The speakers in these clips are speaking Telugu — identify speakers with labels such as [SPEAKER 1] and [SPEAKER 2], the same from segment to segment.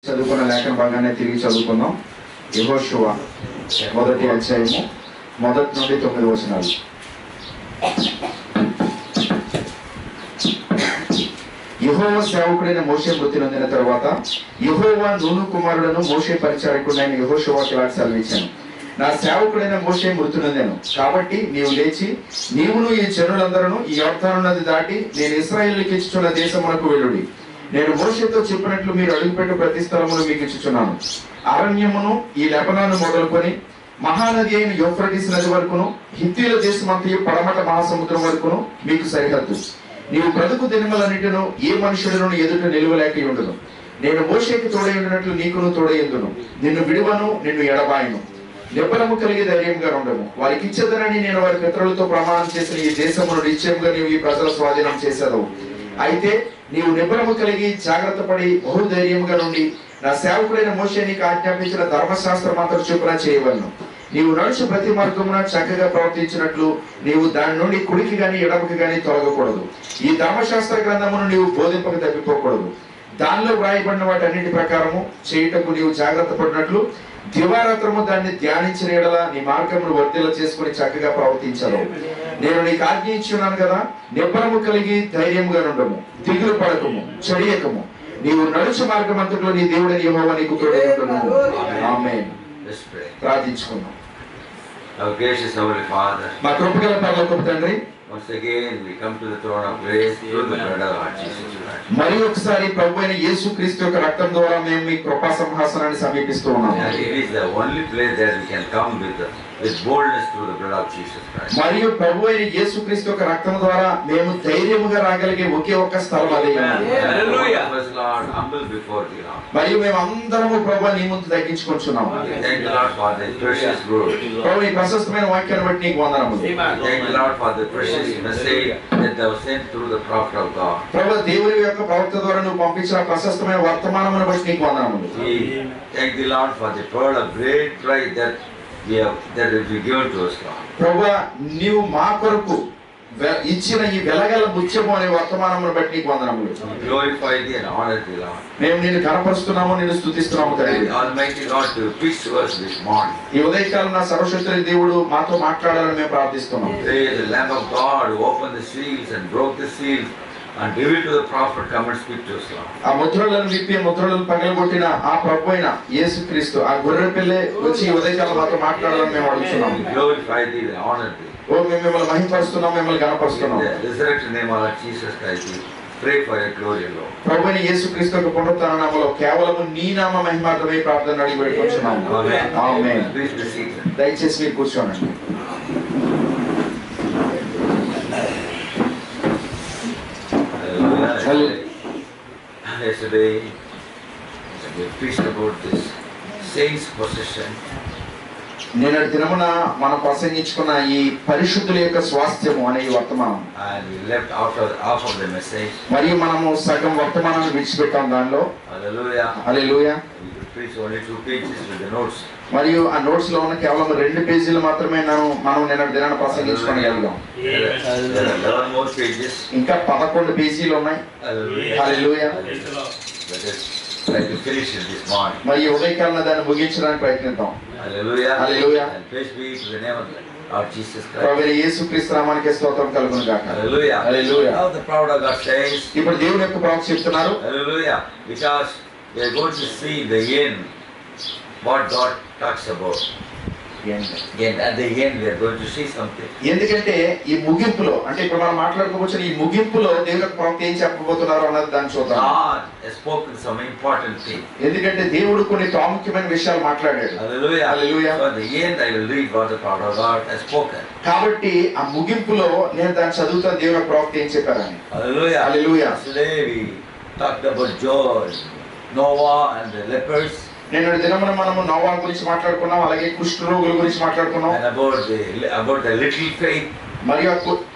[SPEAKER 1] చదువుకున్న లేఖన భాగాన్ని తిరిగి చదువుకుందాం యెహోషువ మొదటి అధ్యాయము మొదటి నుండి తొమ్మిది వచనాలు యహోవ సేవకుడైన మోషే మృతి నొందిన తర్వాత యహోవా నూను కుమారుడను మోషే పరిచారకుడైన యహోషువాకి ఇలా సెలవిచ్చాను నా సేవకుడైన మోషే మృతి నొందాను కాబట్టి నీవు లేచి నీవును ఈ జనులందరూ ఈ యోర్ధాను నది దాటి నేను ఇస్రాయేల్కి ఇచ్చుచున్న దేశమునకు వెళ్ళుడి నేను మోషేతో చెప్పినట్లు మీరు అడుగుపెట్టు ప్రతి స్థలమును మీకు ఇచ్చుచున్నాను అరణ్యమును ఈ లెబనాను మొదలుకొని మహానది అయిన యోఫ్రటిస్ నది వరకును హిత్తీల దేశమంతయు పడమట మహాసముద్రం వరకును మీకు సరిహద్దు నీవు బ్రతుకు దినములన్నిటిను ఏ మనుషులను ఎదుట నిలువలేక ఉండును నేను మోషేకి తోడై ఉండినట్లు నీకును తోడైందును నిన్ను విడువను నిన్ను ఎడబాయను నిబ్బరము కలిగి ధైర్యంగా ఉండము వారికి ఇచ్చేదనని నేను వారి పితరులతో ప్రమాణం చేసిన ఈ దేశమును నిశ్చయంగా నీవు ఈ ప్రజల స్వాధీనం చేసేదవు అయితే నీవు నిబ్బరము కలిగి జాగ్రత్త పడి బహుధైర్యంగా నుండి నా సేవకుడైన మోషే నీకు ఆజ్ఞాపించిన ధర్మశాస్త్రం అంతా చూపున చేయవలను నీవు నడుచు ప్రతి మార్గమున చక్కగా ప్రవర్తించినట్లు నీవు దాని నుండి కుడికి గాని ఎడమకి గాని తొలగకూడదు ఈ ధర్మశాస్త్ర గ్రంథమును నీవు బోధింపక తప్పిపోకూడదు దానిలో వ్రాయబడిన వాటి అన్నిటి ప్రకారము చేయుటకు నీవు జాగ్రత్త పడినట్లు దివారాత్రము దాన్ని ధ్యానించిన ఎడల నీ మార్గమును వర్తిల చేసుకుని చక్కగా ప్రవర్తించదు నేను నీకు ఆజ్ఞయించున్నాను కదా నిబ్బరము కలిగి ధైర్యముగా నుండము దిగులు పడకము చెడియకము నీవు నడుచు మార్గమంతట్లో నీ దేవుడని యెహోవా నీకు తోడై ఉండును ఆమేన్
[SPEAKER 2] Let's pray.
[SPEAKER 1] ప్రార్థించుకుందాం
[SPEAKER 2] Our gracious Heavenly Father,
[SPEAKER 1] మా కృపగల పరలోకపు తండ్రి
[SPEAKER 2] once again we come to the throne of grace through the blood of our Jesus Christ.
[SPEAKER 1] మరి ఒకసారి ప్రభు అయిన యేసు క్రీస్తు యొక్క రక్తం ద్వారా మేము మీ కృపా సింహాసనాన్ని సమీపిస్తూ ఉన్నాము
[SPEAKER 2] And it is the only place that we can come with, with boldness through the blood of Jesus Christ.
[SPEAKER 1] మరియు ప్రభు అయిన యేసు క్రీస్తు యొక్క రక్తం ద్వారా మేము ధైర్యముగా రాగలిగే ఒకే ఒక్క స్థలం అదే ఉన్నది.
[SPEAKER 2] Hallelujah. First Lord, humble before thee, Lord.
[SPEAKER 1] మరియు మేము అందరము ప్రభు నీ ముందు తగ్గించుకుంటున్నాము
[SPEAKER 2] Thank you, Lord, for the precious word.
[SPEAKER 1] ప్రభు ఈ ప్రశస్తమైన వాక్యాన్ని బట్టి నీకు వందనములు
[SPEAKER 2] Thank you, Lord, for the precious message that thou sent through the prophet of God.
[SPEAKER 1] ప్రభు దేవుని యొక్క ప్రవక్త ద్వారా నువ్వు పంపించిన ప్రశస్తమైన వర్తమానమును బట్టి నీకు వందనములు
[SPEAKER 2] We thank the Lord for the pearl of great price that we have that will be given to us, Lord.
[SPEAKER 1] ప్రభు నీవు మా కొరకు వె- ఇచ్చిన ఈ వెలగల ముత్యము అనే వర్తమానమును బట్టి నీకు వందనములు
[SPEAKER 2] We glorify thee and honor thee, Lord.
[SPEAKER 1] మేము నిన్ను కనపరుస్తున్నాము నిన్ను స్తుతిస్తున్నాము తండ్రి
[SPEAKER 2] Thank Almighty God to preach to us this morning.
[SPEAKER 1] ఈ ఉదయకాలం నా సర్వశక్తుని దేవుడు మాతో మాట్లాడాలని మేము ప్రార్థిస్తున్నాం
[SPEAKER 2] Pray the Lamb of God who opened the seals and broke the seals and revealed to the prophet, come and speak to us, Lord.
[SPEAKER 1] ఆ ముద్రలను విప్పి ముద్రలను పగలగొట్టిన ఆ ప్రభు అయిన యేసు క్రీస్తు ఆ గొర్రె పిల్లే వచ్చి ఈ ఉదయకాలం మాతో మాట్లాడాలని మేము అడుగుతున్నాం
[SPEAKER 2] We glorify thee and honor thee.
[SPEAKER 1] ఓ మేము మిమ్మల్ని మహింపరుస్తున్నాం మిమ్మల్ని
[SPEAKER 2] In
[SPEAKER 1] కనపరుస్తున్నాం
[SPEAKER 2] the resurrected name of our Jesus Christ, we pray for your glory, Lord.
[SPEAKER 1] ప్రభు అయిన యేసు క్రీస్తు యొక్క పునరుత్థాన నామములో కేవలము నీ నామ మహిమార్థమై ప్రార్థన అడిగి పెట్టుకుంటున్నాము
[SPEAKER 2] Amen.
[SPEAKER 1] Amen
[SPEAKER 2] Please be seated.
[SPEAKER 1] దయచేసి మీరు కూర్చోనండి
[SPEAKER 2] Hallelujah. Yesterday, we preached about this saints' possession.
[SPEAKER 1] నేనటి దినమున మనం ప్రసంగించుకున్న ఈ పరిశుద్ధుల యొక్క స్వాస్థ్యము అనే ఈ వర్తమానం
[SPEAKER 2] and we left out of, off of the message.
[SPEAKER 1] మరియు మనము సగం వర్తమానాన్ని విడిచిపెట్టాం దానిలో
[SPEAKER 2] Hallelujah.
[SPEAKER 1] Hallelujah
[SPEAKER 2] We could preach only two pages with the notes.
[SPEAKER 1] మరియు ఆ నోట్స్ లో ఉన్న కేవలం రెండు పేజీలు మాత్రమే మనం మనం నిన్న దినాన్ని ప్రసంగించుకోగలిగాం
[SPEAKER 2] There are, there are 11 more pages.
[SPEAKER 1] ఇంకా పదకొండు పేజీలు ఉన్నాయి
[SPEAKER 2] Hallelujah.
[SPEAKER 1] Hallelujah
[SPEAKER 2] Let us try to finish it this morning.
[SPEAKER 1] మరి ఈ ఉదయకాలం దాన్ని ముగించడానికి ప్రయత్నిద్దాం
[SPEAKER 2] Hallelujah.
[SPEAKER 1] Hallelujah.
[SPEAKER 2] And praise be to the name of the Lord Jesus Christ.
[SPEAKER 1] ప్రభు యేసు క్రీస్తు నామానికి స్తోత్రం కలుగును గాక
[SPEAKER 2] Hallelujah.
[SPEAKER 1] Hallelujah.
[SPEAKER 2] Now the prophet of God says,
[SPEAKER 1] ఇప్పుడు దేవుని యొక్క ప్రవక్త చెప్తున్నారు
[SPEAKER 2] Hallelujah. Because we are going to see the end, what God talks about. And at the end, we are going to see something.
[SPEAKER 1] ఎందుకంటే ఈ ముగింపులో అంటే ఇప్పుడు మనం మాట్లాడుకోవచ్చు ఈ ముగింపులో దేవుని యొక్క ప్రవక్త ఏం చెప్పబోతున్నారు అన్నది దాన్ని చూద్దాం
[SPEAKER 2] God has spoken some important thing.
[SPEAKER 1] ఎందుకంటే దేవుడు కొన్ని ప్రాముఖ్యమైన విషయాలు మాట్లాడాడు
[SPEAKER 2] Hallelujah.
[SPEAKER 1] Hallelujah.
[SPEAKER 2] So at the end, I will read what the prophet of God has spoken.
[SPEAKER 1] కాబట్టి ఆ ముగింపులో నేను దాన్ని చదువుతాను దేవుని యొక్క ప్రవక్త ఏం చెప్పారని
[SPEAKER 2] Hallelujah.
[SPEAKER 1] Hallelujah.
[SPEAKER 2] Yesterday we talked about Joel, Noah, and the lepers,
[SPEAKER 1] నేను దినమున మనము నోవా గురించి మాట్లాడుకున్నాం అలాగే కుష్ఠరోగుల గురించి మాట్లాడుకున్నాం
[SPEAKER 2] and about the about the little faith.
[SPEAKER 1] మరియు ఆ కు-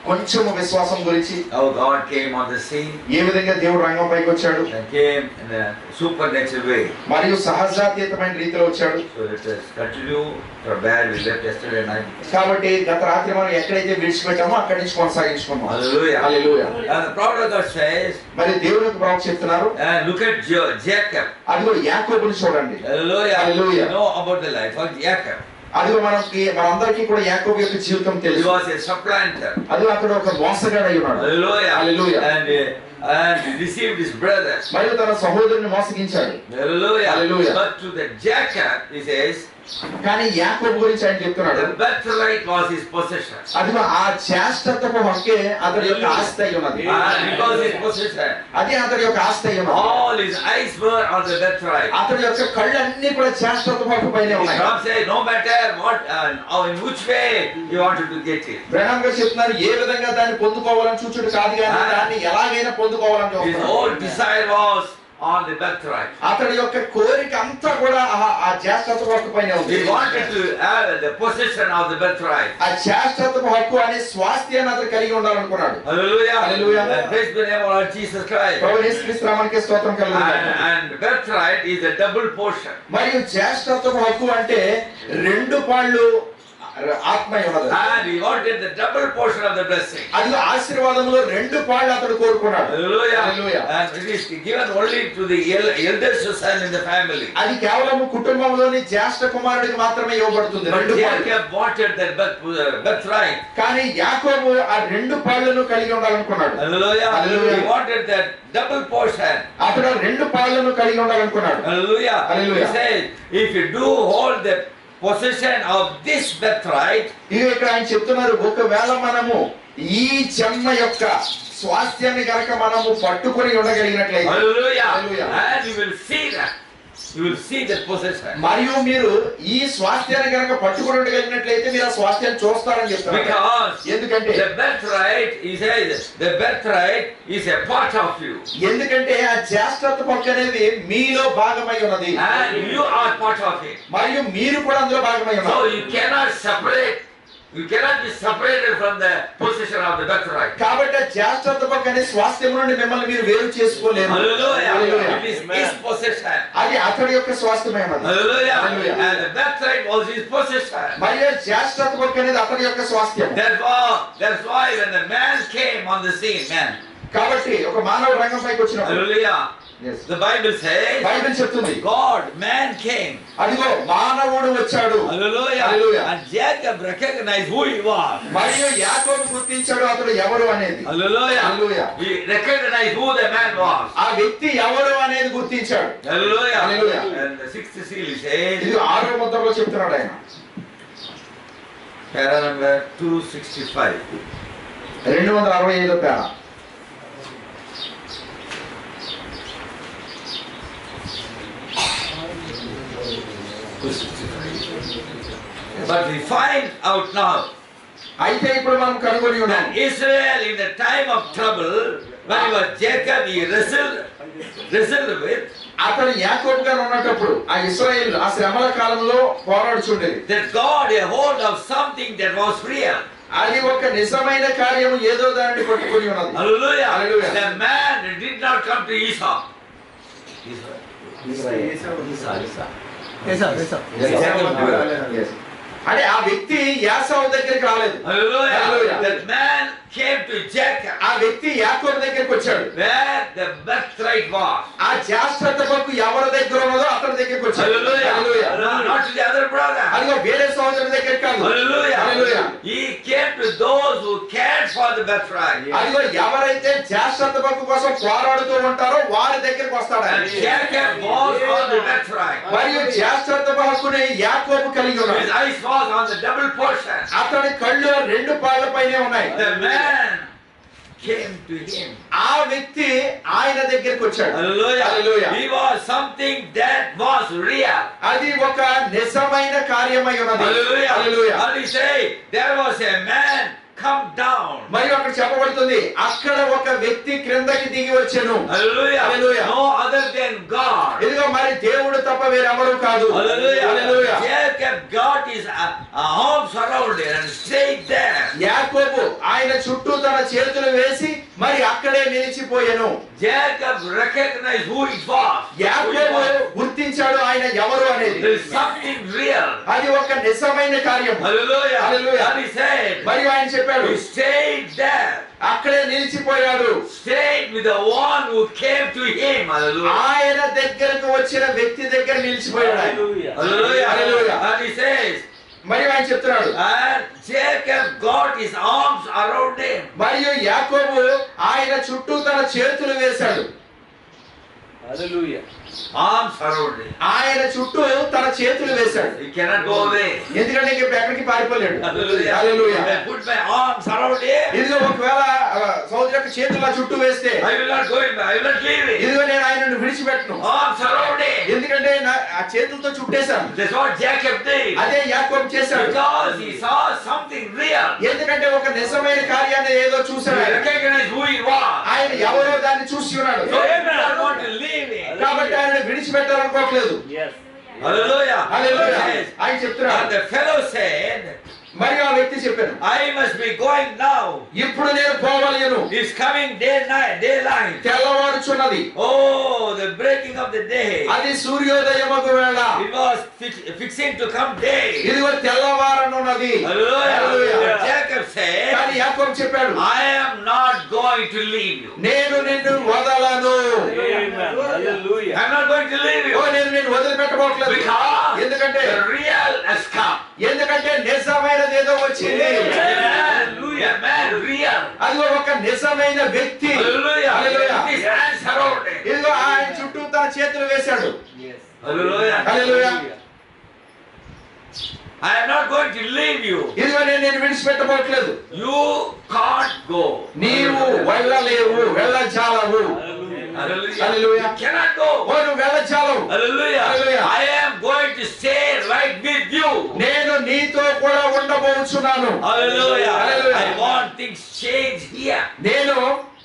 [SPEAKER 1] కొంచెము విశ్వాసం గురించి
[SPEAKER 2] how God came on the scene
[SPEAKER 1] ఏ విధంగా దేవుడు రంగంపైకి వచ్చాడు
[SPEAKER 2] and came in a supernatural way.
[SPEAKER 1] మరియు సహజాతీతమైన రీతిలో వచ్చాడు
[SPEAKER 2] So let us continue from where we left yesterday night.
[SPEAKER 1] కాబట్టి గత రాత్రి మనం ఎక్కడైతే విడిచిపెట్టామో అక్కడి నుంచి కొనసాగించుకున్నాం
[SPEAKER 2] Hallelujah.
[SPEAKER 1] Hallelujah.
[SPEAKER 2] And the prophet of God says,
[SPEAKER 1] మరి దేవుని యొక్క ప్రవక్త చెప్తున్నారు
[SPEAKER 2] and look at Jo- Jacob.
[SPEAKER 1] అదిగో యాకోబుని చూడండి
[SPEAKER 2] Hallelujah.
[SPEAKER 1] Hallelujah.
[SPEAKER 2] You know about the life of Jacob.
[SPEAKER 1] అదిగో మనకి మనందరికీ కూడా యాకోబు యొక్క జీవితం
[SPEAKER 2] He
[SPEAKER 1] తెలుసు
[SPEAKER 2] was a supplanter.
[SPEAKER 1] అదిగో అతడు ఒక మోసగాడు అయి ఉన్నాడు
[SPEAKER 2] Hallelujah.
[SPEAKER 1] Hallelujah.
[SPEAKER 2] And, uh, and he deceived his brothers.
[SPEAKER 1] మరియు తన సహోదరుని మోసగించాడు
[SPEAKER 2] Hallelujah.
[SPEAKER 1] Hallelujah.
[SPEAKER 2] But to the Jacob, he says,
[SPEAKER 1] కానీ యాకోబు గురించి ఆయన చెప్తున్నాడు
[SPEAKER 2] the birthright was his possession.
[SPEAKER 1] అదిగో ఆ చేష్టత్వపు హక్కే అతడి యొక్క ఆస్తి అయి ఉన్నది
[SPEAKER 2] And because his possession,
[SPEAKER 1] అదే అతడి యొక్క ఆస్తి అయి ఉన్నది
[SPEAKER 2] all his eyes were on the birthright.
[SPEAKER 1] అతడి యొక్క కళ్ళన్నీ కూడా చేష్టత్వపు హక్కు పైనే ఉన్నాయి
[SPEAKER 2] Ram said, no matter what, uh, or in which way he wanted to get it.
[SPEAKER 1] ప్రణామ్ గారు చెప్తున్నారు ఏ విధంగా దాన్ని పొందుకోవాలని చూచుడు కాదు కానీ
[SPEAKER 2] Ah.
[SPEAKER 1] దాన్ని ఎలాగైనా పొందుకోవాలని
[SPEAKER 2] His
[SPEAKER 1] చూస్తున్నాడు.
[SPEAKER 2] whole desire was on the birthright.
[SPEAKER 1] అతడి యొక్క కోరిక అంతా కూడా ఆ- ఆ చేష్టత్వపు హక్కు పైనే ఉంది
[SPEAKER 2] He wanted to have the possession of the birthright.
[SPEAKER 1] ఆ చేష్టత్వపు హక్కు అనే స్వాస్థ్యాన్ని అతను కలిగి ఉండాలనుకున్నాడు
[SPEAKER 2] Hallelujah.
[SPEAKER 1] Hallelujah.
[SPEAKER 2] And praise the name of Lord Jesus Christ.
[SPEAKER 1] ప్రభు యేసుక్రీస్తు నామానికే స్తోత్రం
[SPEAKER 2] And,
[SPEAKER 1] కలుగుతుంది
[SPEAKER 2] and birthright is a double portion.
[SPEAKER 1] మరియు జ్యేష్ఠత్వపు హక్కు అంటే రెండు పాళ్ళు ఆత్మ ఉన్నది
[SPEAKER 2] And he wanted the double portion of the blessing.
[SPEAKER 1] అది ఆశీర్వాదంలో రెండు పాళ్ళు అతడు కోరుకున్నాడు
[SPEAKER 2] Hallelujah.
[SPEAKER 1] Hallelujah.
[SPEAKER 2] And it is given only to the el- eldest son in the family.
[SPEAKER 1] అది కేవలం కుటుంబంలోని జ్యేష్ఠ కుమారుడికి మాత్రమే ఇవ్వబడుతుంది
[SPEAKER 2] But
[SPEAKER 1] రెండు పాళ్ళు
[SPEAKER 2] Jacob wanted that birth, uh, birthright.
[SPEAKER 1] కానీ యాకోబు ఆ రెండు పాళ్ళను కలిగి ఉండాలనుకున్నాడు
[SPEAKER 2] Hallelujah.
[SPEAKER 1] Hallelujah.
[SPEAKER 2] He wanted that double portion.
[SPEAKER 1] అతడు ఆ రెండు పాళ్ళను కలిగి ఉండాలనుకున్నాడు
[SPEAKER 2] Hallelujah.
[SPEAKER 1] Hallelujah.
[SPEAKER 2] He said, if you do hold the possession of this birthright,
[SPEAKER 1] ఇక ఇక్కడ ఆయన చెప్తున్నారు ఒకవేళ మనము ఈ జన్మ యొక్క స్వాస్థ్యాన్ని గనక మనము పట్టుకొని ఉండగలిగినట్లయితే
[SPEAKER 2] hallelujah,
[SPEAKER 1] Hallelujah.
[SPEAKER 2] and you will see that. You will see that possession.
[SPEAKER 1] మరియు మీరు ఈ స్వాస్థ్యాన్ని గనక పట్టుకొని ఉండగలిగినట్లయితే మీరు ఆ స్వాస్థ్యాన్ని చూస్తారని చెప్తున్నారు
[SPEAKER 2] Because
[SPEAKER 1] ఎందుకంటే
[SPEAKER 2] the birthright, he says, the birthright is a part of you.
[SPEAKER 1] ఎందుకంటే ఆ జ్యేష్ఠత్వ పక్క అనేది మీలో భాగమై ఉన్నది
[SPEAKER 2] And you are part of it.
[SPEAKER 1] మరియు మీరు కూడా అందులో భాగమై
[SPEAKER 2] So
[SPEAKER 1] ఉన్నారు
[SPEAKER 2] you cannot separate, you cannot be separated from the possession of the birthright.
[SPEAKER 1] కాబట్టి ఆ జ్యేష్ఠత్వ పక్క అనే స్వాస్థ్యం నుండి మిమ్మల్ని మీరు వేరు చేసుకోలేరు
[SPEAKER 2] Hallelujah.
[SPEAKER 1] Hallelujah.
[SPEAKER 2] It is his possession.
[SPEAKER 1] అది అతడి యొక్క స్వాస్థ్యమే ఉన్నది
[SPEAKER 2] Hallelujah.
[SPEAKER 1] Hallelujah.
[SPEAKER 2] And the birthright was his possession.
[SPEAKER 1] మరియు ఆ జ్యేష్ఠత్వ పక్క అనేది అతడి యొక్క స్వాస్థ్యం
[SPEAKER 2] That's why, that's why when the man came on the scene, man,
[SPEAKER 1] కాబట్టి ఒక మానవ రంగంపైకి వచ్చినప్పుడు
[SPEAKER 2] hallelujah,
[SPEAKER 1] Yes.
[SPEAKER 2] the Bible says,
[SPEAKER 1] Bible చెప్తుంది
[SPEAKER 2] God, man came.
[SPEAKER 1] అదిగో మానవుడు వచ్చాడు
[SPEAKER 2] Hallelujah.
[SPEAKER 1] Hallelujah.
[SPEAKER 2] And Jacob recognized who he was.
[SPEAKER 1] మరియు యాకోబు గుర్తించాడు అతడు ఎవరు అనేది
[SPEAKER 2] Hallelujah.
[SPEAKER 1] Hallelujah.
[SPEAKER 2] He recognized who the man was.
[SPEAKER 1] ఆ వ్యక్తి ఎవరు అనేది గుర్తించాడు
[SPEAKER 2] Hallelujah.
[SPEAKER 1] Hallelujah.
[SPEAKER 2] And the sixth seal he says,
[SPEAKER 1] ఇది ఆరో ముద్రలో చెప్తున్నాడు ఆయన
[SPEAKER 2] para number 265.
[SPEAKER 1] రెండు వందల అరవై ఐదో పేర
[SPEAKER 2] But we find out now
[SPEAKER 1] అయితే ఇప్పుడు మనం కనుగొని ఉన్నాం
[SPEAKER 2] that Israel in the time of trouble, when he was Jacob, he wrestled, wrestled with
[SPEAKER 1] అతడు యాకోబు గారు ఉన్నప్పుడు ఆ ఇస్రాయేల్ ఆ శ్రమల కాలంలో పోరాడుచుండేది
[SPEAKER 2] that God a hold of something that was real.
[SPEAKER 1] అది ఒక నిజమైన కార్యం ఏదో దానిని పట్టుకొని ఉన్నది
[SPEAKER 2] Hallelujah.
[SPEAKER 1] Hallelujah.
[SPEAKER 2] The man did not come to Esau. Esau.
[SPEAKER 1] Yes. అంటే ఆ వ్యక్తి యాసవ దగ్గరికి రాలేదు
[SPEAKER 2] Hallelujah.
[SPEAKER 1] Hallelujah.
[SPEAKER 2] That man came to Jacob
[SPEAKER 1] ఆ వ్యక్తి యాకోబు దగ్గరికి వచ్చాడు
[SPEAKER 2] where the birthright was.
[SPEAKER 1] ఆ జాస్త్రతకు ఎవరి దగ్గర ఉన్నదో అతని దగ్గరికి వచ్చాడు
[SPEAKER 2] Hallelujah.
[SPEAKER 1] Hallelujah.
[SPEAKER 2] No, Not to the other brother.
[SPEAKER 1] అదిగో వేరే సహోదరుడి దగ్గరికి కాదు
[SPEAKER 2] Hallelujah.
[SPEAKER 1] Hallelujah.
[SPEAKER 2] He came to those who cared for the birthright.
[SPEAKER 1] అదిగో ఎవరైతే జాస్త్రతకు కోసం పోరాడుతూ ఉంటారో వారి దగ్గరికి వస్తాడు ఆయన.
[SPEAKER 2] And Jacob was on the birthright.
[SPEAKER 1] మరియు జాస్త్రత హక్కుని యాకోబు కలిగి
[SPEAKER 2] His
[SPEAKER 1] ఉన్నాడు
[SPEAKER 2] eyes was on the double portion.
[SPEAKER 1] అతడి కళ్ళు రెండు పాళ్ళ పైనే ఉన్నాయి
[SPEAKER 2] The man came to him.
[SPEAKER 1] ఆ వ్యక్తి ఆయన దగ్గరికి వచ్చాడు
[SPEAKER 2] Hallelujah.
[SPEAKER 1] Hallelujah.
[SPEAKER 2] He was something that was real.
[SPEAKER 1] అది ఒక నిజమైన కార్యమై ఉన్నది
[SPEAKER 2] Hallelujah.
[SPEAKER 1] Hallelujah.
[SPEAKER 2] And he say, there was a man come down.
[SPEAKER 1] మరియు అక్కడ చెప్పబడుతుంది అక్కడ ఒక వ్యక్తి క్రిందకి దిగి వచ్చాను
[SPEAKER 2] Hallelujah.
[SPEAKER 1] Hallelujah.
[SPEAKER 2] No other than God.
[SPEAKER 1] ఇదిగో మరి దేవుడు తప్ప వేరెవరు కాదు
[SPEAKER 2] Hallelujah.
[SPEAKER 1] Hallelujah.
[SPEAKER 2] Jacob got his uh, uh, arms around it and stayed there.
[SPEAKER 1] యాకోబు ఆయన చుట్టూ తన చేతులు వేసి మరి అక్కడే నిలిచిపోయాను
[SPEAKER 2] Jacob recognized who it was. Who it
[SPEAKER 1] యాకోబు
[SPEAKER 2] was.
[SPEAKER 1] గుర్తించాడు ఆయన ఎవరు అనేది
[SPEAKER 2] There is something real.
[SPEAKER 1] అది ఒక నిజమైన కార్యం
[SPEAKER 2] Hallelujah.
[SPEAKER 1] Hallelujah.
[SPEAKER 2] And he said,
[SPEAKER 1] మరియు ఆయన చెప్పాడు
[SPEAKER 2] he stayed there.
[SPEAKER 1] అక్కడే నిలిచిపోయాడు
[SPEAKER 2] Stayed with the one who came to him. Hallelujah.
[SPEAKER 1] ఆయన దగ్గరకు వచ్చిన వ్యక్తి దగ్గర నిలిచిపోయాడు ఆయన.
[SPEAKER 2] Hallelujah.
[SPEAKER 1] Hallelujah.
[SPEAKER 2] And he says,
[SPEAKER 1] మరియు ఆయన చెప్తున్నాడు
[SPEAKER 2] and Jacob got his arms around him.
[SPEAKER 1] మరియు యాకోబు ఆయన చుట్టూ తన చేతులు వేశాడు
[SPEAKER 3] Hallelujah.
[SPEAKER 2] Arms around him.
[SPEAKER 1] ఆయన చుట్టూ తన చేతులు వేశాడు
[SPEAKER 2] He cannot go away.
[SPEAKER 1] ఎందుకంటే ఇంక ఇప్పుడు ఎక్కడికి పారిపోలేడు
[SPEAKER 2] Hallelujah.
[SPEAKER 1] Hallelujah.
[SPEAKER 2] If I put my arms around him,
[SPEAKER 1] ఇదిగో ఒకవేళ ఆ, సోదరు యొక్క చేతులు ఆ చుట్టూ వేస్తే
[SPEAKER 2] I will not go him. I will not leave him.
[SPEAKER 1] ఇదిగో నేను ఆయనను విడిచిపెట్టను
[SPEAKER 2] Arms around him.
[SPEAKER 1] ఎందుకంటే నా- ఆ చేతులతో చుట్టేశాను
[SPEAKER 2] That's what Jacob did.
[SPEAKER 1] అదే యాకోబు చేశాడు
[SPEAKER 2] Because he saw something real.
[SPEAKER 1] ఎందుకంటే ఒక నిజమైన కార్యాన్ని ఏదో
[SPEAKER 2] He
[SPEAKER 1] చూశాడు ఆయన.
[SPEAKER 2] recognized who he was.
[SPEAKER 1] ఆయన ఎవరో దాన్ని చూసి ఉన్నాడు
[SPEAKER 2] So he did not want to leave him.
[SPEAKER 1] కాబట్టి ఆయన విడిచిపెట్టాలనుకోవట్లేదు
[SPEAKER 3] Yes.
[SPEAKER 2] Hallelujah.
[SPEAKER 1] హల్లెలూయా.
[SPEAKER 2] Yes.
[SPEAKER 1] ఆయన
[SPEAKER 2] And
[SPEAKER 1] చెప్తున్నాడు
[SPEAKER 2] the fellow said,
[SPEAKER 1] మరియు ఆ వ్యక్తి చెప్పాను
[SPEAKER 2] I must be going now.
[SPEAKER 1] ఇప్పుడు నేను పోవలేను
[SPEAKER 2] It's coming day night, daylight.
[SPEAKER 1] తెల్లవారుచున్నది
[SPEAKER 2] Oh, the breaking of the day.
[SPEAKER 1] అది సూర్యోదయమగు వేళ
[SPEAKER 2] It was fix- fixing to come day.
[SPEAKER 1] ఇదిగో తెల్లవారనున్నది
[SPEAKER 2] Hallelujah.
[SPEAKER 1] Hallelujah.
[SPEAKER 2] But Jacob said,
[SPEAKER 1] కానీ యాకోబు చెప్పాడు
[SPEAKER 2] I am not going to leave you.
[SPEAKER 1] నేను నిన్ను వదలను
[SPEAKER 3] Amen. Hallelujah.
[SPEAKER 2] I'm not going to leave
[SPEAKER 1] oh
[SPEAKER 2] you.
[SPEAKER 1] నేను నిన్ను వదిలిపెట్టబోట్లేదు
[SPEAKER 2] Because
[SPEAKER 1] ఎందుకంటే
[SPEAKER 2] the real has come.
[SPEAKER 1] ఎందుకంటే నిజమైనది ఏదో వచ్చింది
[SPEAKER 2] Hallelujah. Man, real.
[SPEAKER 1] అది ఒక నిజమైన వ్యక్తి
[SPEAKER 2] Hallelujah.
[SPEAKER 1] Hallelujah.
[SPEAKER 2] His hands around it.
[SPEAKER 1] ఇదిగో ఆయన చుట్టూ తన చేతులు వేశాడు
[SPEAKER 3] Yes.
[SPEAKER 2] Hallelujah.
[SPEAKER 1] Hallelujah.
[SPEAKER 2] I am not going to leave you.
[SPEAKER 1] ఇదిగో నేను నేను విడిచిపెట్టబోట్లేదు
[SPEAKER 2] You can't go.
[SPEAKER 1] నీవు వెళ్ళలేవు వెళ్ళజాలవు
[SPEAKER 2] Hallelujah.
[SPEAKER 1] Hallelujah.
[SPEAKER 2] You cannot go.
[SPEAKER 1] ఓ నువ్వు వెళ్ళజాలవు
[SPEAKER 2] Hallelujah.
[SPEAKER 1] Hallelujah.
[SPEAKER 2] I am going to stay right with you.
[SPEAKER 1] నేను నీతో కూడా ఉండబోచున్నాను
[SPEAKER 2] Hallelujah.
[SPEAKER 1] Hallelujah.
[SPEAKER 2] I want things change here.
[SPEAKER 1] నేను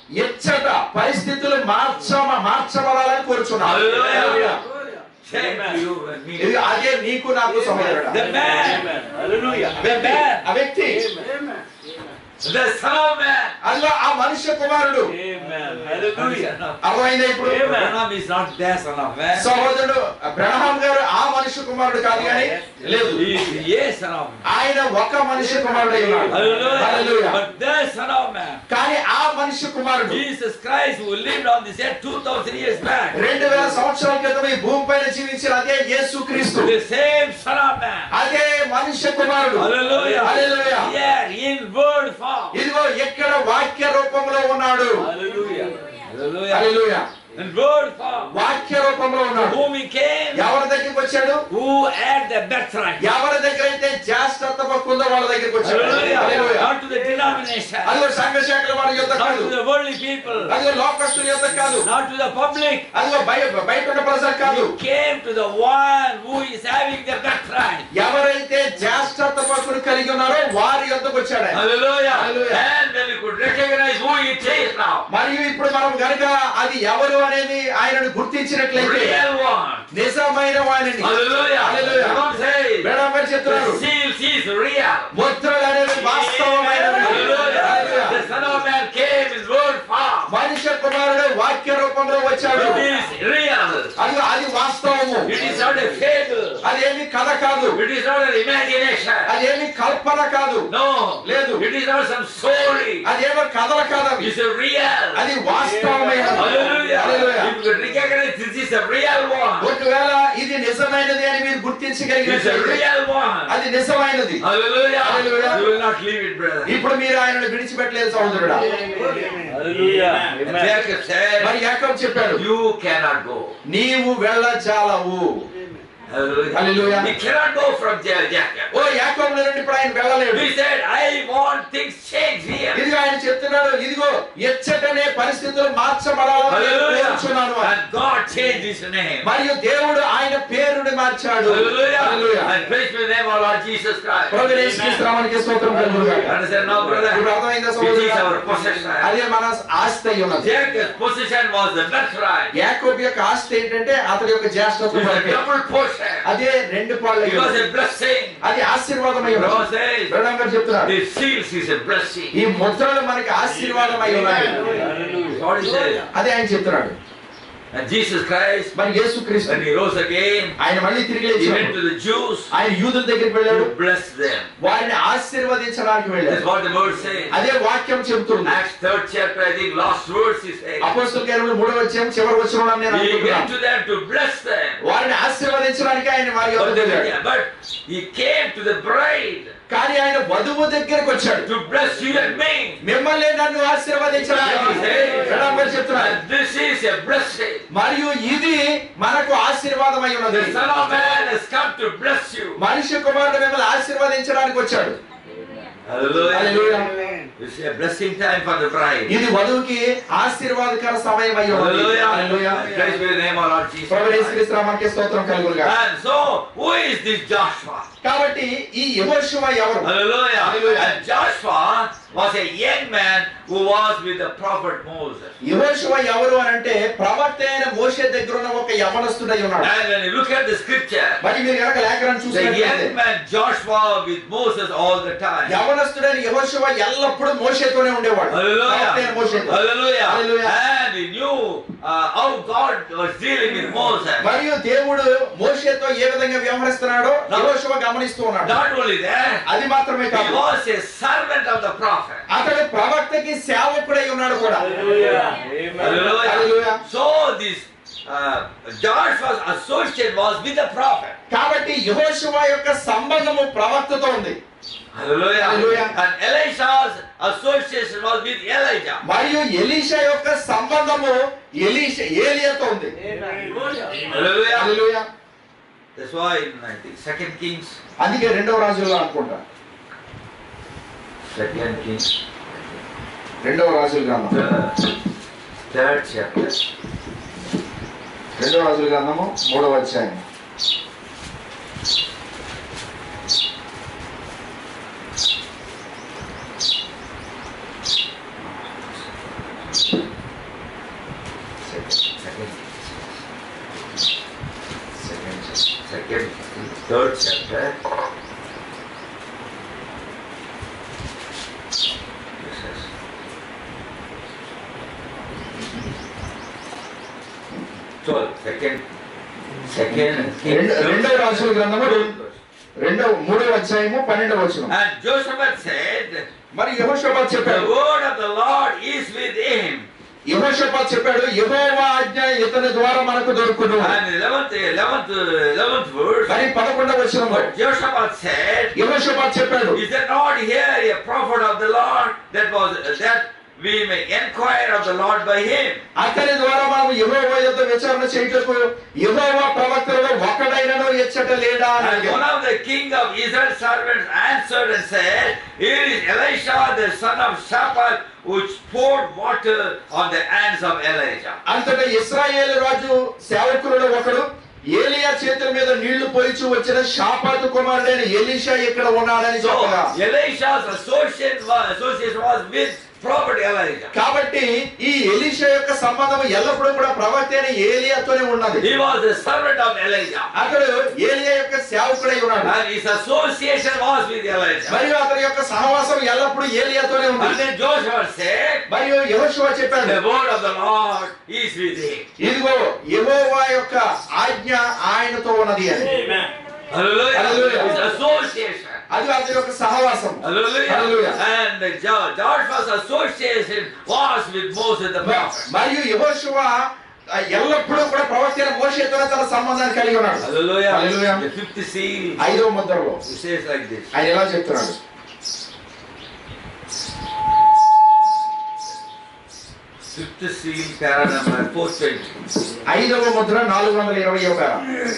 [SPEAKER 1] ఎచ్చట పరిస్థితులు మార్చమ మార్చబడాలని కోరుచున్నాను
[SPEAKER 2] Hallelujah.
[SPEAKER 1] Hallelujah.
[SPEAKER 2] Same to you and me.
[SPEAKER 1] ఇది అదే నీకు నాకు సహోదరుడా
[SPEAKER 2] The man,
[SPEAKER 3] Amen. Hallelujah.
[SPEAKER 2] the man,
[SPEAKER 1] ఆ వ్యక్తి
[SPEAKER 3] Amen.
[SPEAKER 2] the son of man.
[SPEAKER 1] అందులో ఆ మనుష్య కుమారుడు
[SPEAKER 3] Amen. Hallelujah.
[SPEAKER 1] అర్థమైందా ఇప్పుడు
[SPEAKER 3] Amen.
[SPEAKER 2] Branham is not their son of man.
[SPEAKER 1] సహోదరుడు అబ్రహాం గారు ఆ మనుష్య కుమారుడు కాదు కానీ లేదు
[SPEAKER 2] He is the son of man.
[SPEAKER 1] ఆయన ఒక మనుష్య కుమారుడు ఉన్నాడు
[SPEAKER 2] Hallelujah.
[SPEAKER 1] Hallelujah.
[SPEAKER 2] But the son of man.
[SPEAKER 1] కానీ ఆ మనుష్య కుమారుడు
[SPEAKER 2] Jesus Christ who lived on this earth 2000 years back.
[SPEAKER 1] రెండు వేల సంవత్సరాల క్రితం ఈ భూమి పైన జీవించిన అదే యేసు క్రీస్తు
[SPEAKER 2] The same son of man.
[SPEAKER 1] అదే మనుష్య కుమారుడు
[SPEAKER 2] Hallelujah.
[SPEAKER 1] Hallelujah.
[SPEAKER 2] Yeah, in word form.
[SPEAKER 1] ఇదిగో ఎక్కడ వాక్య రూపంలో ఉన్నాడు
[SPEAKER 3] Hallelujah.
[SPEAKER 2] Hallelujah.
[SPEAKER 1] Hallelujah
[SPEAKER 2] In word form.
[SPEAKER 1] వాక్య రూపంలో ఉన్నాడు
[SPEAKER 2] Whom he came,
[SPEAKER 1] ఎవరి దగ్గరికి వచ్చాడు
[SPEAKER 2] who had the birthright.
[SPEAKER 1] ఎవరి దగ్గర అయితే జాస్టత్వ హక్కు ఉందో వాళ్ళ దగ్గరికి వచ్చాడు
[SPEAKER 2] Hallelujah.
[SPEAKER 1] Hallelujah.
[SPEAKER 2] Not to the denomination.
[SPEAKER 1] అదిగో సంఘ శాఖల వారి యొద్ద
[SPEAKER 2] Not
[SPEAKER 1] కాదు
[SPEAKER 2] to the worldly people.
[SPEAKER 1] అదిగో లోకస్తుల యొద్ద కాదు
[SPEAKER 2] Not to the public.
[SPEAKER 1] అదిగో బయ- బయట ఉన్న ప్రజలు కాదు
[SPEAKER 2] He came to the one who is having the birthright.
[SPEAKER 1] ఎవరైతే జాస్టత్వ హక్కును కలిగి ఉన్నారో వారి యొద్దకు వచ్చాడు ఆయన.
[SPEAKER 2] Hallelujah.
[SPEAKER 1] Hallelujah.
[SPEAKER 2] And when you could recognize who it is now.
[SPEAKER 1] మరియు ఇప్పుడు మనం గనుక అది ఎవరు అనేది ఆయనను గుర్తించినట్లయితే
[SPEAKER 2] Real one.
[SPEAKER 1] నిజమైన వాణిని
[SPEAKER 2] Hallelujah.
[SPEAKER 1] Hallelujah.
[SPEAKER 2] Come on, say.
[SPEAKER 1] Madam గారు చెప్తున్నారు
[SPEAKER 2] The seals is real.
[SPEAKER 1] ముద్రలు అనేవి వాస్తవమైనవి
[SPEAKER 2] Hallelujah.
[SPEAKER 1] Hallelujah.
[SPEAKER 2] The Son of Man came in word form.
[SPEAKER 1] మనుష్య కుమారుడు వాక్య రూపంలో వచ్చాడు
[SPEAKER 2] It is real.
[SPEAKER 1] అది అది వాస్తవము
[SPEAKER 2] It is not a fable.
[SPEAKER 1] అదేమి కథ కాదు
[SPEAKER 2] It is not an imagination.
[SPEAKER 1] అదేమి కల్పన కాదు
[SPEAKER 2] No.
[SPEAKER 1] లేదు.
[SPEAKER 2] It is not some story.
[SPEAKER 1] అదేమో కథలు కాదు అవి
[SPEAKER 2] It's a real.
[SPEAKER 1] అది వాస్తవమైనది
[SPEAKER 2] Hallelujah.
[SPEAKER 1] Hallelujah.
[SPEAKER 2] If you recognize this is a real one.
[SPEAKER 1] ఒకవేళ ఇది నిజమైనది అని మీరు
[SPEAKER 2] It's a
[SPEAKER 1] గుర్తించగలిగినట్లయితే
[SPEAKER 2] real one.
[SPEAKER 1] అది నిజమైనది
[SPEAKER 2] Hallelujah.
[SPEAKER 1] Hallelujah.
[SPEAKER 2] You will not leave it, brother.
[SPEAKER 1] ఇప్పుడు మీరు ఆయనను విడిచిపెట్టలేదు సహోదరుడా
[SPEAKER 3] Hallelujah.
[SPEAKER 2] And
[SPEAKER 3] Amen.
[SPEAKER 2] Jacob said,
[SPEAKER 1] మరి యాకబ్ చెప్పాడు
[SPEAKER 2] You cannot go.
[SPEAKER 1] నీవు వెళ్ళజాలవు
[SPEAKER 2] Hallelujah.
[SPEAKER 1] Hallelujah.
[SPEAKER 2] He cannot go from there, Jacob.
[SPEAKER 1] ఓ యాకోబు నుండి ఇప్పుడు ఆయన వెళ్ళలేడు
[SPEAKER 2] He said, I want things changed here.
[SPEAKER 1] ఇదిగో ఆయన చెప్తున్నాడు ఇదిగో ఎచ్చటనే పరిస్థితులు మార్చబడాలని నేను
[SPEAKER 2] Hallelujah.
[SPEAKER 1] కోరుచున్నాను అని.
[SPEAKER 2] And God changed his name.
[SPEAKER 1] మరియు దేవుడు ఆయన పేరుని మార్చాడు
[SPEAKER 2] Hallelujah.
[SPEAKER 1] Hallelujah.
[SPEAKER 2] And praise the name of Lord Jesus Christ.
[SPEAKER 1] ప్రభు యేసుక్రీస్తు నామానికి స్తోత్రం కలుగును గాక.
[SPEAKER 2] Understand now, brother?
[SPEAKER 1] ఇప్పుడు అర్థమైందా
[SPEAKER 2] It is
[SPEAKER 1] సహోదరుడా?
[SPEAKER 2] our possession.
[SPEAKER 1] అదే మన ఆస్తి అయి ఉన్నది
[SPEAKER 2] Jacob's possession was the birthright.
[SPEAKER 1] యాకోబు యొక్క ఆస్తి ఏంటంటే అతని యొక్క జ్యేష్ఠత్వం
[SPEAKER 2] It was a
[SPEAKER 1] వరకే.
[SPEAKER 2] double portion.
[SPEAKER 1] అదే రెండు పాళ్ళు
[SPEAKER 2] It was a blessing.
[SPEAKER 1] అది ఆశీర్వాదమై
[SPEAKER 2] Brother
[SPEAKER 1] ఉన్నది
[SPEAKER 2] says,
[SPEAKER 1] బ్రదర్ గారు చెప్తున్నారు
[SPEAKER 2] the seals is a blessing.
[SPEAKER 1] ఈ ముద్రలు మనకి ఆశీర్వాదమై ఉన్నాయి
[SPEAKER 3] Hallelujah.
[SPEAKER 2] What he said.
[SPEAKER 1] అదే ఆయన చెప్తున్నాడు
[SPEAKER 2] And Jesus Christ,
[SPEAKER 1] మరి యేసుక్రీస్తు
[SPEAKER 2] when he rose again,
[SPEAKER 1] ఆయన మళ్ళీ తిరిగి
[SPEAKER 2] he went
[SPEAKER 1] లేచినప్పుడు
[SPEAKER 2] to the Jews
[SPEAKER 1] ఆయన యూదుల దగ్గరికి వెళ్ళాడు
[SPEAKER 2] to bless them.
[SPEAKER 1] వారిని ఆశీర్వదించడానికి
[SPEAKER 2] That's
[SPEAKER 1] వెళ్ళాడు
[SPEAKER 2] what the word says.
[SPEAKER 1] అదే వాక్యం చెబుతుంది
[SPEAKER 2] Acts third chapter, I think last verse he said.
[SPEAKER 1] అపోస్తుల కార్యములు మూడవ వచ్చాము చివరి వచ్చిన నేను
[SPEAKER 2] He went
[SPEAKER 1] అనుకుంటున్నాను
[SPEAKER 2] to them to bless them.
[SPEAKER 1] వారిని ఆశీర్వదించడానికి ఆయన వారి
[SPEAKER 2] But,
[SPEAKER 1] యొద్దకు
[SPEAKER 2] the-
[SPEAKER 1] వెళ్ళాడు
[SPEAKER 2] but he came to the bride
[SPEAKER 1] కానీ ఆయన వధువు దగ్గరికి వచ్చాడు
[SPEAKER 2] to bless you and me.
[SPEAKER 1] మిమ్మల్ని నన్ను ఆశీర్వదించడానికి బ్రదర్ గారు చెప్తున్నారు
[SPEAKER 2] And this is a blessing.
[SPEAKER 1] మరియు ఇది మనకు ఆశీర్వాదమై ఉన్నది
[SPEAKER 2] The Son of Man has come to bless you.
[SPEAKER 1] మనిషి కుమారుడు మిమ్మల్ని ఆశీర్వదించడానికి వచ్చాడు
[SPEAKER 2] Hallelujah.
[SPEAKER 1] Hallelujah.
[SPEAKER 2] It's a blessing time for the bride.
[SPEAKER 1] ఇది వధువుకి ఆశీర్వాదకర సమయం అయి ఉన్నది
[SPEAKER 2] Hallelujah.
[SPEAKER 1] Hallelujah.
[SPEAKER 2] Praise be the name of Lord Jesus.
[SPEAKER 1] ప్రభు యేసుక్రీస్తు నామానికి స్తోత్రం కలుగునుగా
[SPEAKER 2] And so, who is this Joshua?
[SPEAKER 1] కాబట్టి ఈ యెహోషువ ఎవరు
[SPEAKER 2] Hallelujah.
[SPEAKER 1] Hallelujah.
[SPEAKER 2] And Joshua was a young man who was with the prophet Moses.
[SPEAKER 1] యెహోషువ ఎవరు అని అంటే ప్రవక్త అయిన మోషే దగ్గర ఉన్న ఒక యవనస్తుడై ఉన్నాడు
[SPEAKER 2] And when you look at the scripture,
[SPEAKER 1] మరి మీరు కనుక లేఖనం
[SPEAKER 2] the
[SPEAKER 1] చూసినట్లయితే
[SPEAKER 2] young man Joshua with Moses all the time.
[SPEAKER 1] యవనస్తుడైన యెహోషువ ఎల్లప్పుడూ మోషేతోనే ఉండేవాడు ప్రవక్త అయిన
[SPEAKER 2] Hallelujah.
[SPEAKER 1] మోషేతో
[SPEAKER 2] Hallelujah.
[SPEAKER 1] Hallelujah.
[SPEAKER 2] And he knew uh, how God was dealing with Moses.
[SPEAKER 1] మరియు దేవుడు మోషేతో ఏ విధంగా వ్యవహరిస్తున్నాడో
[SPEAKER 2] No.
[SPEAKER 1] యెహోషువ గమనిస్తూ ఉన్నాడు
[SPEAKER 2] Not only that,
[SPEAKER 1] అది మాత్రమే
[SPEAKER 2] he
[SPEAKER 1] కాదు
[SPEAKER 2] was a servant of the prophet.
[SPEAKER 1] అతడు ప్రవక్తకి సేవకుడై ఉన్నాడు కూడా
[SPEAKER 3] Hallelujah. Amen.
[SPEAKER 2] Hallelujah.
[SPEAKER 1] Hallelujah.
[SPEAKER 2] So this uh, Joshua's associate was with the prophet.
[SPEAKER 1] కాబట్టి యెహోషువ యొక్క సంబంధము ప్రవక్తతో ఉంది
[SPEAKER 2] Hallelujah.
[SPEAKER 1] Hallelujah.
[SPEAKER 2] And Elisha's association was with Elijah.
[SPEAKER 1] మరియు ఎలీషా యొక్క సంబంధము ఎలీషా ఏలియాతో ఉంది
[SPEAKER 2] Hallelujah.
[SPEAKER 1] Hallelujah.
[SPEAKER 2] That's why in I think Second Kings,
[SPEAKER 1] అందుకే రెండవ రాజుల్లో అనుకుంటా
[SPEAKER 2] Second Kings,
[SPEAKER 1] రెండవ రాజుల గ్రంథం
[SPEAKER 2] the third chapter.
[SPEAKER 1] రెండవ రాజుల గ్రంథము మూడవ అధ్యాయం
[SPEAKER 2] Second, second, second, second, third chapter. This is- Twelve, second, second.
[SPEAKER 1] రెండు రెండవ రాజుల గ్రంథము
[SPEAKER 2] Twelve.
[SPEAKER 1] రెండవ మూడవ అధ్యాయము పన్నెండవ వచనం
[SPEAKER 2] And Josephat said,
[SPEAKER 1] మరి యెహోషాపాత్
[SPEAKER 2] The
[SPEAKER 1] చెప్పాడు
[SPEAKER 2] word of the Lord is with him.
[SPEAKER 1] యెహోషాపాత్ చెప్పాడు యెహోవా ఆజ్ఞ ఇతని ద్వారా మనకు దొరుకును
[SPEAKER 2] And eleventh, eleventh, eleventh verse.
[SPEAKER 1] మరి పదకొండవ వచనం
[SPEAKER 2] But Josaphat said,
[SPEAKER 1] యెహోషాపాత్ చెప్పాడు
[SPEAKER 2] Is there not here a prophet of the Lord that was that we may inquire of the Lord by him?
[SPEAKER 1] అతని ద్వారా మనం యెహోవా యొక్క విచారణ చేయుటకు యెహోవా ప్రవక్తలలో ఒకడైనను ఎచ్చట లేడా అని
[SPEAKER 2] And one
[SPEAKER 1] అడిగాడు.
[SPEAKER 2] of the king of Israel's servants answered and said, Here is Elisha the son of Shaphat, which poured water on the hands of Elijah.
[SPEAKER 1] అంతటా ఇస్రాయేల్ రాజు సేవకులలో ఒకడు ఏలియా చేతుల మీద నీళ్లు పోయిచు వచ్చిన షాపాతు కుమారుడైన ఎలీషా ఇక్కడ ఉన్నాడని
[SPEAKER 2] So
[SPEAKER 1] చెప్పగా
[SPEAKER 2] Elisha's association was, association was with prophet Elijah.
[SPEAKER 1] కాబట్టి ఈ ఎలీషా యొక్క సంబంధం ఎల్లప్పుడూ కూడా ప్రవక్త అయిన ఏలియాతోనే ఉన్నది
[SPEAKER 2] He was the servant of Elijah.
[SPEAKER 1] అతడు ఏలియా యొక్క సేవకుడై ఉన్నాడు
[SPEAKER 2] And his association was with Elijah.
[SPEAKER 1] మరియు అతని యొక్క సహవాసం ఎల్లప్పుడూ ఏలియాతోనే
[SPEAKER 2] And
[SPEAKER 1] ఉంది
[SPEAKER 2] then Joshua said,
[SPEAKER 1] మరియు యెహోషువ చెప్పాడు
[SPEAKER 2] The word of the Lord is with him.
[SPEAKER 1] ఇదిగో యెహోవా యొక్క ఆజ్ఞ ఆయనతో ఉన్నది అని
[SPEAKER 3] Amen.
[SPEAKER 2] Hallelujah.
[SPEAKER 1] Hallelujah.
[SPEAKER 2] His association.
[SPEAKER 1] అది అతని యొక్క సహవాసం
[SPEAKER 2] Hallelujah.
[SPEAKER 1] Hallelujah.
[SPEAKER 2] And Jo- Joshua's association was with Moses the prophet.
[SPEAKER 1] మరియు యెహోషువ ఆ, ఎల్లప్పుడూ కూడా ప్రవక్త అయిన మోషేతోనే తన సంబంధాన్ని కలిగి ఉన్నాడు
[SPEAKER 2] Hallelujah.
[SPEAKER 1] Hallelujah.
[SPEAKER 2] The fifth seal,
[SPEAKER 1] ఐదవ ముద్రలో
[SPEAKER 2] it says like this.
[SPEAKER 1] ఆయన ఎలా చెప్తున్నాడు
[SPEAKER 2] Fifth seal, para number 420.
[SPEAKER 1] ఐదవ ముద్ర నాలుగు వందల ఇరవై ఒక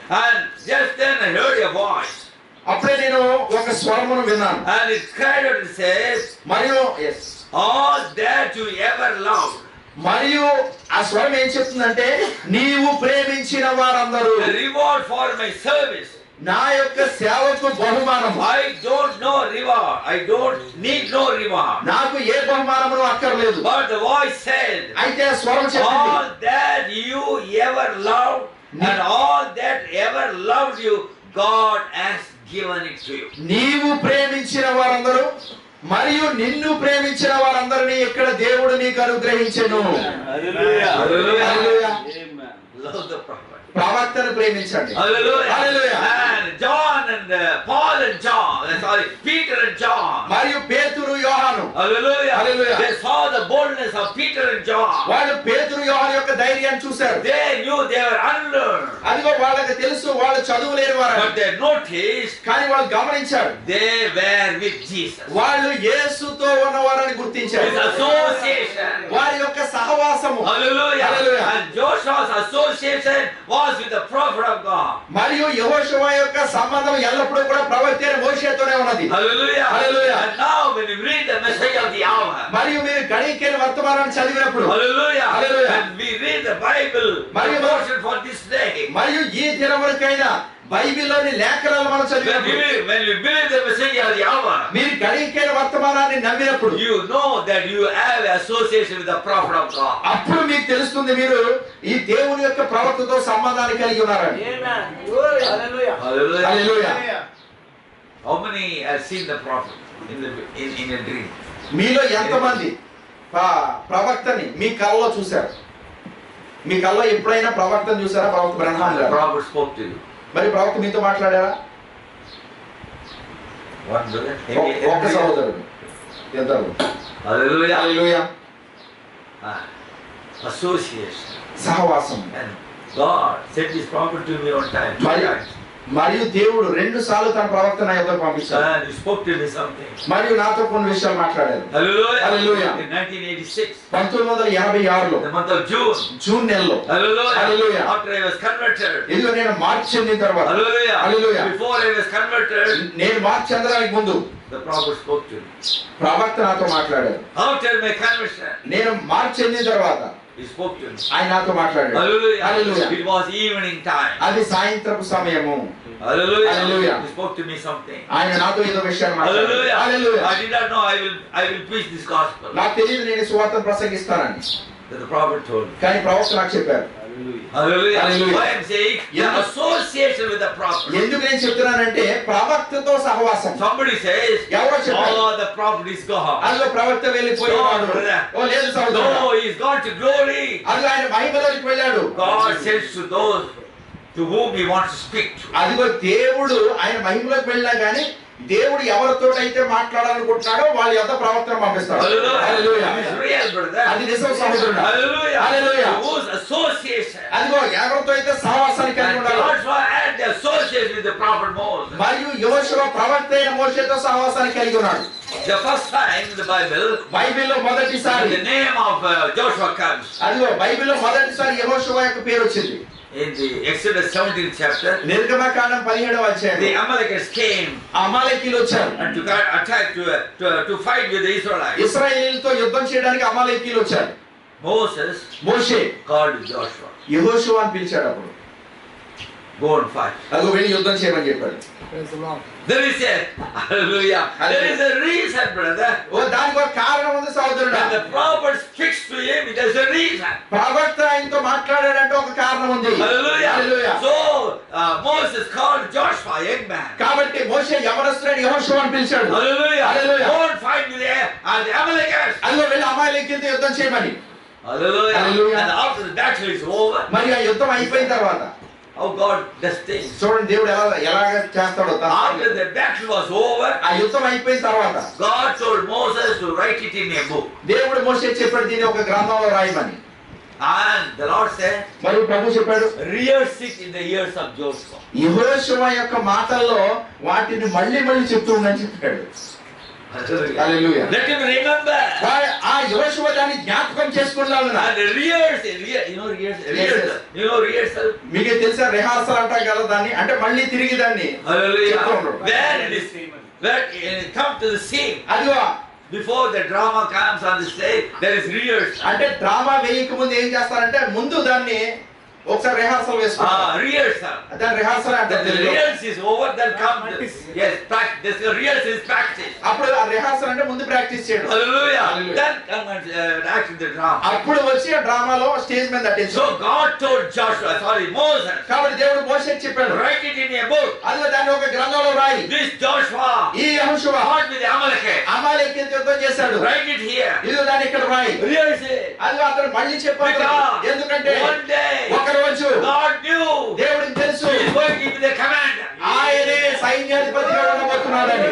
[SPEAKER 2] And just then I heard a voice.
[SPEAKER 1] అప్పుడే నేను ఒక స్వరమును విన్నాను
[SPEAKER 2] And it cried out and says,
[SPEAKER 1] మరియు yes.
[SPEAKER 2] All that you ever loved,
[SPEAKER 1] మరియు ఆ స్వరం ఏం చెప్తుందంటే నీవు ప్రేమించిన వారందరూ
[SPEAKER 2] the reward for my service.
[SPEAKER 1] నా యొక్క సేవకు బహుమానం
[SPEAKER 2] I don't know reward. I don't need no reward.
[SPEAKER 1] నాకు ఏ బహుమానమును అక్కర్లేదు
[SPEAKER 2] But the voice said,
[SPEAKER 1] అయితే ఆ స్వరం చెప్పింది
[SPEAKER 2] All that you ever loved and all that ever loved you, God has given it to you.
[SPEAKER 1] నీవు ప్రేమించిన వారందరూ మరియు నిన్ను ప్రేమించిన వారందరినీ ఇక్కడ దేవుడు నీకు అనుగ్రహించెను
[SPEAKER 3] Hallelujah.
[SPEAKER 1] Hallelujah.
[SPEAKER 3] Amen.
[SPEAKER 2] Love the prophet.
[SPEAKER 1] ప్రవక్తను ప్రేమించండి
[SPEAKER 2] Hallelujah.
[SPEAKER 1] Hallelujah.
[SPEAKER 2] And John and uh, Paul and John, uh, sorry, Peter and John.
[SPEAKER 1] మరియు పేతురు యోహాను
[SPEAKER 2] Hallelujah.
[SPEAKER 1] Hallelujah.
[SPEAKER 2] They saw the boldness of Peter and John.
[SPEAKER 1] వాళ్ళు పేతురు యోహాను యొక్క ధైర్యాన్ని చూశారు
[SPEAKER 2] They knew they were unlearned.
[SPEAKER 1] అదిగో వాళ్ళకి తెలుసు వాళ్ళు చదువు లేని వారు
[SPEAKER 2] But they noticed
[SPEAKER 1] కానీ వాళ్ళు గమనించారు
[SPEAKER 2] they were with Jesus.
[SPEAKER 1] వాళ్ళు యేసుతో ఉన్నవారని గుర్తించారు
[SPEAKER 2] His association.
[SPEAKER 1] వారి యొక్క సహవాసము
[SPEAKER 2] Hallelujah.
[SPEAKER 1] Hallelujah.
[SPEAKER 2] And Joshua's association was with the prophet of God.
[SPEAKER 1] మరియు యెహోషువ యొక్క సంబంధం ఎల్లప్పుడూ కూడా ప్రవక్త అయిన మోషేతోనే ఉన్నది
[SPEAKER 2] Hallelujah.
[SPEAKER 1] Hallelujah.
[SPEAKER 2] And now when you read the message of the hour.
[SPEAKER 1] మరియు మీరు గణికైన వర్తమానాన్ని చదివినప్పుడు
[SPEAKER 2] Hallelujah.
[SPEAKER 1] Hallelujah.
[SPEAKER 2] And we read the Bible,
[SPEAKER 1] మరియు
[SPEAKER 2] the portion for this day.
[SPEAKER 1] మరియు ఈ దినములకైనా బైబిల్లోని లేఖనాలు మనం
[SPEAKER 2] When you,
[SPEAKER 1] చదివినప్పుడు
[SPEAKER 2] when you believe the message of the hour,
[SPEAKER 1] మీరు గణికైన వర్తమానాన్ని నమ్మినప్పుడు
[SPEAKER 2] you know that you have association with the prophet of God.
[SPEAKER 1] అప్పుడు మీకు తెలుస్తుంది మీరు ఈ దేవుని యొక్క ప్రవక్తతో సంబంధాన్ని కలిగి ఉన్నారని
[SPEAKER 3] Amen. Glory. Hallelujah.
[SPEAKER 2] Hallelujah.
[SPEAKER 1] Hallelujah.
[SPEAKER 2] How many have seen the prophet in the in, in a dream?
[SPEAKER 1] మీలో ఎంతమంది ప్ర- ప్రవక్తని మీ కళ్ళలో చూశారు మీ కళ్ళలో ఎప్పుడైనా ప్రవక్తను చూసారా ప్రవక్త బ్రహ్మాన్
[SPEAKER 2] And the
[SPEAKER 1] గారు
[SPEAKER 2] prophet spoke to you.
[SPEAKER 1] మరి ప్రవక్త మీతో మాట్లాడారా
[SPEAKER 2] One brother.
[SPEAKER 1] ఒ- ఒక్క సహోదరుడు ఇద్దరు
[SPEAKER 2] Hallelujah.
[SPEAKER 1] హల్లెలూయా.
[SPEAKER 2] Ah, association.
[SPEAKER 1] సహవాసం
[SPEAKER 2] And God sent his prophet to me on time. Two
[SPEAKER 1] మరి
[SPEAKER 2] times.
[SPEAKER 1] మరియు దేవుడు రెండు సార్లు తన ప్రవక్త నా యొద్దకు పంపించాడు
[SPEAKER 2] And he spoke to me something.
[SPEAKER 1] మరియు నాతో కొన్ని విషయాలు మాట్లాడారు
[SPEAKER 2] Hallelujah.
[SPEAKER 1] Hallelujah.
[SPEAKER 2] In 1986,
[SPEAKER 1] పంతొమ్మిది వందల యాభై ఆరులో
[SPEAKER 2] the month of June.
[SPEAKER 1] June నెలలో
[SPEAKER 2] Hallelujah.
[SPEAKER 1] Hallelujah.
[SPEAKER 2] After I was converted.
[SPEAKER 1] ఇదిగో నేను మార్చి చెందిన తర్వాత
[SPEAKER 2] Hallelujah.
[SPEAKER 1] Hallelujah.
[SPEAKER 2] Before I was converted,
[SPEAKER 1] నేను మార్చి చెందడానికి ముందు
[SPEAKER 2] the prophet spoke to me.
[SPEAKER 1] ప్రవక్త నాతో మాట్లాడారు
[SPEAKER 2] After my conversion,
[SPEAKER 1] నేను మార్చి చెందిన తర్వాత
[SPEAKER 2] he spoke to me.
[SPEAKER 1] ఆయన నాతో మాట్లాడాడు
[SPEAKER 2] Hallelujah.
[SPEAKER 1] Hallelujah.
[SPEAKER 2] It was evening time.
[SPEAKER 1] అది సాయంత్రపు సమయము
[SPEAKER 2] Hallelujah.
[SPEAKER 1] Hallelujah.
[SPEAKER 2] He spoke to me something.
[SPEAKER 1] ఆయన నాతో ఏదో విషయాన్ని మాట్లాడాడు
[SPEAKER 2] Hallelujah.
[SPEAKER 1] Hallelujah.
[SPEAKER 2] I did not know I will I will preach this gospel.
[SPEAKER 1] నాకు తెలియదు నేను సువార్తను ప్రసంగిస్తానని
[SPEAKER 2] That the prophet told me.
[SPEAKER 1] కానీ ప్రవక్త నాకు చెప్పారు
[SPEAKER 3] Hallelujah.
[SPEAKER 2] Hallelujah.
[SPEAKER 1] Hallelujah.
[SPEAKER 2] Why I'm saying the
[SPEAKER 1] Yeah.
[SPEAKER 2] association with the prophet.
[SPEAKER 1] ఎందుకు నేను చెప్తున్నానంటే ప్రవక్తతో సహవాసం
[SPEAKER 2] Somebody says,
[SPEAKER 1] ఎవరో చెప్పారు
[SPEAKER 2] Oh, the prophet is gone.
[SPEAKER 1] అందులో ప్రవక్త వెళ్ళిపోయేవాడు
[SPEAKER 2] No, brother.
[SPEAKER 1] ఓ లేదు సహోదరుడా
[SPEAKER 2] No, he's gone to glory.
[SPEAKER 1] అందులో ఆయన మహిమలోకి వెళ్ళాడు
[SPEAKER 2] God sends to those to whom he wants to speak to.
[SPEAKER 1] అదిగో దేవుడు ఆయన మహిమలోకి వెళ్ళినా గానీ దేవుడు ఎవరితో అయితే మాట్లాడాలనుకుంటున్నాడో వాళ్ళ యొక్క ప్రవర్తన పంపిస్తాడు
[SPEAKER 2] Hallelujah.
[SPEAKER 1] Hallelujah.
[SPEAKER 2] It is real, brother.
[SPEAKER 1] అది నిజం సహోదరుడా
[SPEAKER 2] Hallelujah.
[SPEAKER 1] Hallelujah.
[SPEAKER 2] Whose association?
[SPEAKER 1] అదిగో ఎవరితో అయితే సహవాసాన్ని కలిగి
[SPEAKER 2] And
[SPEAKER 1] ఉండాలి
[SPEAKER 2] Joshua had the association with the prophet Moses.
[SPEAKER 1] మరియు యోశువ ప్రవక్త అయిన మోషేతో సహవాసాన్ని కలిగి ఉన్నాడు
[SPEAKER 2] The first time in the Bible,
[SPEAKER 1] బైబిల్లో మొదటిసారి
[SPEAKER 2] the name of uh, Joshua comes.
[SPEAKER 1] అదిగో బైబిల్లో మొదటిసారి యహోశువ యొక్క పేరు వచ్చింది
[SPEAKER 2] In the Exodus 17th chapter,
[SPEAKER 1] నిర్గమకాండం పదిహేడవ
[SPEAKER 2] the
[SPEAKER 1] అధ్యాయం
[SPEAKER 2] Amalekites came
[SPEAKER 1] అమాలేకీలు వచ్చారు
[SPEAKER 2] and to ca- attack, to, uh, to, to fight with the Israelites.
[SPEAKER 1] ఇస్రాయేలీలతో యుద్ధం చేయడానికి అమాలేకీలు వచ్చారు
[SPEAKER 2] Moses
[SPEAKER 1] మోషే
[SPEAKER 2] called Joshua,
[SPEAKER 1] యహోశువ అని పిలిచాడు అప్పుడు
[SPEAKER 2] go and fight.
[SPEAKER 1] అదిగో వెళ్ళి యుద్ధం చేయమని చెప్పాడు
[SPEAKER 2] There is a, hallelujah, there is a reason, brother.
[SPEAKER 1] ఓ దానికి ఒక కారణం ఉంది సహోదరుడా
[SPEAKER 2] When the prophets fixed to him, there's a reason.
[SPEAKER 1] ప్రవక్త ఆయనతో మాట్లాడాడంటే ఒక కారణం ఉంది
[SPEAKER 2] Hallelujah.
[SPEAKER 1] Hallelujah.
[SPEAKER 2] So uh, Moses called Joshua, young man.
[SPEAKER 1] కాబట్టి మోషే యవనస్తుడైన యెహోషువ అని పిలిచాడు
[SPEAKER 2] Hallelujah.
[SPEAKER 1] Hallelujah.
[SPEAKER 2] Go and fight with the, uh, the Amalekites.
[SPEAKER 1] అదిగో వెళ్ళి అమాలేకీలతో యుద్ధం చేయమని
[SPEAKER 2] Hallelujah.
[SPEAKER 1] Hallelujah.
[SPEAKER 2] And after the battle is over,
[SPEAKER 1] మరి ఆ యుద్ధం అయిపోయిన తర్వాత
[SPEAKER 2] how God does things.
[SPEAKER 1] చూడండి దేవుడు ఎలా ఎలాగ చేస్తాడో తన
[SPEAKER 2] After the battle was over,
[SPEAKER 1] ఆ యుద్ధం అయిపోయిన తర్వాత
[SPEAKER 2] God told Moses to write it in a book.
[SPEAKER 1] దేవుడు మోసే చెప్పాడు దీన్ని ఒక గ్రంథంలో రాయమని
[SPEAKER 2] And the Lord said,
[SPEAKER 1] మరియు ప్రభు చెప్పాడు
[SPEAKER 2] rehearse it in the ears of Joshua.
[SPEAKER 1] యెహోషువ యొక్క మాటల్లో వాటిని మళ్ళీ మళ్ళీ చెప్తూ ఉండని చెప్పాడు Hallelujah.
[SPEAKER 2] Let him remember.
[SPEAKER 1] వా- ఆ యోశువ దాన్ని జ్ఞాపకం చేసుకున్నాను
[SPEAKER 2] And rehearsal, rea- you know rehearsal,
[SPEAKER 1] Yes,
[SPEAKER 2] rehearsal.
[SPEAKER 1] yes.
[SPEAKER 2] You know rehearsal.
[SPEAKER 1] మీకు తెలుసా రిహార్సల్ అంటాం కదా దాన్ని అంటే మళ్ళీ తిరిగి దాన్ని
[SPEAKER 2] Hallelujah.
[SPEAKER 1] చెప్తుండ్రు.
[SPEAKER 2] Where it is, where it come to the scene.
[SPEAKER 1] అదిగో
[SPEAKER 2] Before the drama comes on the stage, there is rehearsal.
[SPEAKER 1] అంటే డ్రామా వేయక ముందు ఏం చేస్తారంటే ముందు దాన్ని ఒకసారి రిహార్సల్ వేసుకుంటారు
[SPEAKER 2] Ah, rehearsal.
[SPEAKER 1] దాని రిహార్సల్
[SPEAKER 2] Then
[SPEAKER 1] అంటారు
[SPEAKER 2] the
[SPEAKER 1] తెలుగులో.
[SPEAKER 2] rehearsal is over, then comes the, yes, practice. The rehearsal is practice.
[SPEAKER 1] అప్పుడు ఆ రిహార్సల్ అంటే ముందు ప్రాక్టీస్ చేయడం
[SPEAKER 2] Hallelujah.
[SPEAKER 1] Hallelujah.
[SPEAKER 2] Then come and uh, act in the drama.
[SPEAKER 1] అప్పుడు వచ్చి ఆ డ్రామాలో స్టేజ్ మీద నటించు
[SPEAKER 2] So God told Joshua, sorry, Moses,
[SPEAKER 1] కాబట్టి దేవుడు మోషేకి చెప్పాడు
[SPEAKER 2] write it in a book.
[SPEAKER 1] అదిగో దాన్ని ఒక గ్రంథంలో రాయి
[SPEAKER 2] This Joshua
[SPEAKER 1] ఈ యెహోషువ
[SPEAKER 2] fought with the Amalekite.
[SPEAKER 1] అమాలేకి యుద్ధం చేశాడు
[SPEAKER 2] Write it here.
[SPEAKER 1] ఇదిగో దాన్ని ఇక్కడ రాయి
[SPEAKER 2] Rehearse it.
[SPEAKER 1] అదిగో అతను మళ్ళీ చెప్పాడు
[SPEAKER 2] Because
[SPEAKER 1] ఎందుకంటే
[SPEAKER 2] one day
[SPEAKER 1] ఒక రోజు
[SPEAKER 2] God knew
[SPEAKER 1] దేవుడికి తెలుసు
[SPEAKER 2] he is going to be the commander.
[SPEAKER 1] ఆయనే సైన్యాధిపతిగా ఉండబోతున్నాడని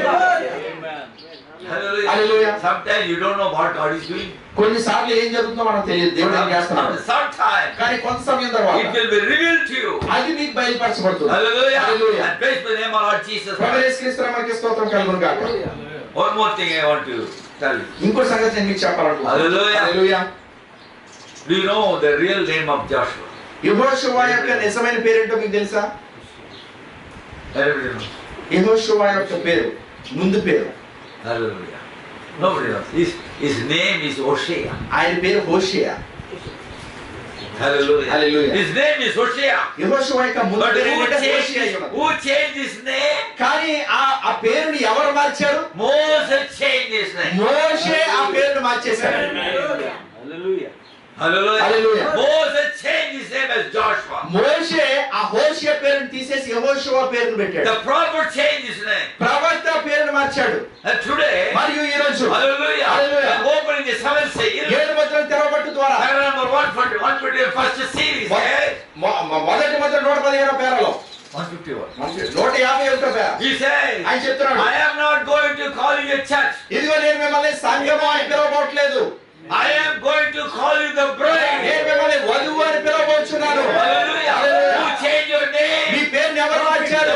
[SPEAKER 2] Hallelujah.
[SPEAKER 1] Hallelujah.
[SPEAKER 2] Sometimes you don't know what God is doing.
[SPEAKER 1] కొన్నిసార్లు ఏం జరుగుతుందో మనం తెలియదు దేవుడు ఏం చేస్తున్నాడు
[SPEAKER 2] Sometimes
[SPEAKER 1] కానీ కొంత సమయం
[SPEAKER 2] it
[SPEAKER 1] తర్వాత
[SPEAKER 2] will be revealed to you.
[SPEAKER 1] అది మీకు బయలుపరచబడుతుంది
[SPEAKER 2] Hallelujah.
[SPEAKER 1] Hallelujah.
[SPEAKER 2] And praise the name of Lord Jesus
[SPEAKER 1] Prabhu
[SPEAKER 2] Christ.
[SPEAKER 1] యేసుక్రీస్తు మనకి స్తోత్రం కలుగును గాక
[SPEAKER 2] One more thing I want to tell you.
[SPEAKER 1] ఇంకో సంగతి నేను మీకు చెప్పాలనుకుంటున్నాను
[SPEAKER 2] Hallelujah.
[SPEAKER 1] Hallelujah
[SPEAKER 2] Do you know the real name of Joshua?
[SPEAKER 1] యెహోషువ యొక్క నిజమైన పేరేంటో మీకు తెలుసా
[SPEAKER 2] Everybody knows.
[SPEAKER 1] యెహోషువ యొక్క పేరు ముందు పేరు
[SPEAKER 2] Hallelujah. Nobody knows. His, his name is Hosea.
[SPEAKER 1] ఆయన పేరు Hosea
[SPEAKER 2] Hallelujah.
[SPEAKER 1] Hallelujah.
[SPEAKER 2] His name is Hosea.
[SPEAKER 1] యెహోషువ యొక్క ముందు
[SPEAKER 2] But
[SPEAKER 1] పేరు
[SPEAKER 2] who
[SPEAKER 1] ఏంటంటే
[SPEAKER 2] changed,
[SPEAKER 1] హోషియా
[SPEAKER 2] his,
[SPEAKER 1] అయి ఉన్నది.
[SPEAKER 2] who changed his name?
[SPEAKER 1] కానీ ఆ ఆ పేరుని ఎవరు మార్చారు
[SPEAKER 2] Moses changed his name.
[SPEAKER 1] మోషే ఆ పేరును మార్చేశాడు
[SPEAKER 3] Hallelujah.
[SPEAKER 2] Hallelujah.
[SPEAKER 1] Hallelujah.
[SPEAKER 2] Moses changed his name as Joshua.
[SPEAKER 1] మోషే ఆ హోషియా పేరును తీసేసి యెహోషువ పేరును పెట్టాడు
[SPEAKER 2] The prophet changed his name.
[SPEAKER 1] ప్రవక్త పేరును మార్చాడు
[SPEAKER 2] And today,
[SPEAKER 1] మరియు ఈ రోజు
[SPEAKER 2] hallelujah,
[SPEAKER 1] Hallelujah.
[SPEAKER 2] I'm opening the seventh seal.
[SPEAKER 1] ఏడు ముద్రలు తెరవబట్టు ద్వారా
[SPEAKER 2] Paragraph number 140, 150, first series.
[SPEAKER 1] మొ-
[SPEAKER 2] eh?
[SPEAKER 1] మొ- మొ- మొదటి ముద్ర నూట పదిహేనో పేరలో
[SPEAKER 2] 151.
[SPEAKER 1] నూట యాభై ఒకటో పేర
[SPEAKER 2] He says,
[SPEAKER 1] ఆయన చెప్తున్నాడు
[SPEAKER 2] I am not going to call you a church.
[SPEAKER 1] ఇదిగో నేను మిమ్మల్ని సంఘము అని పిలవబోట్లేదు
[SPEAKER 2] I am going to call you the bride.
[SPEAKER 1] నేను మిమ్మల్ని వధువు అని పిలవబోచున్నాను
[SPEAKER 2] Hallelujah.
[SPEAKER 1] Hallelujah.
[SPEAKER 2] Who changed your
[SPEAKER 1] me
[SPEAKER 2] name?
[SPEAKER 1] పేరుని ఎవరు మార్చారు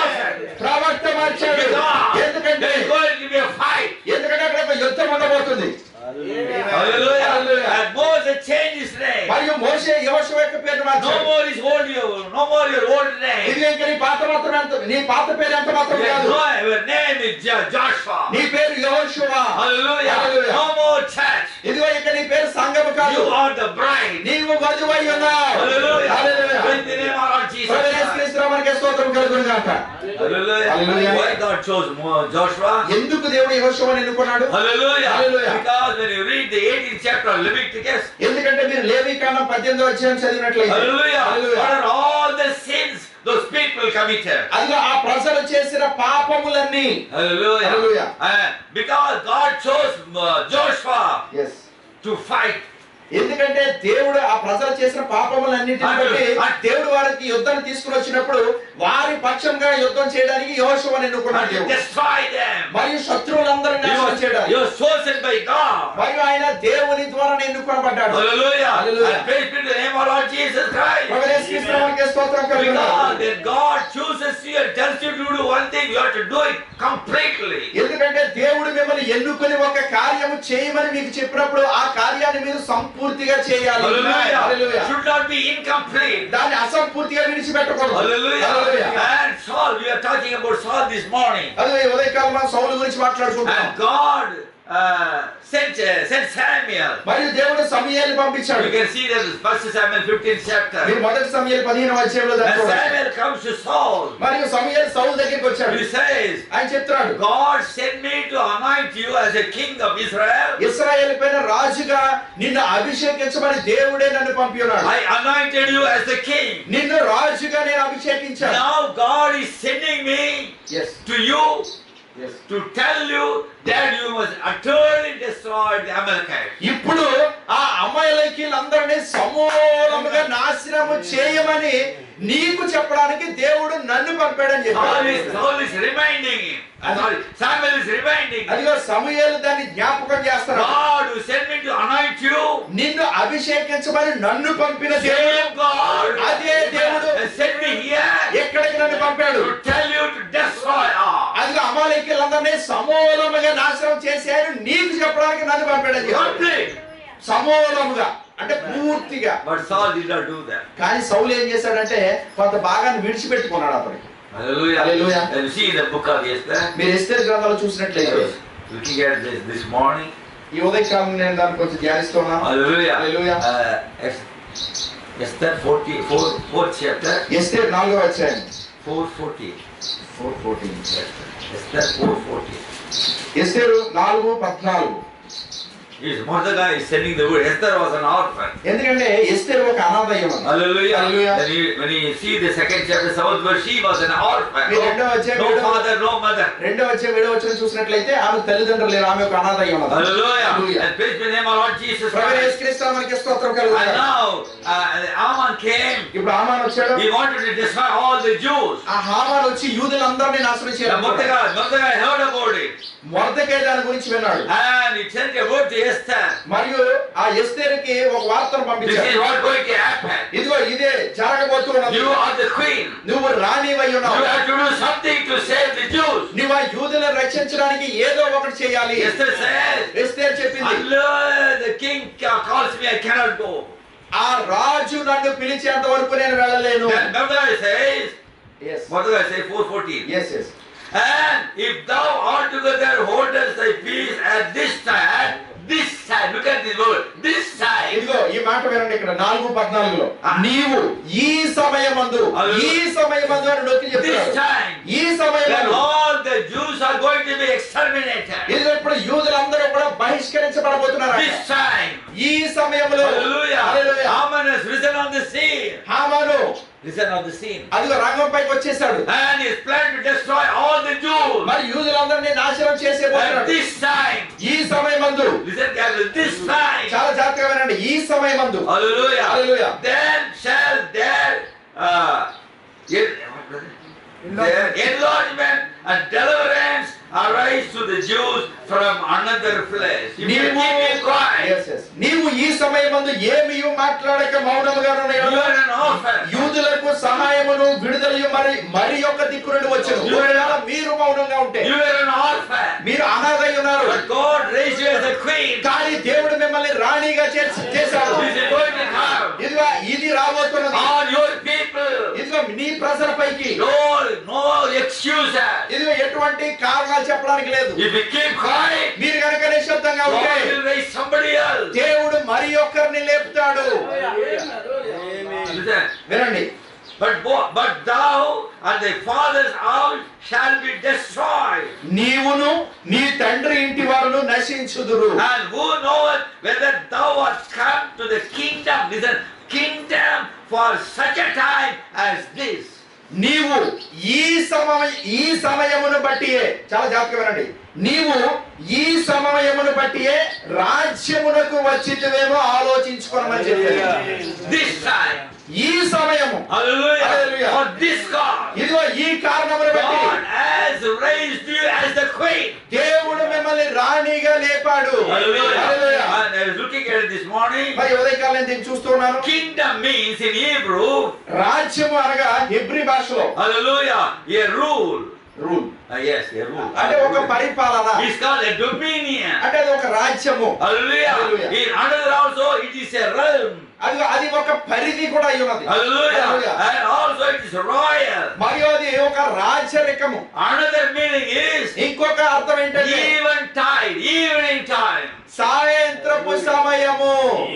[SPEAKER 1] ప్రవక్త మార్చాడు
[SPEAKER 2] Because
[SPEAKER 1] ఎందుకంటే
[SPEAKER 2] there is going to be a fight.
[SPEAKER 1] ఎందుకంటే అక్కడ ఒక యుద్ధం ఉండబోతుంది
[SPEAKER 3] Hallelujah.
[SPEAKER 2] Hallelujah.
[SPEAKER 1] Hallelujah.
[SPEAKER 2] And Moses changed his name.
[SPEAKER 1] మరియు మోసే యోషువ యొక్క పేరు
[SPEAKER 2] No
[SPEAKER 1] మార్చాడు
[SPEAKER 2] more his old, no more your old name.
[SPEAKER 1] ఇది ఇంకా నీ పాత మాత్రం ఎంత నీ పాత పేరు ఎంత మాత్రం కాదు
[SPEAKER 2] No, your name is Jo- Joshua.
[SPEAKER 1] నీ పేరు యెహోషువ
[SPEAKER 2] Hallelujah.
[SPEAKER 1] Hallelujah.
[SPEAKER 2] No more church.
[SPEAKER 1] ఇదిగో ఇక నీ పేరు సంఘము కాదు
[SPEAKER 2] You are the bride.
[SPEAKER 1] నీవు వధువై ఉన్నావు
[SPEAKER 2] Hallelujah.
[SPEAKER 1] Hallelujah.
[SPEAKER 2] In the name of Lord Jesus
[SPEAKER 1] Prabhu
[SPEAKER 2] Christ.
[SPEAKER 1] యేసుక్రీస్తు మనకి స్తోత్రం కలుగును గాక
[SPEAKER 2] Hallelujah.
[SPEAKER 1] Hallelujah.
[SPEAKER 2] Why God chose Mo- Joshua?
[SPEAKER 1] ఎందుకు దేవుడు యెహోషువని ఎన్నుకున్నాడు
[SPEAKER 2] Hallelujah.
[SPEAKER 1] Hallelujah.
[SPEAKER 2] Because when you read the 18th chapter of Leviticus,
[SPEAKER 1] ఎందుకంటే మీరు లేవి కాండం పద్దెనిమిదో అధ్యాయం చదివినట్లయితే
[SPEAKER 2] Hallelujah.
[SPEAKER 1] Hallelujah.
[SPEAKER 2] What are all the sins those people committed?
[SPEAKER 1] అదిగో ఆ ప్రజలు చేసిన పాపములన్నీ
[SPEAKER 2] Hallelujah.
[SPEAKER 1] Hallelujah.
[SPEAKER 2] Uh, because God chose uh, Joshua
[SPEAKER 1] yes
[SPEAKER 2] to fight.
[SPEAKER 1] ఎందుకంటే దేవుడు ఆ ప్రజలు చేసిన పాపములన్నిటిని బట్టి
[SPEAKER 2] Hallelujah.
[SPEAKER 1] దేవుడు వారికి యుద్ధం తీసుకుని వచ్చినప్పుడు వారి పక్షంగా యుద్ధం చేయడానికి యోషువని ఎన్నుకున్నాడు
[SPEAKER 2] And to
[SPEAKER 1] దేవుడు
[SPEAKER 2] destroy them.
[SPEAKER 1] మరియు శత్రువులందరినీ
[SPEAKER 2] He
[SPEAKER 1] నాశనం
[SPEAKER 2] was,
[SPEAKER 1] చేయడానికి
[SPEAKER 2] he was chosen by God.
[SPEAKER 1] మరియు ఆయన దేవుని ద్వారా ఎన్నుకోబడ్డాడు
[SPEAKER 2] Hallelujah.
[SPEAKER 1] Hallelujah.
[SPEAKER 2] And praise be to the name of Lord Jesus Christ.
[SPEAKER 1] ప్రభు యేసుక్రీస్తు నామమునకే స్తోత్రం కలుగును
[SPEAKER 2] Because when God chooses you and tells you to do one thing, you have to do it completely.
[SPEAKER 1] ఎందుకంటే దేవుడు మిమ్మల్ని ఎన్నుకొని ఒక కార్యము చేయమని మీకు చెప్పినప్పుడు ఆ కార్యాన్ని మీరు సంపూర్తిగా చేయాలి
[SPEAKER 2] Hallelujah.
[SPEAKER 1] Hallelujah.
[SPEAKER 2] Should not be incomplete.
[SPEAKER 1] దాన్ని అసంపూర్తిగా విడిచిపెట్టకూడదు
[SPEAKER 2] Hallelujah.
[SPEAKER 1] Hallelujah.
[SPEAKER 2] And Saul, we are talking about Saul this morning.
[SPEAKER 1] అదే ఉదయకాలం మనం సౌలు గురించి మాట్లాడుకుంటున్నాం
[SPEAKER 2] And God uh, sent, uh, sent Samuel.
[SPEAKER 1] మరియు దేవుడు సమయాన్ని పంపించాడు
[SPEAKER 2] You can see that in 1 Samuel 15th chapter.
[SPEAKER 1] మీరు మొదటి సమయాలు పదిహేను అధ్యాయంలో దాన్ని
[SPEAKER 2] And
[SPEAKER 1] చూడండి.
[SPEAKER 2] Samuel comes to Saul.
[SPEAKER 1] మరియు సమయాలు సౌలు దగ్గరికి వచ్చాడు
[SPEAKER 2] He says,
[SPEAKER 1] ఆయన చెప్తున్నాడు
[SPEAKER 2] God sent me to anoint you as a king of Israel.
[SPEAKER 1] Israel పైన రాజుగా నిన్ను అభిషేకించమని దేవుడే నన్ను పంపి ఉన్నాడు
[SPEAKER 2] I anointed you as the king.
[SPEAKER 1] నిన్ను రాజుగా నేను అభిషేకించాను
[SPEAKER 2] Now God is sending me
[SPEAKER 1] Yes.
[SPEAKER 2] to you
[SPEAKER 1] Yes.
[SPEAKER 2] to tell you that you must utterly destroy the Amalekites.
[SPEAKER 1] ఇప్పుడు ఆ అమ్మాయిలకి సమూలముగా నాశనము చేయమని నీకు చెప్పడానికి దేవుడు నన్ను పంపాడని
[SPEAKER 2] Saul
[SPEAKER 1] చెప్పాడు
[SPEAKER 2] is, Saul is reminding him. Uh, sorry, Samuel is reminding him.
[SPEAKER 1] అదిగో సమూయేలు దాన్ని జ్ఞాపకం చేస్తాడు
[SPEAKER 2] God who sent me to anoint you,
[SPEAKER 1] నిన్ను అభిషేకించమని నన్ను పంపిన దేవుడు
[SPEAKER 2] same God
[SPEAKER 1] అదే దేవుడు
[SPEAKER 2] has sent me here
[SPEAKER 1] ఎక్కడికి నన్ను పంపాడు
[SPEAKER 2] to tell you to destroy all.
[SPEAKER 1] అది అమాలేకులందరినీ సమూలముగా నాశనం చేశారు నీకు చెప్పడానికి నన్ను పంపాడు అని చెప్పాడు.
[SPEAKER 2] Complete.
[SPEAKER 1] సమూలముగా అంటే పూర్తిగా
[SPEAKER 2] But Saul did not do that.
[SPEAKER 1] కానీ సౌలు ఏం చేశాడంటే కొంత భాగాన్ని విడిచిపెట్టుకున్నాడు అతనికి
[SPEAKER 2] Hallelujah.
[SPEAKER 1] Hallelujah.
[SPEAKER 2] And you see in the book of Esther,
[SPEAKER 1] మీరు ఎస్తేర్ గ్రంథాలు
[SPEAKER 2] I
[SPEAKER 1] చూసినట్లయితే
[SPEAKER 2] was looking at this this morning.
[SPEAKER 1] ఈ ఉదయకాలం నేను దాన్ని కొంచెం ధ్యానిస్తున్నాను
[SPEAKER 2] Hallelujah.
[SPEAKER 1] Hallelujah.
[SPEAKER 2] Uh, Es- Esther 40, 4, 4th chapter,
[SPEAKER 1] Esther నాలుగో అధ్యాయం
[SPEAKER 2] 440.
[SPEAKER 1] Four fourteen
[SPEAKER 2] Esther 440.
[SPEAKER 1] ఎస్తేరు నాలుగు పద్నాలుగు
[SPEAKER 2] Yes, Mordecai is sending the word. Esther was an orphan.
[SPEAKER 1] ఎందుకంటే ఎస్తేరు ఒక అనాథయం
[SPEAKER 2] Hallelujah.
[SPEAKER 1] Hallelujah.
[SPEAKER 2] When you, when you see the second chapter, seventh verse, she was an orphan.
[SPEAKER 1] మీరు రెండో అధ్యాయం
[SPEAKER 2] No
[SPEAKER 1] ఏడో-
[SPEAKER 2] father, no mother.
[SPEAKER 1] రెండో వచ్చే ఏడో వచ్చిన చూసినట్లయితే ఆమె తల్లిదండ్రులు లేరు ఆమె ఒక అనాథయం
[SPEAKER 2] Hallelujah.
[SPEAKER 1] Hallelujah.
[SPEAKER 2] And praise the name of Lord Jesus
[SPEAKER 1] Prabhu
[SPEAKER 2] Christ.
[SPEAKER 1] యేసుక్రీస్తు మనకి స్తోత్రం
[SPEAKER 2] And
[SPEAKER 1] కలుగుతాడు
[SPEAKER 2] now, uh, Aman came.
[SPEAKER 1] ఇప్పుడు ఆమాన్ వచ్చాడు
[SPEAKER 2] He wanted to destroy all the Jews.
[SPEAKER 1] ఆ హామాన్ వచ్చి యూదులందరినీ నాశనం
[SPEAKER 2] And
[SPEAKER 1] చేయాలి
[SPEAKER 2] Mordecai, Mordecai heard about it.
[SPEAKER 1] Mordecai దాని గురించి విన్నాడు
[SPEAKER 2] And he sent a word to Esther.
[SPEAKER 1] మరియు ఆ ఎస్తేరుకి ఒక వార్తను
[SPEAKER 2] This
[SPEAKER 1] పంపించాడు
[SPEAKER 2] is what going to happen.
[SPEAKER 1] ఇదిగో ఇదే జరగబోతున్నది
[SPEAKER 2] You are the queen.
[SPEAKER 1] నువ్వు రాణివై
[SPEAKER 2] You
[SPEAKER 1] ఉన్నావు
[SPEAKER 2] have to do something to save the Jews.
[SPEAKER 1] నువ్వు ఆ యూదులను రక్షించడానికి ఏదో ఒకటి చేయాలి
[SPEAKER 2] Esther says,
[SPEAKER 1] ఎస్తేర్ చెప్పింది
[SPEAKER 2] Unless the king calls me, I cannot go.
[SPEAKER 1] ఆ రాజు నన్ను పిలిచేంత వరకు నేను వెళ్ళలేను
[SPEAKER 2] Then Mordecai says,
[SPEAKER 1] yes
[SPEAKER 2] Mordecai says 414.
[SPEAKER 1] Yes yes
[SPEAKER 2] And if thou altogether holdest thy peace at this time, at this time, look at this word, this time,
[SPEAKER 1] ఇదిగో ఈ మాట వినండి ఇక్కడ నాలుగు పద్నాలుగులో నీవు ఈ సమయమందు ఈ సమయమందు అని నొక్కి
[SPEAKER 2] this
[SPEAKER 1] చెప్తున్నాడు
[SPEAKER 2] time,
[SPEAKER 1] ఈ
[SPEAKER 2] then
[SPEAKER 1] సమయంలో
[SPEAKER 2] all the Jews are going to be exterminated.
[SPEAKER 1] ఇదిగో ఇప్పుడు యూదులందరూ కూడా బహిష్కరించబడబోతున్నారు
[SPEAKER 2] This time,
[SPEAKER 1] ఈ సమయంలో
[SPEAKER 2] hallelujah,
[SPEAKER 1] hallelujah.
[SPEAKER 2] Haman has risen on the scene.
[SPEAKER 1] హామాను
[SPEAKER 2] Risen on the scene.
[SPEAKER 1] అదిగో రంగం పైకి వచ్చేసాడు
[SPEAKER 2] And is planned to destroy all the Jews.
[SPEAKER 1] మరి యూదులందరినీ నాశనం చేసే
[SPEAKER 2] At this time,
[SPEAKER 1] ఈ సమయమందు
[SPEAKER 2] listen carefully, this time,
[SPEAKER 1] చాలా జాగ్రత్తగా వినండి ఈ సమయమందు
[SPEAKER 2] hallelujah,
[SPEAKER 1] Hallelujah.
[SPEAKER 2] then shall there, uh, en- what was it? Their enlargement and deliverance arise to the Jews from another place. You
[SPEAKER 1] నీవు
[SPEAKER 2] will keep it quiet.
[SPEAKER 1] Yes, yes. నీవు ఈ సమయమందు ఏమీ మాట్లాడక మౌనముగా
[SPEAKER 2] You are an orphan.
[SPEAKER 1] యూదులకు సహాయమును విడుదలయు మరి మరి యొక్క దిక్కు నుండి వచ్చును
[SPEAKER 2] You are-
[SPEAKER 1] ఒకవేళ మీరు మౌనంగా ఉంటే
[SPEAKER 2] You are an orphan.
[SPEAKER 1] మీరు అనాథై ఉన్నారు
[SPEAKER 2] But God raised you as a queen.
[SPEAKER 1] కానీ దేవుడు మిమ్మల్ని రాణిగా చేర్చి చేశాడు
[SPEAKER 2] This is going to come
[SPEAKER 1] ఇదిగో ఇది రాబోతున్నది
[SPEAKER 2] on your people.
[SPEAKER 1] ఇదిగో నీ ప్రజలపైకి
[SPEAKER 2] No, no excuses.
[SPEAKER 1] ఇదిగో ఎటువంటి కారణాలు చెప్పడానికి లేదు
[SPEAKER 2] If you keep quiet,
[SPEAKER 1] మీరు కనుక నిశ్శబ్దంగా ఉంటే
[SPEAKER 2] God will raise somebody else.
[SPEAKER 1] దేవుడు మరి ఒక్కరిని లేపుతాడు
[SPEAKER 2] Listen.
[SPEAKER 1] వినండి
[SPEAKER 2] But, bo- but thou and thy father's house shall be destroyed.
[SPEAKER 1] నీవును నీ తండ్రి ఇంటి వారును నశించుదురు
[SPEAKER 2] And who knoweth whether thou art come to the kingdom, listen, kingdom for such a time as this.
[SPEAKER 1] నీవు ఈ సమయ ఈ సమయమును బట్టియే చాలా జాగ్రత్తగా వినండి నీవు ఈ సమయమును బట్టియే రాజ్యమునకు వచ్చితేమో ఆలోచించుకోనమని చెప్పారు
[SPEAKER 2] This time.
[SPEAKER 1] ఈ సమయము
[SPEAKER 2] Hallelujah.
[SPEAKER 1] Hallelujah.
[SPEAKER 2] For this God.
[SPEAKER 1] ఇదిగో ఈ కారణమును బట్టి
[SPEAKER 2] God has raised you as the queen.
[SPEAKER 1] దేవుడు మిమ్మల్ని రాణిగా లేపాడు
[SPEAKER 2] Hallelujah.
[SPEAKER 1] Hallelujah.
[SPEAKER 2] And I was looking at it this morning.
[SPEAKER 1] మరి ఉదయకాలం నేను దీన్ని చూస్తున్నాను
[SPEAKER 2] Kingdom means in Hebrew,
[SPEAKER 1] రాజ్యము అనగా హెబ్రి భాషలో
[SPEAKER 2] hallelujah, a rule.
[SPEAKER 1] Rule
[SPEAKER 2] Uh, yes, a rule.
[SPEAKER 1] అంటే ఒక పరిపాలన
[SPEAKER 2] It's called a dominion.
[SPEAKER 1] అంటే అది ఒక రాజ్యము
[SPEAKER 2] Hallelujah.
[SPEAKER 1] Hallelujah.
[SPEAKER 2] In another also, it is a realm.
[SPEAKER 1] అది అది ఒక పరిధి కూడా అయి ఉన్నది
[SPEAKER 2] Hallelujah.
[SPEAKER 1] Hallelujah.
[SPEAKER 2] And also it is royal.
[SPEAKER 1] మరియు అది ఒక రాజ్యరికము
[SPEAKER 2] Another meaning is
[SPEAKER 1] ఇంకొక అర్థం ఏంటంటే
[SPEAKER 2] eventide, evening time.
[SPEAKER 1] సాయంత్రపు సమయము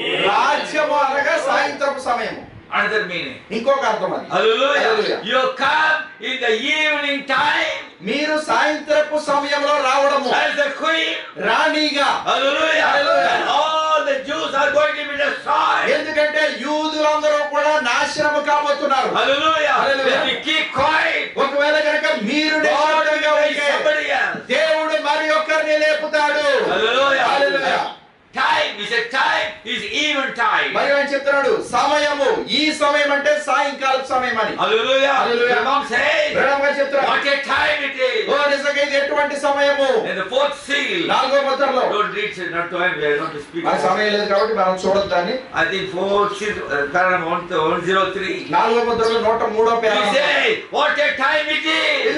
[SPEAKER 1] రాజ్యము అనగా సాయంత్రపు సమయము
[SPEAKER 2] Another meaning.
[SPEAKER 1] ఇంకొక అర్థం అది
[SPEAKER 2] Hallelujah.
[SPEAKER 1] Hallelujah.
[SPEAKER 2] You come in the evening time
[SPEAKER 1] మీరు సాయంత్రపు సమయంలో రావడము
[SPEAKER 2] as the queen.
[SPEAKER 1] రాణిగా
[SPEAKER 2] Hallelujah.
[SPEAKER 1] Hallelujah.
[SPEAKER 2] And all the Jews are going to be destroyed.
[SPEAKER 1] ఎందుకంటే యూదులందరూ కూడా నాశనము కాబోతున్నారు
[SPEAKER 2] Hallelujah.
[SPEAKER 1] Hallelujah.
[SPEAKER 2] When we keep quiet,
[SPEAKER 1] ఒకవేళ కనుక మీరు
[SPEAKER 2] God
[SPEAKER 1] నిశ్శబ్దంగా
[SPEAKER 2] will raise
[SPEAKER 1] ఉంటే
[SPEAKER 2] somebody else.
[SPEAKER 1] దేవుడు మరి ఒక్కరిని లేపుతాడు
[SPEAKER 2] Hallelujah.
[SPEAKER 1] Hallelujah.
[SPEAKER 2] Time is a time is even time.
[SPEAKER 1] మరి ఆయన చెప్తున్నాడు సమయము ఈ సమయం అంటే సాయంకాలం సమయం అని
[SPEAKER 2] Hallelujah.
[SPEAKER 1] Hallelujah.
[SPEAKER 2] The mom says,
[SPEAKER 1] బ్రహ్మ గారు చెప్తున్నాడు
[SPEAKER 2] what a time it
[SPEAKER 1] oh
[SPEAKER 2] is.
[SPEAKER 1] నిజంగా ఇది ఎటువంటి సమయము
[SPEAKER 2] And the fourth seal.
[SPEAKER 1] నాలుగో ముద్రలో
[SPEAKER 2] Don't read it, not time. We are going to speak.
[SPEAKER 1] మనకు సమయం లేదు కాబట్టి మనం చూడొద్దు దాన్ని
[SPEAKER 2] I think fourth seal, uh, paragraph one, one zero three.
[SPEAKER 1] నాలుగో ముద్రలో నూట మూడో
[SPEAKER 2] He
[SPEAKER 1] పేరు
[SPEAKER 2] says, what a time it is.
[SPEAKER 1] ఇదిగో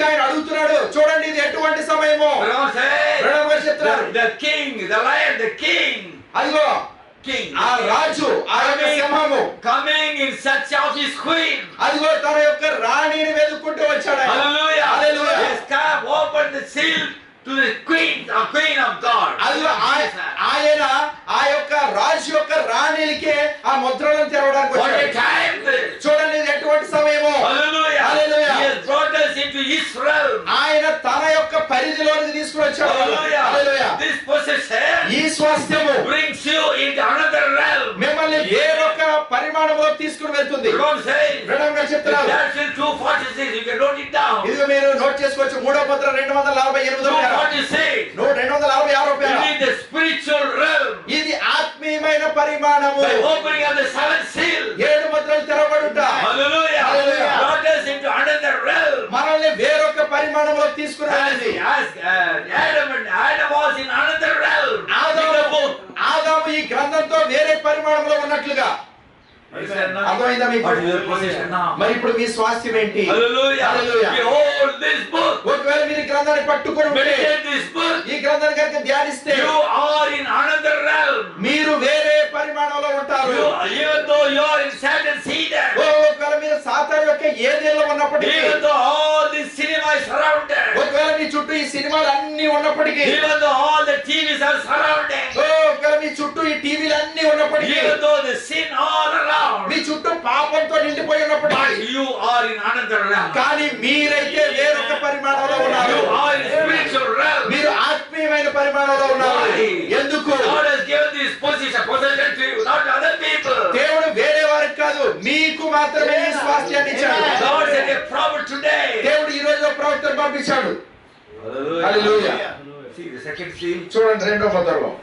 [SPEAKER 1] ఇప్పుడు ఆయన అడుగుతున్నాడు చూడండి ఇది ఎటువంటి సమయము
[SPEAKER 2] Brother says,
[SPEAKER 1] Brother గారు చెప్తున్నారు
[SPEAKER 2] the, the king, the lion, the king,
[SPEAKER 1] అదిగో
[SPEAKER 2] king,
[SPEAKER 1] ఆ రాజు ఆ యొక్క సింహము
[SPEAKER 2] coming in search of his queen.
[SPEAKER 1] అదిగో తన యొక్క రాణిని వెతుక్కుంటూ వచ్చాడు ఆయన.
[SPEAKER 2] Hallelujah.
[SPEAKER 1] Hallelujah.
[SPEAKER 2] He has come, opened the seal to the queen, a queen of God.
[SPEAKER 1] అదిగో ఆయ- ఆయన ఆ యొక్క రాజు యొక్క రాణిలకే ఆ ముద్రలను తెరవడానికి
[SPEAKER 2] What a
[SPEAKER 1] వచ్చాడు
[SPEAKER 2] time this.
[SPEAKER 1] చూడండి ఇది ఎటువంటి సమయము
[SPEAKER 2] Hallelujah.
[SPEAKER 1] Hallelujah.
[SPEAKER 2] He has brought us into Israel.
[SPEAKER 1] ఆయన తన యొక్క పరిధిలోనికి తీసుకుని వచ్చాడు
[SPEAKER 2] Hallelujah.
[SPEAKER 1] హల్లెలూయా.
[SPEAKER 2] This possession
[SPEAKER 1] ఈ స్వాస్థ్యము
[SPEAKER 2] brings you into another realm.
[SPEAKER 1] మిమ్మల్ని వేరొక పరిమాణంలో తీసుకుని వెళ్తుంది
[SPEAKER 2] God says,
[SPEAKER 1] బ్రహ్మ గారు చెప్తున్నారు
[SPEAKER 2] that's in 246, you can note it down.
[SPEAKER 1] ఇదిగో మీరు నోట్ చేసుకోవచ్చు మూడో పత్ర రెండు వందల నలభై ఎనిమిదో పేర.
[SPEAKER 2] 246.
[SPEAKER 1] నూట రెండు వందల అరవై ఆరో పేర.
[SPEAKER 2] It is the spiritual realm.
[SPEAKER 1] ఇది ఆత్మీయమైన పరిమాణము
[SPEAKER 2] By opening of the seventh seal.
[SPEAKER 1] ఏడు ముద్రలు తెరవబడుట
[SPEAKER 2] Hallelujah.
[SPEAKER 1] Hallelujah.
[SPEAKER 2] Brought us into another realm.
[SPEAKER 1] మనల్ని వేరొక పరిమాణంలో తీసుకుని
[SPEAKER 2] As,
[SPEAKER 1] వెళ్ళింది
[SPEAKER 2] as uh, Adam and Adam was in another realm. In the
[SPEAKER 1] ఆదాము
[SPEAKER 2] book.
[SPEAKER 1] ఆదాము ఈ గ్రంథంతో వేరే పరిమాణంలో ఉన్నట్లుగా
[SPEAKER 2] Understand now?
[SPEAKER 1] అర్థమైందా మీకు
[SPEAKER 2] What is your position now?
[SPEAKER 1] మరి ఇప్పుడు మీ స్వాస్థ్యం ఏంటి
[SPEAKER 2] Hallelujah.
[SPEAKER 1] Hallelujah.
[SPEAKER 2] Behold this book.
[SPEAKER 1] ఒకవేళ మీరు ఈ గ్రంథాన్ని పట్టుకొని ఉంటే
[SPEAKER 2] Meditate this book.
[SPEAKER 1] ఈ గ్రంథాన్ని కనుక ధ్యానిస్తే
[SPEAKER 2] You are in another realm.
[SPEAKER 1] మీరు వేరే పరిమాణంలో ఉంటారు
[SPEAKER 2] You, even though you are in Satan's Eden.
[SPEAKER 1] ఓ, ఒకవేళ మీరు సాతాను యొక్క ఏదేళ్ళలో ఉన్నప్పటికీ
[SPEAKER 2] Even though all this cinema is surrounded.
[SPEAKER 1] ఒకవేళ మీ చుట్టూ ఈ సినిమాలు అన్ని ఉన్నప్పటికీ
[SPEAKER 2] Even though all the TVs are surrounded.
[SPEAKER 1] ఓ, ఒకవేళ మీ చుట్టూ ఈ టీవీలు అన్ని ఉన్నప్పటికీ
[SPEAKER 2] Even though the sin all around.
[SPEAKER 1] మీ చుట్టూ పాపంతో నిండిపోయి ఉన్నప్పటికీ
[SPEAKER 2] But you are in another realm.
[SPEAKER 1] కానీ మీరైతే వేరొక పరిమాణంలో ఉన్నారు
[SPEAKER 2] You are in spiritual realm.
[SPEAKER 1] మీరు ఆత్మీయమైన పరిమాణంలో ఉన్నారు
[SPEAKER 2] Why?
[SPEAKER 1] ఎందుకు
[SPEAKER 2] God has given this position, possession to you, not to other people.
[SPEAKER 1] దేవుడు వేరే వారికి కాదు మీకు మాత్రమే ఈ స్వాస్థ్యాన్ని ఇచ్చాడు
[SPEAKER 2] God sent a prophet today.
[SPEAKER 1] దేవుడు ఈ రోజు ఒక ప్రవక్తను పంపించాడు Hallelujah.
[SPEAKER 2] See the second scene?
[SPEAKER 1] చూడండి రెండో పదర్లో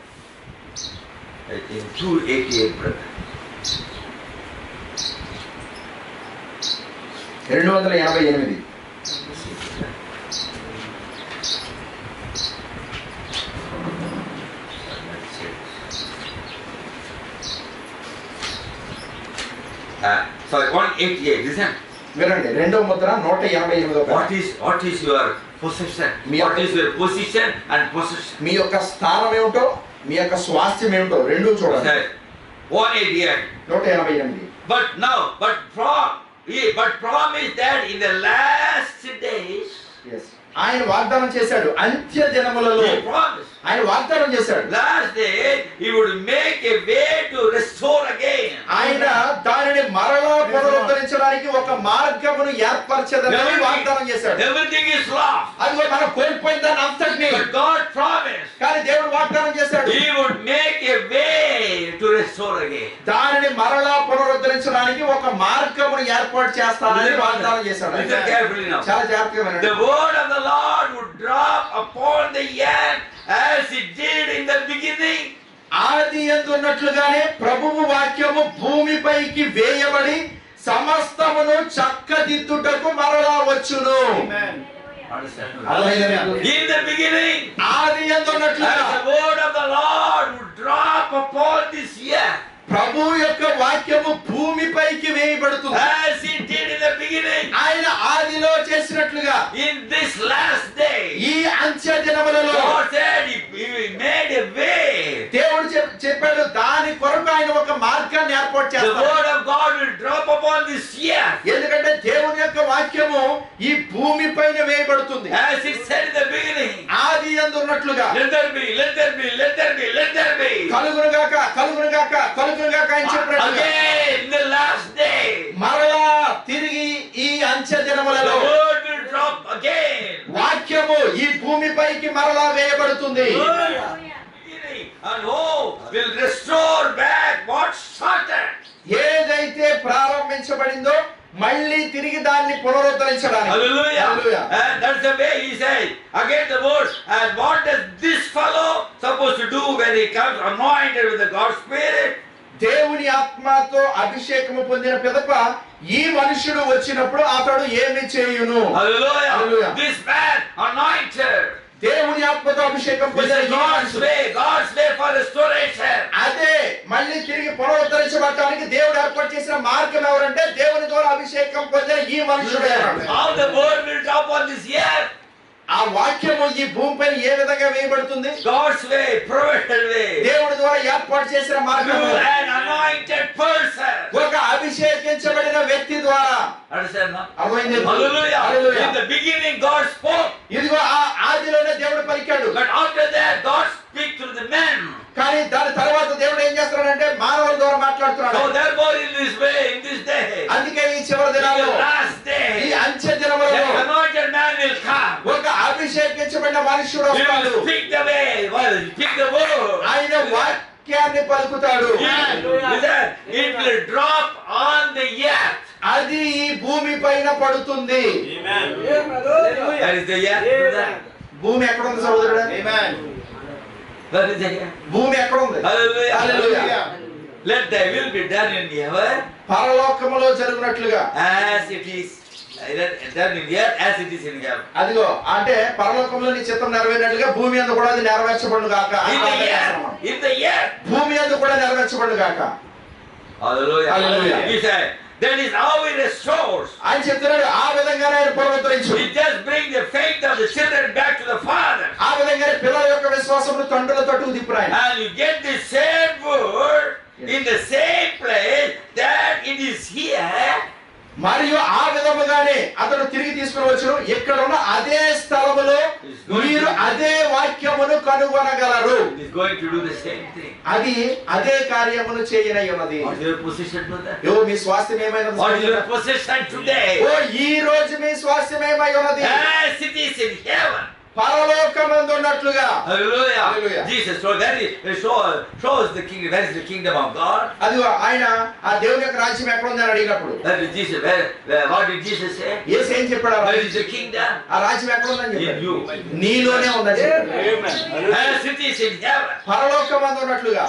[SPEAKER 2] In 288, brother.
[SPEAKER 1] రెండు వందల ఎనభై ఎనిమిది
[SPEAKER 2] Uh, sorry, 188. Listen.
[SPEAKER 1] వినండి రెండో ముద్ర నూట ఎనభై ఎనిమిదో పేర.
[SPEAKER 2] What is what is your possession?
[SPEAKER 1] Me-
[SPEAKER 2] What is your position and possession?
[SPEAKER 1] మీ యొక్క స్థానం ఏమిటో మీ యొక్క స్వాస్థ్యం ఏమిటో రెండు చూడండి
[SPEAKER 2] Said 188.
[SPEAKER 1] నూట ఎనభై ఎనిమిది
[SPEAKER 2] But now, but prom, he- but promise that in the last days,
[SPEAKER 1] Yes. ఆయన వాగ్దానం చేశాడు అంత్య దినములలో
[SPEAKER 2] he promised.
[SPEAKER 1] ఆయన వాగ్దానం చేశాడు
[SPEAKER 2] Last day, he would make a way to restore again.
[SPEAKER 1] ఆయన దానిని మరలా పునరుద్ధరించడానికి ఒక మార్గమును ఏర్పరచదని వాగ్దానం చేశాడు
[SPEAKER 2] Everything is lost.
[SPEAKER 1] అది మనం కోల్పోయిన దాన్ని అంతటిని
[SPEAKER 2] But God promised
[SPEAKER 1] కానీ దేవుడు వాగ్దానం చేశాడు
[SPEAKER 2] he would make a way to restore again.
[SPEAKER 1] దానిని మరలా పునరుద్ధరించడానికి ఒక మార్గమును ఏర్పాటు చేస్తానని వాగ్దానం చేశాడు
[SPEAKER 2] Listen carefully now.
[SPEAKER 1] చాలా జాగ్రత్తగా
[SPEAKER 2] The
[SPEAKER 1] వినండి.
[SPEAKER 2] word of the Lord would drop upon the earth as it did in the beginning.
[SPEAKER 1] ఆది ఎందున్నట్లుగానే ప్రభువు వాక్యము భూమిపైకి వేయబడి సమస్తమును చక్కదిద్దుటకు మరలా వచ్చును
[SPEAKER 2] Understand?
[SPEAKER 1] అర్థమైందా మీకు?
[SPEAKER 2] In the beginning,
[SPEAKER 1] ఆది
[SPEAKER 2] as
[SPEAKER 1] ఎందున్నట్లుగా
[SPEAKER 2] the word of the Lord would drop upon this earth,
[SPEAKER 1] ప్రభు యొక్క వాక్యము భూమిపైకి వేయబడుతుంది
[SPEAKER 2] as it did in the beginning,
[SPEAKER 1] ఆయన ఆదిలో చేసినట్లుగా
[SPEAKER 2] in this last day,
[SPEAKER 1] ఈ అంత్య దినములలో
[SPEAKER 2] God said He, he made a way.
[SPEAKER 1] దేవుడు చెప్- చెప్పాడు దాని కొరకు ఆయన ఒక మార్గాన్ని ఏర్పాటు
[SPEAKER 2] The
[SPEAKER 1] చేస్తాడు
[SPEAKER 2] word of God will drop upon this earth,
[SPEAKER 1] ఎందుకంటే దేవుని యొక్క వాక్యము ఈ భూమి పైన వేయబడుతుంది
[SPEAKER 2] as it said in the beginning.
[SPEAKER 1] ఆది అందున్నట్లుగా
[SPEAKER 2] Let there be, let there be, let there be, let there be.
[SPEAKER 1] కలుగునుగాక కలుగునుగాక కలుగునుగాక ఆయన చెప్పినట్లుగా
[SPEAKER 2] Again, in the last day,
[SPEAKER 1] మరలా తిరిగి ఈ అంత్య
[SPEAKER 2] the
[SPEAKER 1] దినములలో
[SPEAKER 2] word will drop again.
[SPEAKER 1] వాక్యము ఈ భూమిపైకి మరలా వేయబడుతుంది
[SPEAKER 2] And who will restore back what started?
[SPEAKER 1] ఏదైతే ప్రారంభించబడిందో మళ్ళీ తిరిగి దాన్ని పునరుద్ధరించడానికి
[SPEAKER 2] Hallelujah.
[SPEAKER 1] Hallelujah.
[SPEAKER 2] And that's the way he said. Again the words. And what does this fellow supposed to do when he comes anointed with the God's Spirit?
[SPEAKER 1] దేవుని ఆత్మతో అభిషేకము పొందిన పిదప ఈ మనుషుడు వచ్చినప్పుడు అతడు ఏమి చేయును
[SPEAKER 2] Hallelujah.
[SPEAKER 1] Hallelujah.
[SPEAKER 2] This man anointed.
[SPEAKER 1] దేవుని ఆత్మతో అభిషేకం
[SPEAKER 2] This
[SPEAKER 1] పొందిన
[SPEAKER 2] is
[SPEAKER 1] ఈ
[SPEAKER 2] God's
[SPEAKER 1] మనుషుడు.
[SPEAKER 2] way. God's way for restoration.
[SPEAKER 1] అదే మళ్ళీ తిరిగి పునరుద్ధరించబడటానికి దేవుడు ఏర్పాటు చేసిన మార్గం ఎవరంటే దేవుని ద్వారా అభిషేకం పొందిన ఈ మనుషుడు
[SPEAKER 2] How the word will drop on this earth.
[SPEAKER 1] ఆ వాక్యము ఈ భూమిపైన ఏ విధంగా వేయబడుతుంది
[SPEAKER 2] God's way, provided way.
[SPEAKER 1] దేవుడి ద్వారా ఏర్పాటు చేసిన మార్గం
[SPEAKER 2] Through an anointed person.
[SPEAKER 1] ఒక అభిషేకించబడిన వ్యక్తి ద్వారా
[SPEAKER 2] Understand now?
[SPEAKER 1] అర్థమైంది
[SPEAKER 2] Hallelujah.
[SPEAKER 1] Hallelujah.
[SPEAKER 2] In the beginning, God spoke.
[SPEAKER 1] ఇదిగో ఆ ఆదిలోనే దేవుడు పలికాడు
[SPEAKER 2] But after that, God speaks through the men.
[SPEAKER 1] కానీ దాని తర్వాత దేవుడు ఏం చేస్తున్నాడంటే మానవుల ద్వారా
[SPEAKER 2] So
[SPEAKER 1] మాట్లాడుతున్నాడు
[SPEAKER 2] therefore, in this way, in this day,
[SPEAKER 1] అందుకే ఈ చివరి
[SPEAKER 2] in the
[SPEAKER 1] దినాల్లో
[SPEAKER 2] last
[SPEAKER 1] ఈ
[SPEAKER 2] day,
[SPEAKER 1] అంచె
[SPEAKER 2] the
[SPEAKER 1] దినములలో
[SPEAKER 2] anointed man will come.
[SPEAKER 1] ఒక అభిషేకించబడిన మనుషుడు
[SPEAKER 2] He
[SPEAKER 1] వస్తాడు
[SPEAKER 2] will speak the way, well, speak the word.
[SPEAKER 1] ఆయన వాక్యాన్ని పలుకుతాడు
[SPEAKER 2] He said, It will drop on the earth.
[SPEAKER 1] అది ఈ భూమి పైన పడుతుంది
[SPEAKER 2] That is the earth. brother.
[SPEAKER 1] భూమి ఎక్కడ ఉంది సహోదరుడు
[SPEAKER 2] That is the earth.
[SPEAKER 1] భూమి ఎక్కడ ఉంది
[SPEAKER 2] Hallelujah.
[SPEAKER 1] Hallelujah.
[SPEAKER 2] Let thy will be done in heaven
[SPEAKER 1] పరలోకములో జరుగునట్లుగా
[SPEAKER 2] as it is uh, done in earth as it is in heaven.
[SPEAKER 1] అదిగో అంటే పరలోకంలో నీ చిత్తం నెరవేరినట్లుగా భూమి అందు కూడా అది నెరవేర్చబడును గాక
[SPEAKER 2] In the earth. In the earth.
[SPEAKER 1] భూమి అందు కూడా నెరవేర్చబడును గాక
[SPEAKER 2] Hallelujah.
[SPEAKER 1] Hallelujah.
[SPEAKER 2] He said, that is how he restores.
[SPEAKER 1] ఆయన చెప్తున్నాడు ఆ విధంగానే ఆయన పునరుద్ధరించు
[SPEAKER 2] He just brings the faith of the children back to the father.
[SPEAKER 1] ఆ విధంగానే పిల్లల యొక్క విశ్వాసమును తండ్రుల తట్టుకు దిప్పును ఆయన
[SPEAKER 2] And you get the same word in the same place that it is here.
[SPEAKER 1] మరియు ఆ విధముగానే అతడు తిరిగి తీసుకుని వచ్చును ఇక్కడ ఉన్న అదే స్థలములో మీరు అదే వాక్యమును కనుగొనగలరు
[SPEAKER 2] It is going to do the same thing.
[SPEAKER 1] అది అదే కార్యమును చేయనై ఉన్నది
[SPEAKER 2] What is your position, brother?
[SPEAKER 1] యో మీ స్వాస్థ్యం
[SPEAKER 2] What is
[SPEAKER 1] ఏమైనది
[SPEAKER 2] your position today?
[SPEAKER 1] ఓ ఈ రోజు మీ స్వాస్థ్యం ఏమై ఉన్నది
[SPEAKER 2] As it is in heaven.
[SPEAKER 1] పరలోకమందు ఉన్నట్లుగా
[SPEAKER 2] Hallelujah.
[SPEAKER 1] Hallelujah.
[SPEAKER 2] Jesus told that is, it shows, shows the kingdom. That is the kingdom of God.
[SPEAKER 1] అది ఆయన ఆ దేవుని యొక్క రాజ్యం ఎక్కడ ఉంది అని అడిగినప్పుడు
[SPEAKER 2] That is Jesus. Where, where, what did Jesus say?
[SPEAKER 1] ఏసు ఏం చెప్పాడు ఆ
[SPEAKER 2] Where
[SPEAKER 1] రాజ్యం?
[SPEAKER 2] is the kingdom?
[SPEAKER 1] ఆ రాజ్యం ఎక్కడ ఉందని
[SPEAKER 2] In
[SPEAKER 1] చెప్పాడు
[SPEAKER 2] you.
[SPEAKER 1] నీలోనే ఉందని చెప్పాడు
[SPEAKER 2] As it is in heaven.
[SPEAKER 1] పరలోకమందు ఉన్నట్లుగా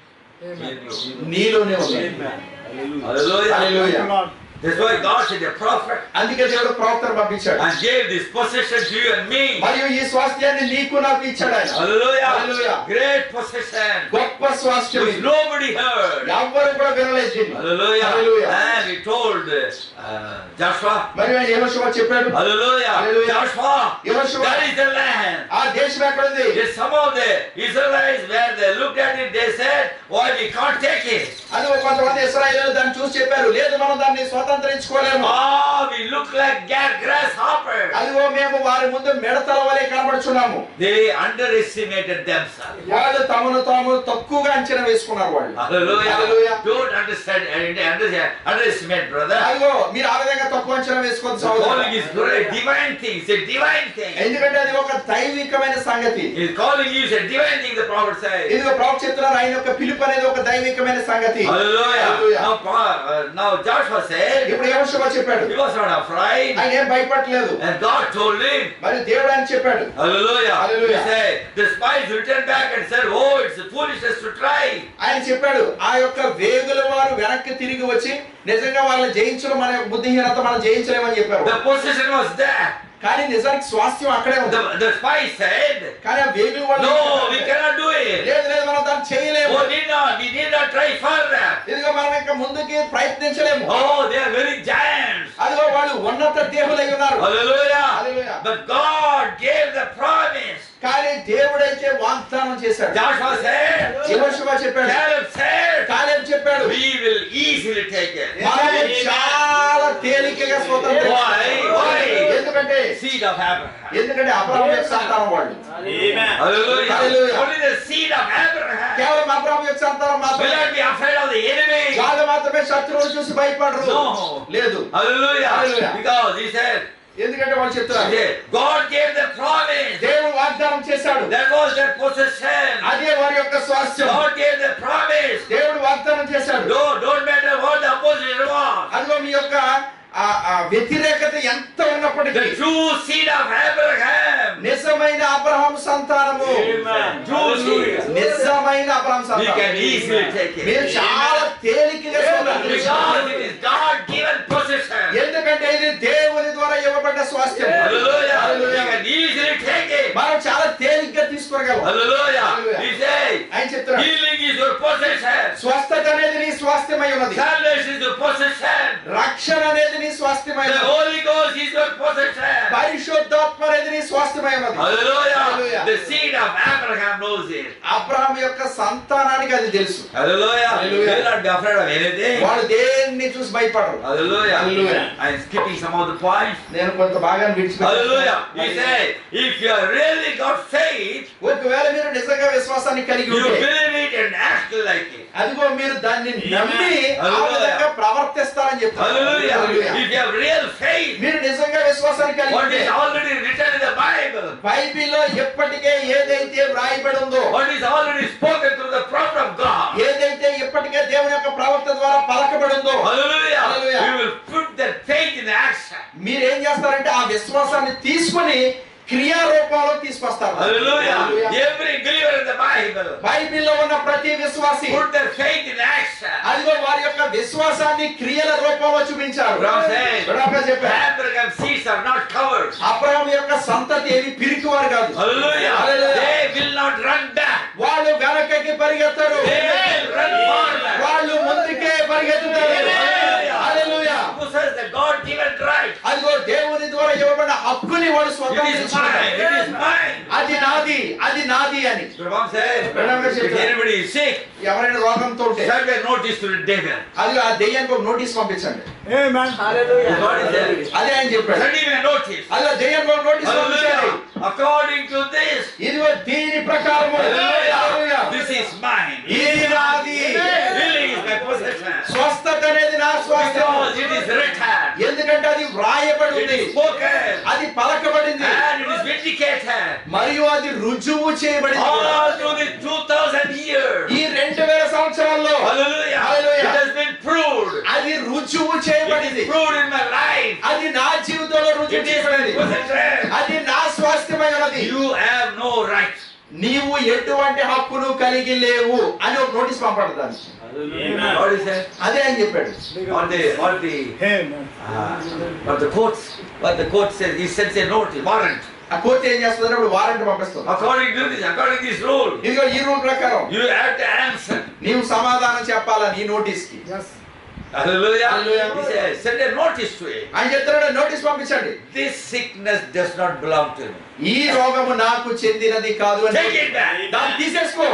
[SPEAKER 2] In you.
[SPEAKER 1] నీలోనే ఉంది
[SPEAKER 2] Hallelujah.
[SPEAKER 1] Hallelujah.
[SPEAKER 2] That's why God sent a prophet
[SPEAKER 1] అందుకే దేవుడు ప్రవక్తను పంపించాడు
[SPEAKER 2] and gave this possession to you and me.
[SPEAKER 1] మరియు ఈ స్వాస్థ్యాన్ని నీకు నాకు ఇచ్చాడు ఆయన
[SPEAKER 2] Hallelujah.
[SPEAKER 1] Hallelujah.
[SPEAKER 2] Great possession.
[SPEAKER 1] గొప్ప స్వాస్థ్యం
[SPEAKER 2] Which
[SPEAKER 1] ఇది.
[SPEAKER 2] nobody heard.
[SPEAKER 1] ఎవ్వరు కూడా వినలేదు దీన్ని.
[SPEAKER 2] Hallelujah.
[SPEAKER 1] Hallelujah.
[SPEAKER 2] And he told uh, Joshua.
[SPEAKER 1] మరియు ఆయన యెహోషువ చెప్పాడు
[SPEAKER 2] Hallelujah.
[SPEAKER 1] Hallelujah.
[SPEAKER 2] Joshua.
[SPEAKER 1] Yeshua.
[SPEAKER 2] That is the land.
[SPEAKER 1] ఆ దేశం ఎక్కడుంది
[SPEAKER 2] Yes, some of the Israelites, when they looked at it, they said, Why we can't take it?
[SPEAKER 1] అది ఒక కొంతమంది ఇస్రాయేలు దాన్ని చూసి చెప్పారు లేదు మనం దాన్ని స్వతంత్రించుకోలేము
[SPEAKER 2] Ah, we look like ga- grasshoppers.
[SPEAKER 1] అదిగో మేము వారి ముందు మిడతల వలె కనబడుచున్నాము
[SPEAKER 2] They underestimated themselves.
[SPEAKER 1] వాళ్ళు తమను తాము తక్కువగా అంచనా వేసుకున్నారు వాళ్ళు
[SPEAKER 2] Hallelujah.
[SPEAKER 1] Hallelujah.
[SPEAKER 2] Don't understand, uh, understand, underestimate, brother.
[SPEAKER 1] అదిగో మీరు ఆ విధంగా తక్కువ అంచనా వేసుకోవద్దు
[SPEAKER 2] The calling
[SPEAKER 1] సహోదరు
[SPEAKER 2] is great, divine thing. It's a divine thing.
[SPEAKER 1] ఎందుకంటే అది ఒక దైవికమైన సంగతి
[SPEAKER 2] He's calling you, it's a divine thing, the prophet says.
[SPEAKER 1] ఇదిగో ప్రభు చెప్తున్నారు ఆయన యొక్క పిలుపు అనేది ఒక దైవికమైన సంగతి
[SPEAKER 2] Hallelujah.
[SPEAKER 1] Hallelujah.
[SPEAKER 2] Now, Pa- uh, now Joshua said,
[SPEAKER 1] ఇప్పుడు యెహోషువ చెప్పాడు
[SPEAKER 2] he was not afraid.
[SPEAKER 1] ఆయన ఏం భయపడలేదు
[SPEAKER 2] And God told him,
[SPEAKER 1] మరి దేవుడు అని చెప్పాడు
[SPEAKER 2] Hallelujah.
[SPEAKER 1] Hallelujah.
[SPEAKER 2] He said, the spies returned back and said, Oh, it's foolishness to try.
[SPEAKER 1] ఆయన చెప్పాడు ఆ యొక్క వేగుల వారు వెనక్కి తిరిగి వచ్చి నిజంగా వాళ్ళని జయించడం మన యొక్క బుద్ధిహీనత మనం జయించలేమని చెప్పారు
[SPEAKER 2] The possession was there.
[SPEAKER 1] కానీ నిజానికి స్వాస్థ్యం అక్కడే ఉంది
[SPEAKER 2] The, the spies said,
[SPEAKER 1] కానీ ఆ వేగుల వాళ్ళు
[SPEAKER 2] No, we cannot do it.
[SPEAKER 1] లేదు లేదు మనం దాన్ని చేయలేము
[SPEAKER 2] Oh, need not. We need not try further.
[SPEAKER 1] ఇదిగో మనం ఇంకా ముందుకి ప్రయత్నించలేము
[SPEAKER 2] Oh, they are very giants.
[SPEAKER 1] అదిగో వాళ్ళు ఉన్నత దేవులై ఉన్నారు
[SPEAKER 2] Hallelujah.
[SPEAKER 1] Hallelujah.
[SPEAKER 2] But God gave the promise.
[SPEAKER 1] కానీ దేవుడైతే వాగ్దానం చేశాడు
[SPEAKER 2] Joshua said,
[SPEAKER 1] యెహోషువ చెప్పాడు
[SPEAKER 2] Caleb said,
[SPEAKER 1] కాలేం చెప్పాడు
[SPEAKER 2] We will easily take it.
[SPEAKER 1] మనము చాలా తేలికగా స్వతంత్రం
[SPEAKER 2] Why? Why?
[SPEAKER 1] ఎందుకంటే
[SPEAKER 2] Seed of Abraham.
[SPEAKER 1] ఎందుకంటే అబ్రాహం యొక్క సంతానం వాళ్ళు
[SPEAKER 2] Hallelujah.
[SPEAKER 1] Hallelujah.
[SPEAKER 2] Only the seed of Abraham.
[SPEAKER 1] కేవలం అబ్రాహం యొక్క సంతానం
[SPEAKER 2] Will
[SPEAKER 1] మాత్రమే
[SPEAKER 2] not be afraid of the enemy.
[SPEAKER 1] వాళ్ళు మాత్రమే శత్రువులు చూసి భయపడరు
[SPEAKER 2] No.
[SPEAKER 1] లేదు
[SPEAKER 2] Hallelujah.
[SPEAKER 1] Hallelujah.
[SPEAKER 2] Because he said,
[SPEAKER 1] ఎందుకంటే వాళ్ళు చెప్తున్నారు
[SPEAKER 2] okay, God gave the promise.
[SPEAKER 1] దేవుడు వాగ్దానం చేశాడు
[SPEAKER 2] That was their possession.
[SPEAKER 1] అదే వారి యొక్క స్వాస్థ్యం
[SPEAKER 2] God gave the promise.
[SPEAKER 1] దేవుడు వాగ్దానం చేశాడు
[SPEAKER 2] No, don't matter what the opposition was.
[SPEAKER 1] అదిగో మీ యొక్క ఆ ఆ వ్యతిరేకత ఎంత ఉన్నప్పటికీ
[SPEAKER 2] The true seed of Abraham.
[SPEAKER 1] నిజమైన అబ్రహాం సంతానము
[SPEAKER 2] True seed.
[SPEAKER 1] నిజమైన అబ్రహాం
[SPEAKER 2] We
[SPEAKER 1] సంతానం
[SPEAKER 2] can easily take
[SPEAKER 1] మీరు
[SPEAKER 2] it.
[SPEAKER 1] చాలా తేలికగా
[SPEAKER 2] Because
[SPEAKER 1] స్వతంత్రించుకోవచ్చు.
[SPEAKER 2] it is God given possession.
[SPEAKER 1] ఎందుకంటే ఇది దేవుని ద్వారా ఇవ్వబడ్డ స్వాస్థ్యం
[SPEAKER 2] Hallelujah. We
[SPEAKER 1] Hallelujah.
[SPEAKER 2] can easily take it.
[SPEAKER 1] మనం చాలా తేలిగ్గా తీసుకోగలం
[SPEAKER 2] Hallelujah.
[SPEAKER 1] Hallelujah.
[SPEAKER 2] He says,
[SPEAKER 1] ఆయన చెప్తున్నాడు
[SPEAKER 2] healing is your possession.
[SPEAKER 1] స్వస్థత అనేది నీ స్వాస్థ్యమై ఉన్నది
[SPEAKER 2] Salvation is your possession.
[SPEAKER 1] రక్షణ అనేది నీ స్వాస్థ్యమై
[SPEAKER 2] The
[SPEAKER 1] ఉన్నది
[SPEAKER 2] Holy Ghost is your possession.
[SPEAKER 1] పరిశుద్ధాత్మ అనేది నీ స్వాస్థ్యమై ఉన్నది
[SPEAKER 2] Hallelujah.
[SPEAKER 1] Hallelujah.
[SPEAKER 2] The seed of Abraham knows it.
[SPEAKER 1] Abraham యొక్క సంతానానికి అది తెలుసు
[SPEAKER 2] Hallelujah.
[SPEAKER 1] Hallelujah.
[SPEAKER 2] They will not be afraid of anything.
[SPEAKER 1] వాళ్ళు దేన్ని చూసి భయపడరు
[SPEAKER 2] Hallelujah.
[SPEAKER 1] Hallelujah.
[SPEAKER 2] I'm skipping some of the points.
[SPEAKER 1] నేను కొంత భాగాన్ని
[SPEAKER 2] Hallelujah. He
[SPEAKER 1] విడిచిపెట్టాను
[SPEAKER 2] said, if you have really got faith,
[SPEAKER 1] ఒకవేళ మీరు నిజంగా విశ్వాసాన్ని కలిగి
[SPEAKER 2] you
[SPEAKER 1] ఉంటే
[SPEAKER 2] believe it and act like it.
[SPEAKER 1] అదిగో మీరు దాన్ని నమ్మి ఆ
[SPEAKER 2] Hallelujah.
[SPEAKER 1] విధంగా ప్రవర్తిస్తారని చెప్తారు
[SPEAKER 2] Hallelujah.
[SPEAKER 1] Hallelujah.
[SPEAKER 2] If you have real faith,
[SPEAKER 1] మీరు నిజంగా విశ్వాసాన్ని కలిగి
[SPEAKER 2] what
[SPEAKER 1] ఉంటే
[SPEAKER 2] is already written in the Bible,
[SPEAKER 1] బైబిల్లో ఎప్పటికే ఏదైతే వ్రాయబడి ఉందో
[SPEAKER 2] what is already spoken through the prophet of God.
[SPEAKER 1] ఏదైతే ఇప్పటికే దేవుని యొక్క ప్రవర్త ద్వారా పలకబడి ఉందో
[SPEAKER 2] Hallelujah.
[SPEAKER 1] Hallelujah.
[SPEAKER 2] We will put that faith in action.
[SPEAKER 1] మీరు ఏం చేస్తారంటే ఆ విశ్వాసాన్ని తీసుకొని క్రియారూపంలో తీసుకొస్తారు
[SPEAKER 2] Hallelujah.
[SPEAKER 1] Hallelujah.
[SPEAKER 2] Every believer in the Bible
[SPEAKER 1] బైబిల్లో ఉన్న ప్రతి విశ్వాసి
[SPEAKER 2] put their faith in action.
[SPEAKER 1] అదిగో వారి యొక్క విశ్వాసాన్ని క్రియల రూపంలో చూపించారు
[SPEAKER 2] Abraham said,
[SPEAKER 1] అబ్రహాం చెప్పారు
[SPEAKER 2] Abraham seeds are not covered.
[SPEAKER 1] Abraham యొక్క సంతతి ఏమి పిరికివారు కాదు
[SPEAKER 2] Hallelujah.
[SPEAKER 1] Hallelujah.
[SPEAKER 2] They will not run back.
[SPEAKER 1] వాళ్ళు వెనకకి పరిగెత్తరు
[SPEAKER 2] They will run forward.
[SPEAKER 1] వాళ్ళు ముందుకే పరిగెత్తుతారు
[SPEAKER 2] Hallelujah.
[SPEAKER 1] Hallelujah.
[SPEAKER 2] Who says the God given right?
[SPEAKER 1] అదిగో దేవుని ద్వారా ఇవ్వబడిన హక్కుని వాడు
[SPEAKER 2] It is
[SPEAKER 1] స్వతంత్రించుకున్నారు
[SPEAKER 2] mine. It is mine.
[SPEAKER 1] అది నాది అది నాది అని
[SPEAKER 2] Abraham said,
[SPEAKER 1] Abraham said,
[SPEAKER 2] if anybody is sick,
[SPEAKER 1] ఎవరైనా రోగంతో ఉంటే
[SPEAKER 2] send a notice to the devil.
[SPEAKER 1] అది ఆ దెయ్యానికి ఒక నోటీస్ పంపించండి
[SPEAKER 2] God is there.
[SPEAKER 1] అదే ఆయన చెప్పాడు
[SPEAKER 2] Send him a notice.
[SPEAKER 1] అది ఆ దెయ్యానికి ఒక నోటీస్ పంపించాలి
[SPEAKER 2] Hallelujah. According to this,
[SPEAKER 1] ఇదిగో దీని ప్రకారము
[SPEAKER 2] Hallelujah. this is mine.
[SPEAKER 1] ఇది నాది
[SPEAKER 2] Healing is my possession.
[SPEAKER 1] స్వస్థత అనేది నా స్వాస్థ్యం
[SPEAKER 2] Because it is written.
[SPEAKER 1] ఎందుకంటే అది వ్రాయబడి
[SPEAKER 2] It
[SPEAKER 1] ఉంది
[SPEAKER 2] is spoken.
[SPEAKER 1] అది పలకబడింది
[SPEAKER 2] And it is vindicated.
[SPEAKER 1] మరియు అది రుజువు చేయబడింది
[SPEAKER 2] All through the 2000 years.
[SPEAKER 1] ఈ రెండు వేల సంవత్సరాల్లో
[SPEAKER 2] Hallelujah.
[SPEAKER 1] Hallelujah.
[SPEAKER 2] It has been proved.
[SPEAKER 1] అది రుజువు
[SPEAKER 2] It
[SPEAKER 1] చేయబడింది
[SPEAKER 2] is proved in my life.
[SPEAKER 1] అది నా జీవితంలో రుజువు
[SPEAKER 2] It is my
[SPEAKER 1] చేయబడింది
[SPEAKER 2] possession.
[SPEAKER 1] అది నా స్వాస్థ్యమై ఉన్నది
[SPEAKER 2] You have no right.
[SPEAKER 1] నీవు ఎటువంటి హక్కును కలిగి లేవు అని ఒక నోటీస్ పంపడు దాన్ని
[SPEAKER 2] What is that?
[SPEAKER 1] అదే అని చెప్పాడు
[SPEAKER 2] Or the, or the, uh, or the courts, what the court says, he sends a notice, warrant.
[SPEAKER 1] ఆ కోర్టు ఏం చేస్తుంది అప్పుడు వారెంట్ పంపిస్తుంది
[SPEAKER 2] According to this, according to this rule,
[SPEAKER 1] ఇదిగో ఈ రూల్ ప్రకారం
[SPEAKER 2] you have to answer.
[SPEAKER 1] నీవు సమాధానం చెప్పాలని ఈ నోటీస్ కి
[SPEAKER 2] Hallelujah.
[SPEAKER 1] Hallelujah.
[SPEAKER 2] He says, send a notice to him.
[SPEAKER 1] ఆయన చెప్తున్నాడు నోటీస్ పంపించండి
[SPEAKER 2] This sickness does not belong to me.
[SPEAKER 1] ఈ రోగము నాకు చెందినది కాదు అని
[SPEAKER 2] Take it back.
[SPEAKER 1] దాన్ని తీసేసుకో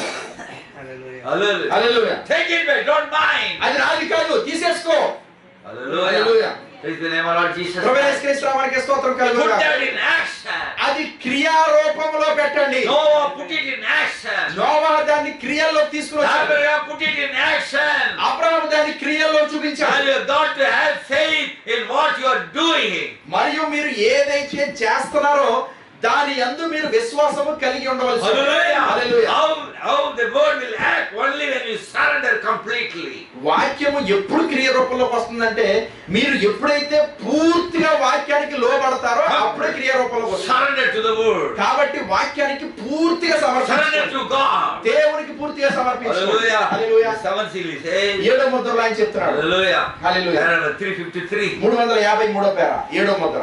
[SPEAKER 2] Hallelujah.
[SPEAKER 1] Hallelujah
[SPEAKER 2] Take it back. Don't mind.
[SPEAKER 1] అది నాది కాదు తీసేసుకో
[SPEAKER 2] Hallelujah.
[SPEAKER 1] Hallelujah.
[SPEAKER 2] Praise the name of Lord Jesus.
[SPEAKER 1] Prabhu
[SPEAKER 2] Christ.
[SPEAKER 1] యేసుక్రీస్తు నామానికి స్తోత్రం
[SPEAKER 2] Put
[SPEAKER 1] కలుగుగా
[SPEAKER 2] that in action.
[SPEAKER 1] అది క్రియారూపంలో పెట్టండి
[SPEAKER 2] Noah put it in action.
[SPEAKER 1] నోవా దాన్ని క్రియల్లో తీసుకుని వచ్చాడు
[SPEAKER 2] Abraham put it in action.
[SPEAKER 1] Abraham దాన్ని క్రియల్లో
[SPEAKER 2] And
[SPEAKER 1] చూపించాడు
[SPEAKER 2] you have got to have faith in what you are doing.
[SPEAKER 1] మరియు మీరు ఏదైతే చేస్తున్నారో దాని యందు మీరు విశ్వాసము కలిగి ఉండవలసి ఉంది.
[SPEAKER 2] Hallelujah.
[SPEAKER 1] Hallelujah.
[SPEAKER 2] How, how the word will act only when you surrender completely.
[SPEAKER 1] వాక్యము ఎప్పుడు క్రియ రూపంలోకి వస్తుందంటే మీరు ఎప్పుడైతే పూర్తిగా వాక్యానికి లోబడతారో అప్పుడే క్రియ రూపంలోకి వస్తుంది
[SPEAKER 2] Surrender to the word.
[SPEAKER 1] కాబట్టి వాక్యానికి పూర్తిగా
[SPEAKER 2] Surrender
[SPEAKER 1] సమర్పించాలి
[SPEAKER 2] to God.
[SPEAKER 1] దేవునికి పూర్తిగా సమర్పించాలి
[SPEAKER 2] Hallelujah. Seven seal he says.
[SPEAKER 1] ఏడో ముద్రలో ఆయన చెప్తున్నాడు
[SPEAKER 2] Hallelujah.
[SPEAKER 1] Hallelujah.
[SPEAKER 2] Paragraph number 353.
[SPEAKER 1] మూడు వందల యాభై మూడో పేర ఏడో ముద్ర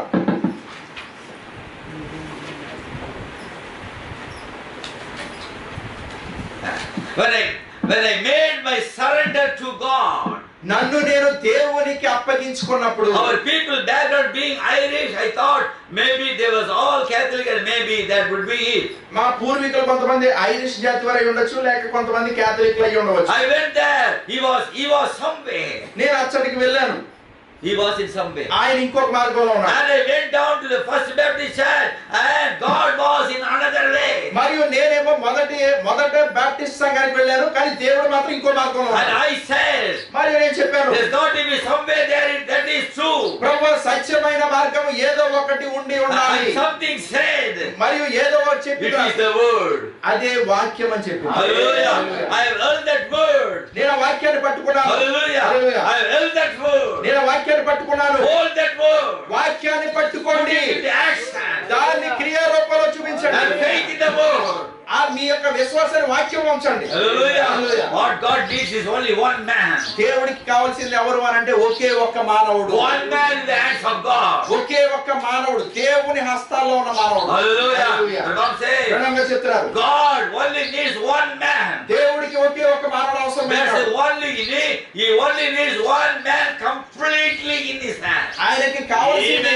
[SPEAKER 2] When I when I made my surrender to God,
[SPEAKER 1] నన్ను నేను దేవునికి అప్పగించుకున్నప్పుడు
[SPEAKER 2] our people background being Irish, I thought maybe there was all Catholic and maybe that would be it.
[SPEAKER 1] మా పూర్వీకులు కొంతమంది ఐరిష్ జాతి వారు అయి ఉండొచ్చు లేక కొంతమంది క్యాథలిక్లు అయి ఉండవచ్చు
[SPEAKER 2] I went there. He was he was somewhere.
[SPEAKER 1] నేను అచ్చడికి వెళ్ళాను
[SPEAKER 2] He was in some way.
[SPEAKER 1] ఆయన ఇంకొక మార్గంలో ఉన్నాడు
[SPEAKER 2] And I went down to the First Baptist Church and God was in another way.
[SPEAKER 1] మరియు నేనేమో మొదటి మొదట బాప్టిస్ట్ సంఘానికి వెళ్ళాను కానీ దేవుడు మాత్రం ఇంకో మార్గంలో
[SPEAKER 2] And
[SPEAKER 1] ఉన్నాడు
[SPEAKER 2] I said,
[SPEAKER 1] మరియు నేను చెప్పాను
[SPEAKER 2] there's got to be somewhere there it- that is true.
[SPEAKER 1] ప్రభు సత్యమైన మార్గం ఏదో ఒకటి ఉండి ఉండాలి
[SPEAKER 2] And something said,
[SPEAKER 1] మరియు ఏదో ఒకటి
[SPEAKER 2] it
[SPEAKER 1] చెప్పి
[SPEAKER 2] is the word.
[SPEAKER 1] అదే వాక్యం అని చెప్పి
[SPEAKER 2] Hallelujah. I have heard that word.
[SPEAKER 1] నేను ఆ వాక్యాన్ని పట్టుకున్నాను
[SPEAKER 2] Hallelujah.
[SPEAKER 1] Hallelujah.
[SPEAKER 2] I have held that word.
[SPEAKER 1] నేను ఆ వాక్యాన్ని పట్టుకున్నాను
[SPEAKER 2] Hold that word.
[SPEAKER 1] వాక్యాన్ని పట్టుకోండి
[SPEAKER 2] Put it into action.
[SPEAKER 1] దాన్ని క్రియారూపంలో
[SPEAKER 2] And
[SPEAKER 1] చూపించండి
[SPEAKER 2] faith in the word.
[SPEAKER 1] ఆ మీ యొక్క విశ్వాసాన్ని వాక్యం ఉంచండి
[SPEAKER 2] Hallelujah.
[SPEAKER 1] Hallelujah.
[SPEAKER 2] What God needs is only one man.
[SPEAKER 1] దేవుడికి కావాల్సింది ఎవరు అని అంటే ఒకే ఒక్క మానవుడు
[SPEAKER 2] One man in the hands of God.
[SPEAKER 1] ఒకే ఒక్క మానవుడు దేవుని హస్తాల్లో ఉన్న మానవుడు
[SPEAKER 2] Hallelujah.
[SPEAKER 1] Hallelujah.
[SPEAKER 2] The God says,
[SPEAKER 1] ప్రణంగా చెప్తున్నారు
[SPEAKER 2] God only needs one man.
[SPEAKER 1] దేవుడికి ఒకే ఒక్క మానవుడు అవసరం
[SPEAKER 2] That's
[SPEAKER 1] లేదు
[SPEAKER 2] the only need. He only needs one man completely in his hand.
[SPEAKER 1] ఆయనకి కావాల్సింది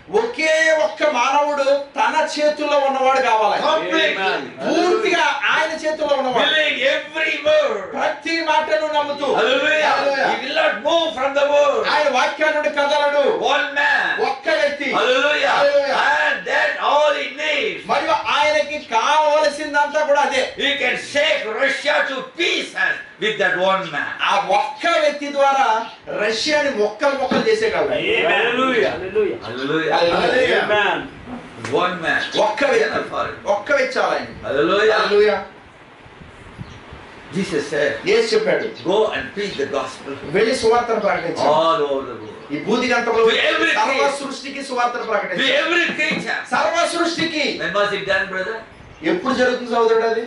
[SPEAKER 4] ఒకే ఒక్క మానవుడు తన చేతుల్లో ఉన్నవాడు కావాలి
[SPEAKER 2] Completely.
[SPEAKER 4] పూర్తిగా ఆయన చేతుల్లో ఉన్నవాడు
[SPEAKER 2] Believing every word.
[SPEAKER 4] ప్రతి మాటను నమ్ముతూ
[SPEAKER 2] Hallelujah.
[SPEAKER 4] Hallelujah.
[SPEAKER 2] He will not move from the word.
[SPEAKER 4] ఆయన వాక్యాన్ని నుండి కదలడు
[SPEAKER 2] One man.
[SPEAKER 4] ఒక్క వ్యక్తి
[SPEAKER 2] Hallelujah.
[SPEAKER 4] Hallelujah.
[SPEAKER 2] And that all he needs.
[SPEAKER 4] మరియు ఆయనకి కావలసిందంతా కూడా అదే
[SPEAKER 2] He can shake Russia to pieces with that one man.
[SPEAKER 4] ఆ ఒక్క వ్యక్తి ద్వారా రష్యాని మొక్కలు మొక్కలు చేసేయగలరు
[SPEAKER 3] Hallelujah. Hallelujah.
[SPEAKER 2] Hallelujah.
[SPEAKER 4] Hallelujah.
[SPEAKER 3] Amen.
[SPEAKER 2] One man.
[SPEAKER 4] ఒక్క వ్యక్తి
[SPEAKER 2] Enough for it.
[SPEAKER 4] ఒక్క వ్యక్తి చాలు ఆయన
[SPEAKER 2] Hallelujah.
[SPEAKER 4] హల్లెలూయా.
[SPEAKER 2] Jesus said,
[SPEAKER 4] యేసు చెప్పాడు
[SPEAKER 2] Go and preach the gospel
[SPEAKER 4] వెళ్ళి సువార్తను ప్రకటించాలి
[SPEAKER 2] all over the world.
[SPEAKER 4] ఈ భూతి గంటలో
[SPEAKER 2] To every
[SPEAKER 4] సర్వ
[SPEAKER 2] creature.
[SPEAKER 4] సృష్టికి సువార్తను
[SPEAKER 2] To
[SPEAKER 4] ప్రకటించాలి
[SPEAKER 2] every creature.
[SPEAKER 4] సర్వ సృష్టికి
[SPEAKER 2] When was it done, brother?
[SPEAKER 4] ఎప్పుడు జరుగుతుంది సోదరుడు అది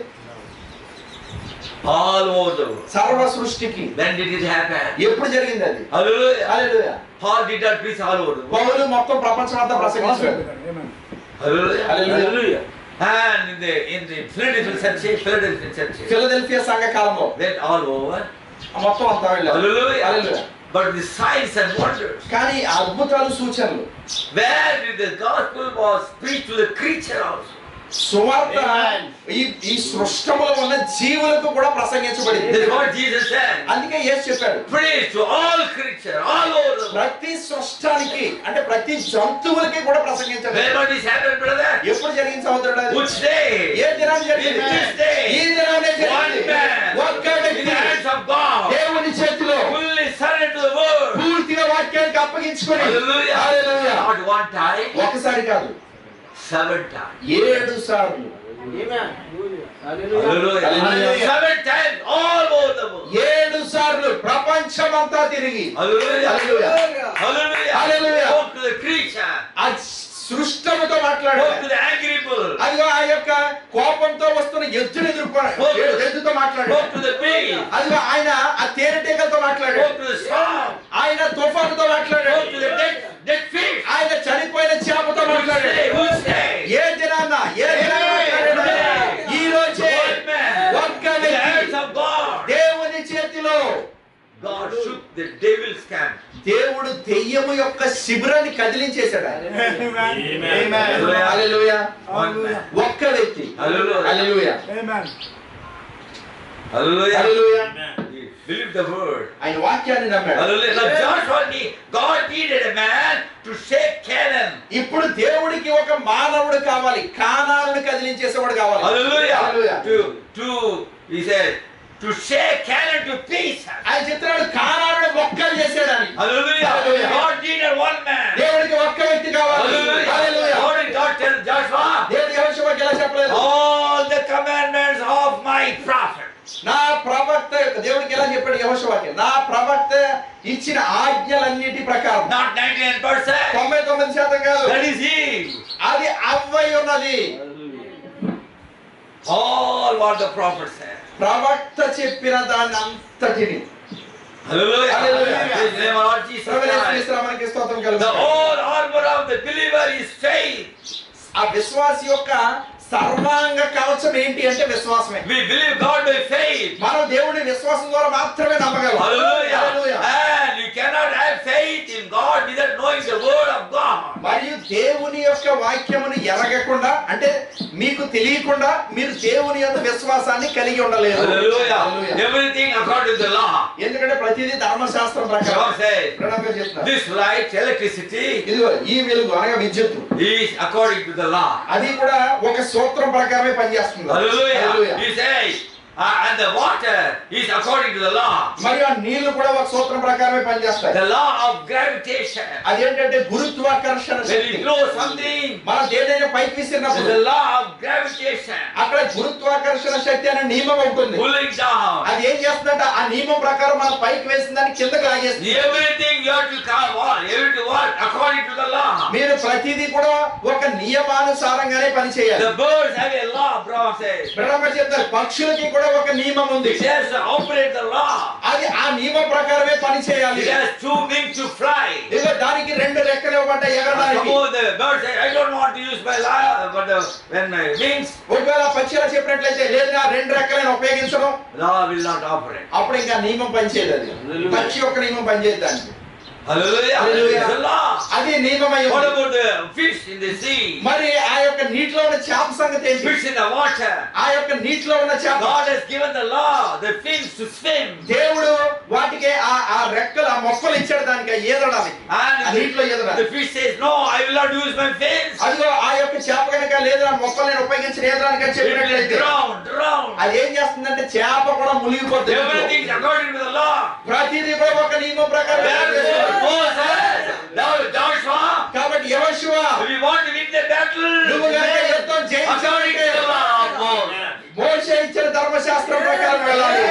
[SPEAKER 2] All over the world.
[SPEAKER 4] సర్వ సృష్టికి
[SPEAKER 2] When did it happen?
[SPEAKER 4] ఎప్పుడు జరిగింది అది
[SPEAKER 2] Hallelujah.
[SPEAKER 4] Hallelujah.
[SPEAKER 2] Paul did not preach all over the world.
[SPEAKER 4] పౌలు మొత్తం ప్రపంచం అంతా ప్రసంగించాడు
[SPEAKER 2] Hallelujah.
[SPEAKER 4] Hallelujah.
[SPEAKER 3] Hallelujah.
[SPEAKER 2] And in the in the Philadelphia church, Philadelphia church,
[SPEAKER 4] Philadelphia సంఘ కాలంలో
[SPEAKER 2] went all over.
[SPEAKER 4] మొత్తం అంతా వెళ్ళారు
[SPEAKER 2] Hallelujah.
[SPEAKER 4] Hallelujah.
[SPEAKER 2] But the signs and wonders.
[SPEAKER 4] కానీ అద్భుతాలు సూచనలు
[SPEAKER 2] Where did the gospel was preached to the creature also?
[SPEAKER 4] సువార్త
[SPEAKER 3] Amen.
[SPEAKER 4] ఈ ఈ సృష్టములో ఉన్న జీవులకు కూడా ప్రసంగించబడింది
[SPEAKER 2] This is what Jesus said.
[SPEAKER 4] అందుకే యేసు చెప్పాడు
[SPEAKER 2] Preach to all creature, all over the world.
[SPEAKER 4] ప్రతి సృష్టానికి అంటే ప్రతి జంతువులకి కూడా
[SPEAKER 2] When
[SPEAKER 4] ప్రసంగించబడింది
[SPEAKER 2] was this happened, brother?
[SPEAKER 4] ఎప్పుడు జరిగింది సహోదరుడు అది?
[SPEAKER 2] Which day?
[SPEAKER 4] ఏ దినాన్ని జరిగింది
[SPEAKER 2] In this day.
[SPEAKER 4] ఈ దినాన్ని
[SPEAKER 2] One
[SPEAKER 4] జరిగింది
[SPEAKER 2] man
[SPEAKER 4] ఒక్క
[SPEAKER 2] in
[SPEAKER 4] వ్యక్తి
[SPEAKER 2] the hands of God,
[SPEAKER 4] దేవుని చేతిలో
[SPEAKER 2] fully surrendered to the word.
[SPEAKER 4] పూర్తిగా వాక్యానికి అప్పగించుకొని
[SPEAKER 2] Hallelujah.
[SPEAKER 4] Hallelujah.
[SPEAKER 2] Not one time,
[SPEAKER 4] ఒకసారి కాదు
[SPEAKER 2] seven times.
[SPEAKER 4] ఏడు సార్లు
[SPEAKER 3] Amen. Hallelujah.
[SPEAKER 2] Hallelujah.
[SPEAKER 4] Hallelujah.
[SPEAKER 2] Seven times all over the world.
[SPEAKER 4] ఏడు సార్లు ప్రపంచమంతా తిరిగి
[SPEAKER 2] Hallelujah.
[SPEAKER 4] Hallelujah.
[SPEAKER 2] Hallelujah.
[SPEAKER 4] Hallelujah.
[SPEAKER 2] Spoke to the creature.
[SPEAKER 4] ఆ సృష్టముతో మాట్లాడాడు
[SPEAKER 2] Spoke to the angry bull.
[SPEAKER 4] అదిగో ఆ యొక్క కోపంతో వస్తున్న ఎద్దుని ఎదుర్కొన్నాడు ఎద్దుతో మాట్లాడాడు
[SPEAKER 2] Spoke to the bee.
[SPEAKER 4] అదిగో ఆయన ఆ తేనెటీగలతో మాట్లాడాడు
[SPEAKER 2] Spoke to the storm.
[SPEAKER 4] ఆయన తుఫానుతో మాట్లాడాడు
[SPEAKER 2] Spoke to the dead, dead fish.
[SPEAKER 4] ఆయన చనిపోయిన చేపతో
[SPEAKER 2] Which
[SPEAKER 4] మాట్లాడాడు
[SPEAKER 2] day? Which day?
[SPEAKER 4] ఏ దినాన్న ఏ దినాన్న మాట్లాడాడు ఈ రోజే
[SPEAKER 2] One man.
[SPEAKER 4] ఒక్క
[SPEAKER 2] In the hands
[SPEAKER 4] వ్యక్తి
[SPEAKER 2] of God.
[SPEAKER 4] దేవుని చేతిలో
[SPEAKER 2] God shook the devil's camp.
[SPEAKER 4] దేవుడు దెయ్యము యొక్క శిబిరాన్ని కదిలించేశాడు ఆయన.
[SPEAKER 3] Amen.
[SPEAKER 4] హల్లెలూయా.
[SPEAKER 2] One man.
[SPEAKER 4] ఒక్క వ్యక్తి
[SPEAKER 2] Hallelujah.
[SPEAKER 4] Hallelujah.
[SPEAKER 2] Hallelujah.
[SPEAKER 4] Hallelujah.
[SPEAKER 2] He believed the word.
[SPEAKER 4] ఆయన వాక్యాన్ని నమ్మాడు
[SPEAKER 2] Hallelujah. Now Joshua need, God needed a man to shake Canaan.
[SPEAKER 4] ఇప్పుడు దేవుడికి ఒక మానవుడు కావాలి కానాలను కదిలించేసేవాడు కావాలి
[SPEAKER 2] Hallelujah.
[SPEAKER 4] Hallelujah.
[SPEAKER 2] To, to, he said, to shake Canaan to pieces.
[SPEAKER 4] ఆయన చిత్రాలు కానాలను మొక్కలు చేశాడు అని
[SPEAKER 2] Hallelujah.
[SPEAKER 4] Hallelujah.
[SPEAKER 2] God needed one man.
[SPEAKER 4] దేవుడికి ఒక్క వ్యక్తి కావాలి
[SPEAKER 2] Hallelujah.
[SPEAKER 4] Hallelujah.
[SPEAKER 2] How did God tell Joshua?
[SPEAKER 4] దేవుడు యెహోషువకి ఎలా చెప్పలేదు
[SPEAKER 2] All the commandments of my prophet.
[SPEAKER 4] నా ప్రవక్త యొక్క దేవుడికి ఎలా చెప్పాడు యహోషువాకి నా ప్రవక్త ఇచ్చిన ఆజ్ఞలన్నిటి ప్రకారం
[SPEAKER 2] Not 99%.
[SPEAKER 4] తొంభై తొమ్మిది శాతం కాదు
[SPEAKER 2] That is he.
[SPEAKER 4] అది అవ్వై ఉన్నది
[SPEAKER 2] All what the prophet said.
[SPEAKER 4] ప్రవక్త చెప్పిన దాన్ని అంతటిని
[SPEAKER 2] Hallelujah.
[SPEAKER 4] Hallelujah.
[SPEAKER 2] Praise the name of Lord Jesus
[SPEAKER 4] ప్రభువైన
[SPEAKER 2] Christ.
[SPEAKER 4] యేసునామానికి స్తోత్రం
[SPEAKER 2] The
[SPEAKER 4] కలుగును.
[SPEAKER 2] whole armor of the believer is faith.
[SPEAKER 4] ఆ విశ్వాసి యొక్క సర్వాంగ కవచం ఏంటి అంటే విశ్వాసమే
[SPEAKER 2] We believe God by faith.
[SPEAKER 4] మనం దేవుడి విశ్వాసం ద్వారా మాత్రమే నమ్మగలం
[SPEAKER 2] Hallelujah.
[SPEAKER 4] Hallelujah.
[SPEAKER 2] And you cannot have faith in God without knowing the word of God.
[SPEAKER 4] మరియు దేవుని యొక్క వాక్యమును ఎరగకుండా అంటే మీకు తెలియకుండా మీరు దేవుని యొక్క విశ్వాసాన్ని కలిగి ఉండలేరు
[SPEAKER 2] Hallelujah.
[SPEAKER 4] Hallelujah.
[SPEAKER 2] Everything according to the law.
[SPEAKER 4] ఎందుకంటే ప్రతిదీ ధర్మశాస్త్రం ప్రకారం
[SPEAKER 2] God says,
[SPEAKER 4] ప్రణామం చెప్తున్నా
[SPEAKER 2] this light, electricity,
[SPEAKER 4] ఇదిగో ఈ వెలుగు అనగా విద్యుత్తు
[SPEAKER 2] is according to the law.
[SPEAKER 4] అది కూడా ఒక సూత్రం ప్రకారమే పనిచేస్తుంది
[SPEAKER 2] Hallelujah.
[SPEAKER 4] Hallelujah.
[SPEAKER 2] He says, uh, and the water is according to the law.
[SPEAKER 4] మరియు ఆ నీళ్లు కూడా ఒక సూత్రం ప్రకారమే పనిచేస్తాయి
[SPEAKER 2] The law of gravitation.
[SPEAKER 4] అదేంటంటే గురుత్వాకర్షణ
[SPEAKER 2] When
[SPEAKER 4] Shakti
[SPEAKER 2] you throw something,
[SPEAKER 4] మనం దేనైనా పైకి
[SPEAKER 2] there's
[SPEAKER 4] విసిరినప్పుడు
[SPEAKER 2] the law of gravitation.
[SPEAKER 4] అక్కడ గురుత్వాకర్షణ శక్తి అనే నియమం ఉంటుంది
[SPEAKER 2] Pulling down.
[SPEAKER 4] అది ఏం చేస్తుందంటే ఆ నియమం ప్రకారం మనం పైకి వేసిన దాన్ని కిందకి లాగేస్తుంది
[SPEAKER 2] Everything you have to come on, every to what? According to the law.
[SPEAKER 4] మీరు ప్రతిదీ కూడా ఒక నియమానుసారంగానే పని చేయాలి
[SPEAKER 2] The birds have a law, Brahma says.
[SPEAKER 4] బ్రహ్మ చెప్తారు పక్షులకి కూడా ఒక నియమం ఉంది
[SPEAKER 2] It has to operate the law.
[SPEAKER 4] అది ఆ నియమం ప్రకారమే పని చేయాలి
[SPEAKER 2] It has two wings to fly.
[SPEAKER 4] ఇదిగో దానికి రెండు రెక్కలు ఇవ్వబడ్డాయి ఎగరడానికి
[SPEAKER 2] Suppose the bird says, I don't want to use my law, but the, when my wings,
[SPEAKER 4] ఒకవేళ పక్షిలా చెప్పినట్లయితే లేదు నా రెండు రెక్కలను ఉపయోగించడం
[SPEAKER 2] law will not operate.
[SPEAKER 4] అప్పుడు ఇంకా నియమం పనిచేయదు అది పక్షి యొక్క నియమం పనిచేయదు దానికి
[SPEAKER 2] Hallelujah.
[SPEAKER 4] Hallelujah.
[SPEAKER 2] It's a law.
[SPEAKER 4] అది నియమమై
[SPEAKER 2] What
[SPEAKER 4] ఉంది.
[SPEAKER 2] about the fish in the sea?
[SPEAKER 4] మరి ఆ యొక్క నీటిలో ఉన్న చేప సంగతి ఏంటి
[SPEAKER 2] Fish in the water.
[SPEAKER 4] ఆ యొక్క నీటిలో ఉన్న చేప
[SPEAKER 2] God has given the law, the fins to swim.
[SPEAKER 4] దేవుడు వాటికి ఆ ఆ రెక్కలు ఆ మొక్కలు ఇచ్చాడు దానికి ఆ ఈదడానికి ఆ
[SPEAKER 2] And
[SPEAKER 4] నీటిలో
[SPEAKER 2] the,
[SPEAKER 4] ఈదడానికి
[SPEAKER 2] the fish says, No, I will not use my fins.
[SPEAKER 4] అదిగో ఆ యొక్క చేప కనుక లేదు ఆ మొక్కలు నేను ఉపయోగించిన ఈదడానికి అని
[SPEAKER 2] It will
[SPEAKER 4] చెప్పినట్లయితే
[SPEAKER 2] drown, drown.
[SPEAKER 4] అది ఏం చేస్తుందంటే చేప కూడా మునిగిపోతుంది
[SPEAKER 2] Everything is according to the law.
[SPEAKER 4] ప్రతిదీ కూడా ఒక నియమం ప్రకారం
[SPEAKER 2] Therefore, Moses, now Joshua,
[SPEAKER 4] కాబట్టి యెహోషువ
[SPEAKER 2] if you want to win the battle,
[SPEAKER 4] నువ్వు కనుక యుద్ధం
[SPEAKER 2] according to the
[SPEAKER 4] జయించాలంటే
[SPEAKER 2] law of Moses.
[SPEAKER 4] మోషే ఇచ్చిన ధర్మశాస్త్రం ప్రకారం వెళ్ళాలి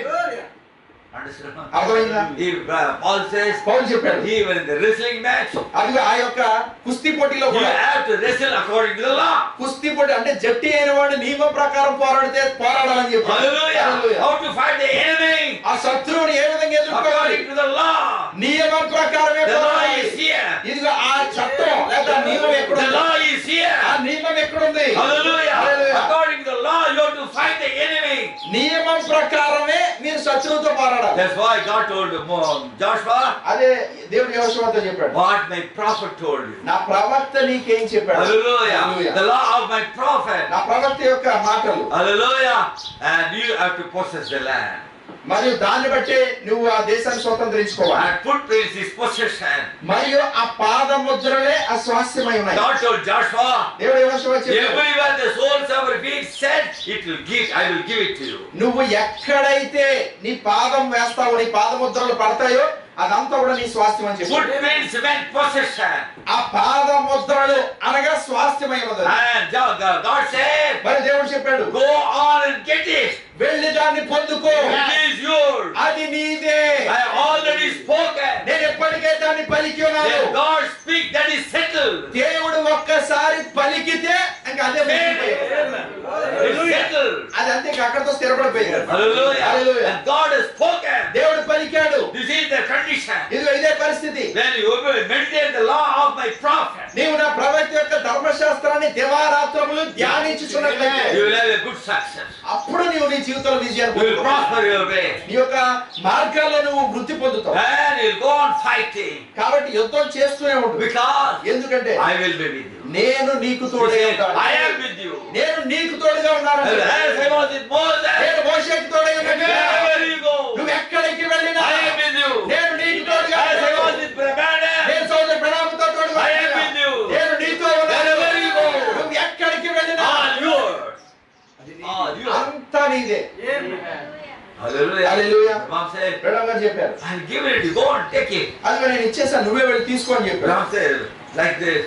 [SPEAKER 2] Understand?
[SPEAKER 4] అర్థమైందా
[SPEAKER 2] If uh, Paul says,
[SPEAKER 4] పౌలు చెప్పాడు
[SPEAKER 2] even in the wrestling match,
[SPEAKER 4] అది ఆ యొక్క కుస్తీ పోటీలో
[SPEAKER 2] you
[SPEAKER 4] కూడా
[SPEAKER 2] have to wrestle according to the law.
[SPEAKER 4] కుస్తీ పోటీ అంటే జట్టి అయిన వాడు నియమం ప్రకారం పోరాడితే పోరాడాలని చెప్పాడు
[SPEAKER 2] Hallelujah.
[SPEAKER 4] Hallelujah.
[SPEAKER 2] How to fight the enemy
[SPEAKER 4] ఆ శత్రువుని ఏ విధంగా ఎదుర్కోవాలి
[SPEAKER 2] according to the law.
[SPEAKER 4] నియమం ప్రకారమే
[SPEAKER 2] The law
[SPEAKER 4] పోరాడాలి
[SPEAKER 2] is here.
[SPEAKER 4] ఇదిగో ఆ చట్టం లేదా ఆ నియమం ఎక్కడ
[SPEAKER 2] The law is here.
[SPEAKER 4] ఆ నియమం ఎక్కడుంది
[SPEAKER 2] Hallelujah.
[SPEAKER 4] Hallelujah.
[SPEAKER 2] According to the law, you have to fight the enemy.
[SPEAKER 4] నియమం ప్రకారమే మీరు శత్రువుతో పోరాడాలి
[SPEAKER 2] That's why God told Mo- Joshua,
[SPEAKER 4] అదే దేవుడు యోశువతో చెప్పాడు
[SPEAKER 2] what my prophet told you.
[SPEAKER 4] నా ప్రవక్త నీకేం చెప్పాడు
[SPEAKER 2] Hallelujah.
[SPEAKER 4] Hallelujah.
[SPEAKER 2] The law of my prophet.
[SPEAKER 4] నా ప్రవక్త యొక్క మాటలు
[SPEAKER 2] Hallelujah. And you have to possess the land.
[SPEAKER 4] మరియు దాన్ని బట్టి నువ్వు ఆ దేశాన్ని స్వతంత్రించుకోవాలి
[SPEAKER 2] And footprints is possession.
[SPEAKER 4] మరియు ఆ పాద ముద్రలే ఆ స్వాస్థ్యమై ఉన్నాయి
[SPEAKER 2] God told Joshua,
[SPEAKER 4] దేవుడు యోశువ చెప్పాడు
[SPEAKER 2] everywhere the soles of your feet set, it will give, I will give it to you.
[SPEAKER 4] నువ్వు ఎక్కడైతే నీ పాదం వేస్తావో నీ పాద ముద్రలు పడతాయో అదంతా కూడా నీ స్వాస్థ్యం అని చెప్పాడు
[SPEAKER 2] Footprints meant possession.
[SPEAKER 4] ఆ పాద ముద్రలు అనగా స్వాస్థ్యమై ఉన్నది
[SPEAKER 2] And Jo- God God said,
[SPEAKER 4] మరి దేవుడు చెప్పాడు
[SPEAKER 2] go on and get it.
[SPEAKER 4] వెళ్ళి దాన్ని పొందుకో
[SPEAKER 2] It is yours.
[SPEAKER 4] అది నీదే
[SPEAKER 2] I have already spoken.
[SPEAKER 4] నేను ఎప్పటికే దాన్ని పలికి ఉన్నాను
[SPEAKER 2] When God speak, that is settled.
[SPEAKER 4] దేవుడు ఒక్కసారి పలికితే ఇంకా అదే ముగిసిపోయింది.
[SPEAKER 2] It's settled.
[SPEAKER 4] అది అంతే ఇంకా అక్కడితో స్థిరపడిపోయింది
[SPEAKER 2] Hallelujah.
[SPEAKER 4] Hallelujah.
[SPEAKER 2] And God has spoken.
[SPEAKER 4] దేవుడు పలికాడు
[SPEAKER 2] This is the condition.
[SPEAKER 4] ఇదిగో ఇదే పరిస్థితి
[SPEAKER 2] When you meditate the law of my prophet,
[SPEAKER 4] నీవు నా ప్రవక్త యొక్క ధర్మశాస్త్రాన్ని దివారాత్రములు ధ్యానించుచున్నట్లయితే
[SPEAKER 2] you will have a good success.
[SPEAKER 4] అప్పుడు నీవు నీ జీవితంలో విజయాన్ని
[SPEAKER 2] You will
[SPEAKER 4] పొందుతావు.
[SPEAKER 2] prosper your way.
[SPEAKER 4] నీ యొక్క మార్గాల్లో నువ్వు వృద్ధి పొందుతావు
[SPEAKER 2] And you'll go on fighting.
[SPEAKER 4] కాబట్టి యుద్ధం చేస్తూనే ఉండు
[SPEAKER 2] Because
[SPEAKER 4] ఎందుకంటే
[SPEAKER 2] I will be with you.
[SPEAKER 4] నేను నీకు
[SPEAKER 2] He
[SPEAKER 4] తోడే
[SPEAKER 2] said,
[SPEAKER 4] ఉంటాను
[SPEAKER 2] I am with you.
[SPEAKER 4] నేను నీకు తోడుగా ఉన్నాను
[SPEAKER 2] As I was with Moses,
[SPEAKER 4] నేను మోషేకి తోడై ఉన్నాను
[SPEAKER 2] wherever you go,
[SPEAKER 4] నువ్వు ఎక్కడికి వెళ్ళినా
[SPEAKER 2] I am with you.
[SPEAKER 4] నేను నీకు తోడుగా
[SPEAKER 2] As I
[SPEAKER 4] ఉన్నాను.
[SPEAKER 2] was with Brahmana,
[SPEAKER 4] నేను సోదరు ప్రణామతో తోడుగా
[SPEAKER 2] I am
[SPEAKER 4] ఉన్నాను.
[SPEAKER 2] with you.
[SPEAKER 4] నేను నీతో ఉన్నాను
[SPEAKER 2] Wherever you go.
[SPEAKER 4] నువ్వు ఎక్కడికి వెళ్ళినా
[SPEAKER 2] all yours. All yours.
[SPEAKER 4] అంతా నీదే
[SPEAKER 2] Hallelujah.
[SPEAKER 4] Hallelujah.
[SPEAKER 2] Ram said,
[SPEAKER 4] madam గారు చెప్పారు
[SPEAKER 2] I'll give it to you. Go and take it.
[SPEAKER 4] అది నేను ఇచ్చేసాను నువ్వే వెళ్ళి తీసుకో అని చెప్పారు
[SPEAKER 2] Ram said, like this.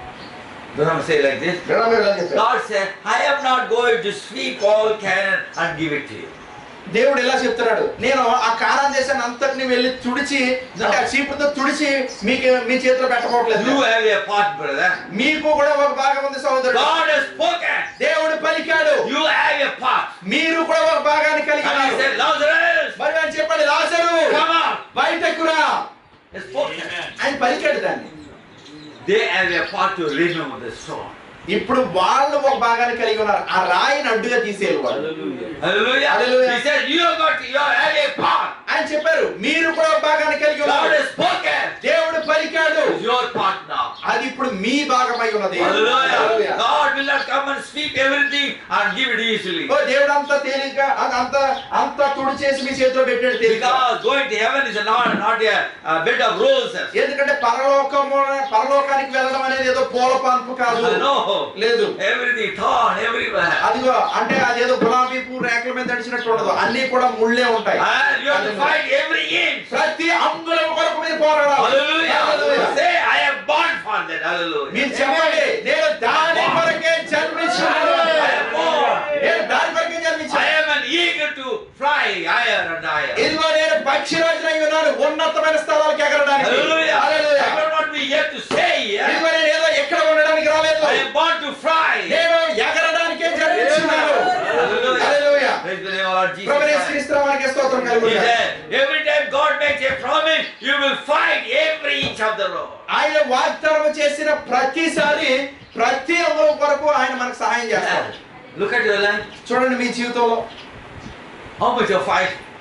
[SPEAKER 2] Ram said like this.
[SPEAKER 4] Madam గారు ఇలా చెప్పారు
[SPEAKER 2] God said, I am not going to sweep all Canaan and give it to you.
[SPEAKER 4] దేవుడు ఎలా చెప్తున్నాడు నేను ఆ కానాన్ దేశాన్ని అంతటిని వెళ్ళి తుడిచి అంటే ఆ చీపుతో తుడిచి మీకు మీ చేతిలో పెట్టకపోవట్లేదు
[SPEAKER 2] You have a part, brother.
[SPEAKER 4] మీకు కూడా ఒక భాగం ఉంది సహోదరుడు
[SPEAKER 2] God has spoken.
[SPEAKER 4] దేవుడు పలికాడు
[SPEAKER 2] You have a part.
[SPEAKER 4] మీరు కూడా ఒక భాగాన్ని కలిగి
[SPEAKER 2] And he
[SPEAKER 4] ఉన్నారు.
[SPEAKER 2] said, Lazarus,
[SPEAKER 4] మరి ఆయన చెప్పండి లాజరు
[SPEAKER 2] come out.
[SPEAKER 4] బయటకు రా
[SPEAKER 2] He spoken.
[SPEAKER 4] ఆయన పలికాడు దాన్ని
[SPEAKER 2] They have a part to remove the stone.
[SPEAKER 4] ఇప్పుడు వాళ్ళు ఒక భాగాన్ని కలిగి ఉన్నారు ఆ రాయిని అడ్డుగా తీసేయాలి వాళ్ళు
[SPEAKER 2] Hallelujah.
[SPEAKER 4] Hallelujah.
[SPEAKER 2] He said, You have got you have a part.
[SPEAKER 4] ఆయన చెప్పారు మీరు కూడా ఒక భాగాన్ని కలిగి
[SPEAKER 2] God
[SPEAKER 4] ఉన్నారు
[SPEAKER 2] has spoken.
[SPEAKER 4] దేవుడు పలికాడు
[SPEAKER 2] It's your part now.
[SPEAKER 4] అది ఇప్పుడు మీ భాగమై ఉన్నది
[SPEAKER 2] Hallelujah.
[SPEAKER 4] Hallelujah.
[SPEAKER 2] God will not come and sweep everything and give it easily.
[SPEAKER 4] ఓ దేవుడు అంత తేలిక అంత అంత తుడి చేసి మీ చేతిలో పెట్టాడు తేలిక
[SPEAKER 2] Because going to heaven is not, not a, a bed of roses.
[SPEAKER 4] ఎందుకంటే పరలోకము పరలోకానికి వెళ్ళడం అనేది ఏదో పూల పాన్పు కాదు
[SPEAKER 2] No.
[SPEAKER 4] లేదు
[SPEAKER 2] Everything torn everywhere.
[SPEAKER 4] అదిగో అంటే అదేదో గులాబీ పువ్వు రేకుల మీద తడిచినట్టు ఉండదు అన్ని కూడా ముళ్ళే ఉంటాయి
[SPEAKER 2] And you have to fight every inch.
[SPEAKER 4] ప్రతి అంగుళం కొరకు మీరు పోరాడాలి
[SPEAKER 2] Hallelujah.
[SPEAKER 4] Hallelujah.
[SPEAKER 2] Say, I am born for that. Hallelujah.
[SPEAKER 4] మీరు చెప్పండి నేను దాని కొరకే జన్మించాను
[SPEAKER 2] I am born.
[SPEAKER 4] నేను దాని కొరకే
[SPEAKER 2] I
[SPEAKER 4] జన్మించాను
[SPEAKER 2] am an eager to fly higher and higher.
[SPEAKER 4] ఇదిగో నేను పక్షి రోజున ఉన్నాను ఉన్నతమైన స్థలాలకు ఎగరడానికి
[SPEAKER 2] Hallelujah.
[SPEAKER 4] Hallelujah.
[SPEAKER 2] I will not be here to stay here.
[SPEAKER 4] ఇదిగో నేను ఏదో ఎక్కడ ఉండడానికి రాలేదు
[SPEAKER 2] I am born to fly.
[SPEAKER 4] నేను ఎగరడానికే జన్మించున్నాను
[SPEAKER 2] Hallelujah.
[SPEAKER 4] Hallelujah.
[SPEAKER 2] Praise the name of our Jesus
[SPEAKER 4] ప్రభువైన
[SPEAKER 2] Christ.
[SPEAKER 4] యేసుక్రీస్తు వారికి స్తోత్రం
[SPEAKER 2] He
[SPEAKER 4] కలుగును
[SPEAKER 2] said, every time God makes a promise, you will fight every inch of the road.
[SPEAKER 4] ఆయన వాగ్దానం చేసిన ప్రతిసారి ప్రతి అంగుళం కొరకు ఆయన మనకు సహాయం చేస్తాడు
[SPEAKER 2] Look at your life.
[SPEAKER 4] చూడండి మీ జీవితంలో
[SPEAKER 2] How much you fight?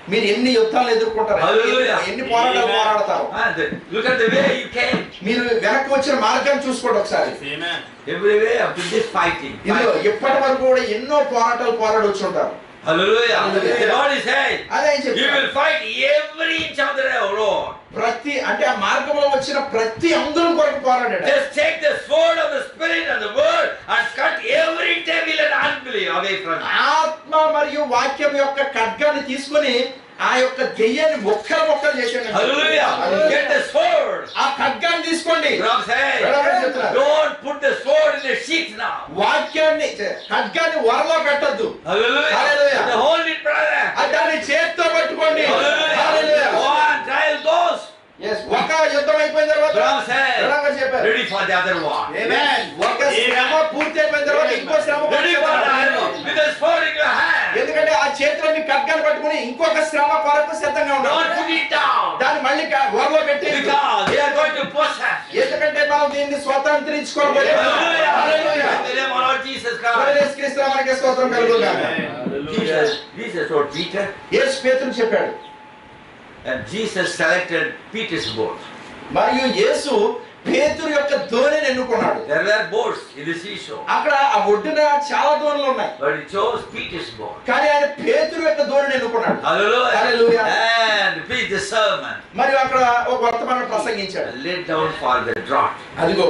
[SPEAKER 4] మీరు ఎన్ని యుద్ధాలు ఎదుర్కొంటారు
[SPEAKER 2] Hallelujah.
[SPEAKER 4] ఎన్ని పోరాటాలు
[SPEAKER 3] Amen.
[SPEAKER 4] పోరాడతారు
[SPEAKER 2] And look at the way you came.
[SPEAKER 4] మీరు వెనక్కి వచ్చిన మార్గాన్ని చూసుకోండి ఒకసారి
[SPEAKER 3] Amen.
[SPEAKER 2] Every way up to this fighting.
[SPEAKER 4] ఇదిగో ఇప్పటి వరకు కూడా ఎన్నో పోరాటాలు పోరాడి వచ్చి ఉంటారు
[SPEAKER 2] Hallelujah.
[SPEAKER 4] Hallelujah.
[SPEAKER 2] The Lord is saying,
[SPEAKER 4] అదే ఆయన
[SPEAKER 2] you
[SPEAKER 4] చెప్తారు
[SPEAKER 2] will fight every inch of the road.
[SPEAKER 4] ప్రతి అంటే ఆ మార్గంలో వచ్చిన ప్రతి అంగుళం కొరకు పోరాడాడు
[SPEAKER 2] Just take the sword of the Spirit and the word and cut every devil and unbelief away from you.
[SPEAKER 4] ఆత్మ మరియు వాక్యం యొక్క ఖడ్గాన్ని తీసుకొని ఆ యొక్క దెయ్యాన్ని మొక్కలు మొక్కలు చేశాడు
[SPEAKER 2] Hallelujah. Get the sword.
[SPEAKER 4] ఆ ఖడ్గాన్ని తీసుకోండి
[SPEAKER 2] Ram saying,
[SPEAKER 4] Brother చెప్తున్నారు.
[SPEAKER 2] don't put the sword in the sheath now.
[SPEAKER 4] వాక్యాన్ని ఖడ్గాన్ని వరలో పెట్టద్దు
[SPEAKER 2] Hallelujah.
[SPEAKER 4] Hallelujah.
[SPEAKER 2] The holy brother.
[SPEAKER 4] దాన్ని చేత్తో పట్టుకోండి
[SPEAKER 2] Hallelujah.
[SPEAKER 4] Hallelujah.
[SPEAKER 2] One trial goes.
[SPEAKER 4] Yes, ఒక యుద్ధం అయిపోయిన తర్వాత
[SPEAKER 2] Ram said,
[SPEAKER 4] బ్రదర్ గారు చెప్పారు
[SPEAKER 2] ready for the other one.
[SPEAKER 4] Amen. ఒక శ్రమ పూర్తి అయిపోయిన తర్వాత ఇంకో శ్రమ
[SPEAKER 2] Ready for the other one.
[SPEAKER 4] పడుతుంది.
[SPEAKER 2] With the sword in your hand.
[SPEAKER 4] ఎందుకంటే ఆ చేతిలో మీ ఖడ్గాన్ని పట్టుకుని ఇంకొక శ్రమ కొరకు సిద్ధంగా
[SPEAKER 2] Don't
[SPEAKER 4] ఉండాలి
[SPEAKER 2] put it down.
[SPEAKER 4] దాన్ని మళ్ళీ వరలో పెట్టి
[SPEAKER 2] Because they are going to possess.
[SPEAKER 4] ఎందుకంటే మనం దీన్ని స్వతంత్రించుకోవాలి
[SPEAKER 2] Hallelujah. In the name of Lord Jesus Christ.
[SPEAKER 4] క్రీస్తు మనకి స్తోత్రం కలుగుగా
[SPEAKER 2] Jesus, Jesus told Peter,
[SPEAKER 4] యేసు పేతురు చెప్పాడు
[SPEAKER 2] and Jesus selected Peter's boat.
[SPEAKER 4] మరియు యేసు పేతురు యొక్క ధోనిని ఎన్నుకున్నాడు
[SPEAKER 2] There were boats in the seashore,
[SPEAKER 4] అక్కడ ఆ ఒడ్డున చాలా ధోనులు ఉన్నాయి
[SPEAKER 2] but he chose Peter's boat.
[SPEAKER 4] కానీ ఆయన పేతురు యొక్క ధోనిని ఎన్నుకున్నాడు
[SPEAKER 2] Hallelujah.
[SPEAKER 4] Hallelujah.
[SPEAKER 2] And preached the sermon.
[SPEAKER 4] మరియు అక్కడ ఒక వర్తమానం ప్రసంగించాడు
[SPEAKER 2] And laid down for the drought.
[SPEAKER 4] అదిగో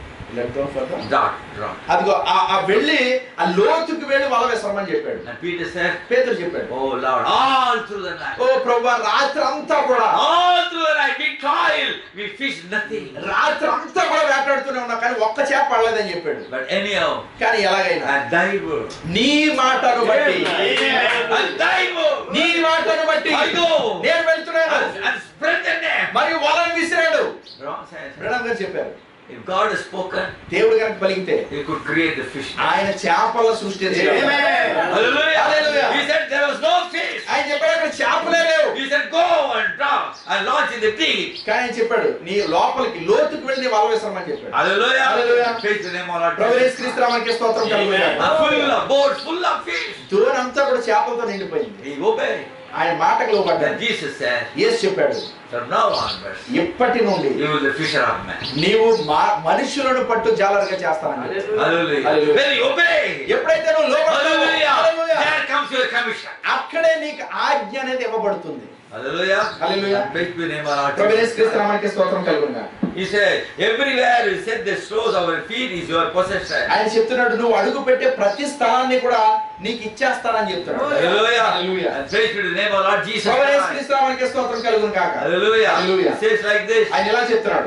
[SPEAKER 2] Drought, drought.
[SPEAKER 4] అదిగో ఆ- ఆ వెళ్ళి ఆ లోతుకి వెళ్ళి వల వేసమని చెప్పాడు
[SPEAKER 2] And Peter said,
[SPEAKER 4] పేతురు చెప్పాడు
[SPEAKER 2] Oh Lord, all through the night.
[SPEAKER 4] ఓ ప్రభు రాత్రి అంతా కూడా
[SPEAKER 2] All through the night we toil, we fish nothing.
[SPEAKER 4] రాత్రి అంతా కూడా వేటాడుతూనే ఉన్నా కానీ ఒక్క చేప పడలేదని చెప్పాడు
[SPEAKER 2] But anyhow,
[SPEAKER 4] కానీ ఎలాగైనా
[SPEAKER 2] and thy word,
[SPEAKER 4] నీ మాటను బట్టి
[SPEAKER 2] and thy word,
[SPEAKER 4] నీ మాటను బట్టి
[SPEAKER 2] I go
[SPEAKER 4] నేను వెళ్తున్నాను
[SPEAKER 2] and, and spread the name.
[SPEAKER 4] మరియు వలను విసిరాడు
[SPEAKER 2] Wrong says,
[SPEAKER 4] ప్రణవ్ గారు చెప్పారు
[SPEAKER 2] If God has spoken,
[SPEAKER 4] దేవుడు కనుక పలికితే
[SPEAKER 2] He could create the fish.
[SPEAKER 4] ఆయన చేపల సృష్టించగలడు.
[SPEAKER 2] Hallelujah.
[SPEAKER 4] Hallelujah.
[SPEAKER 2] He said there was no fish.
[SPEAKER 4] ఆయన చెప్పాడు అక్కడ చేపలే లేవు
[SPEAKER 2] He said go and drop and launch in the deep.
[SPEAKER 4] కానీ ఆయన చెప్పాడు నీ లోపలికి లోతుకి వెళ్ళి నీ వల విసరమని చెప్పాడు
[SPEAKER 2] Hallelujah.
[SPEAKER 4] Hallelujah.
[SPEAKER 2] Praise the name of our
[SPEAKER 4] Prabhu
[SPEAKER 2] Lord.
[SPEAKER 4] యేసుక్రీస్తు నామానికి స్తోత్రం కలుగుగాక.
[SPEAKER 2] And full of boats, full of fish.
[SPEAKER 4] దూరం అంతా కూడా చేపలతో నిండిపోయింది
[SPEAKER 2] He obeyed.
[SPEAKER 4] ఆయన మాటకు
[SPEAKER 2] Then
[SPEAKER 4] లోపడ్డాడు
[SPEAKER 2] Jesus said,
[SPEAKER 4] యేసు చెప్పాడు
[SPEAKER 2] from now onwards,
[SPEAKER 4] ఇప్పటి నుండి
[SPEAKER 2] you will be a fisher of men.
[SPEAKER 4] నీవు మా- మనుషులను పట్టు జాలరుగా చేస్తానని
[SPEAKER 2] Hallelujah.
[SPEAKER 4] Hallelujah.
[SPEAKER 2] When you obey,
[SPEAKER 4] ఎప్పుడైతే నువ్వు లోపడతావో,
[SPEAKER 2] hallelujah,
[SPEAKER 4] hallelujah,
[SPEAKER 2] there comes your commission.
[SPEAKER 4] అక్కడే నీకు ఆజ్ఞ అనేది ఇవ్వబడుతుంది
[SPEAKER 2] Hallelujah.
[SPEAKER 4] Hallelujah.
[SPEAKER 2] Praise the name of our
[SPEAKER 4] Prabhu
[SPEAKER 2] Lord.
[SPEAKER 4] యేసుక్రీస్తు నామానికి స్తోత్రం కలుగుగా
[SPEAKER 2] He said, everywhere you set the soles of our feet is your possession.
[SPEAKER 4] ఆయన చెప్తున్నాడు నువ్వు అడుగు పెట్టే ప్రతి స్థలాన్ని కూడా నీకు ఇచ్చేస్తానని చెప్తున్నాడు
[SPEAKER 2] Hallelujah.
[SPEAKER 4] Hallelujah.
[SPEAKER 2] And praise be to the name of Lord Jesus
[SPEAKER 4] Prabhu
[SPEAKER 2] Christ.
[SPEAKER 4] యేసుక్రీస్తు నామానికి స్తోత్రం కలుగును కాక
[SPEAKER 2] Hallelujah.
[SPEAKER 4] Hallelujah.
[SPEAKER 2] It says like this.
[SPEAKER 4] ఆయన ఇలా చెప్తున్నాడు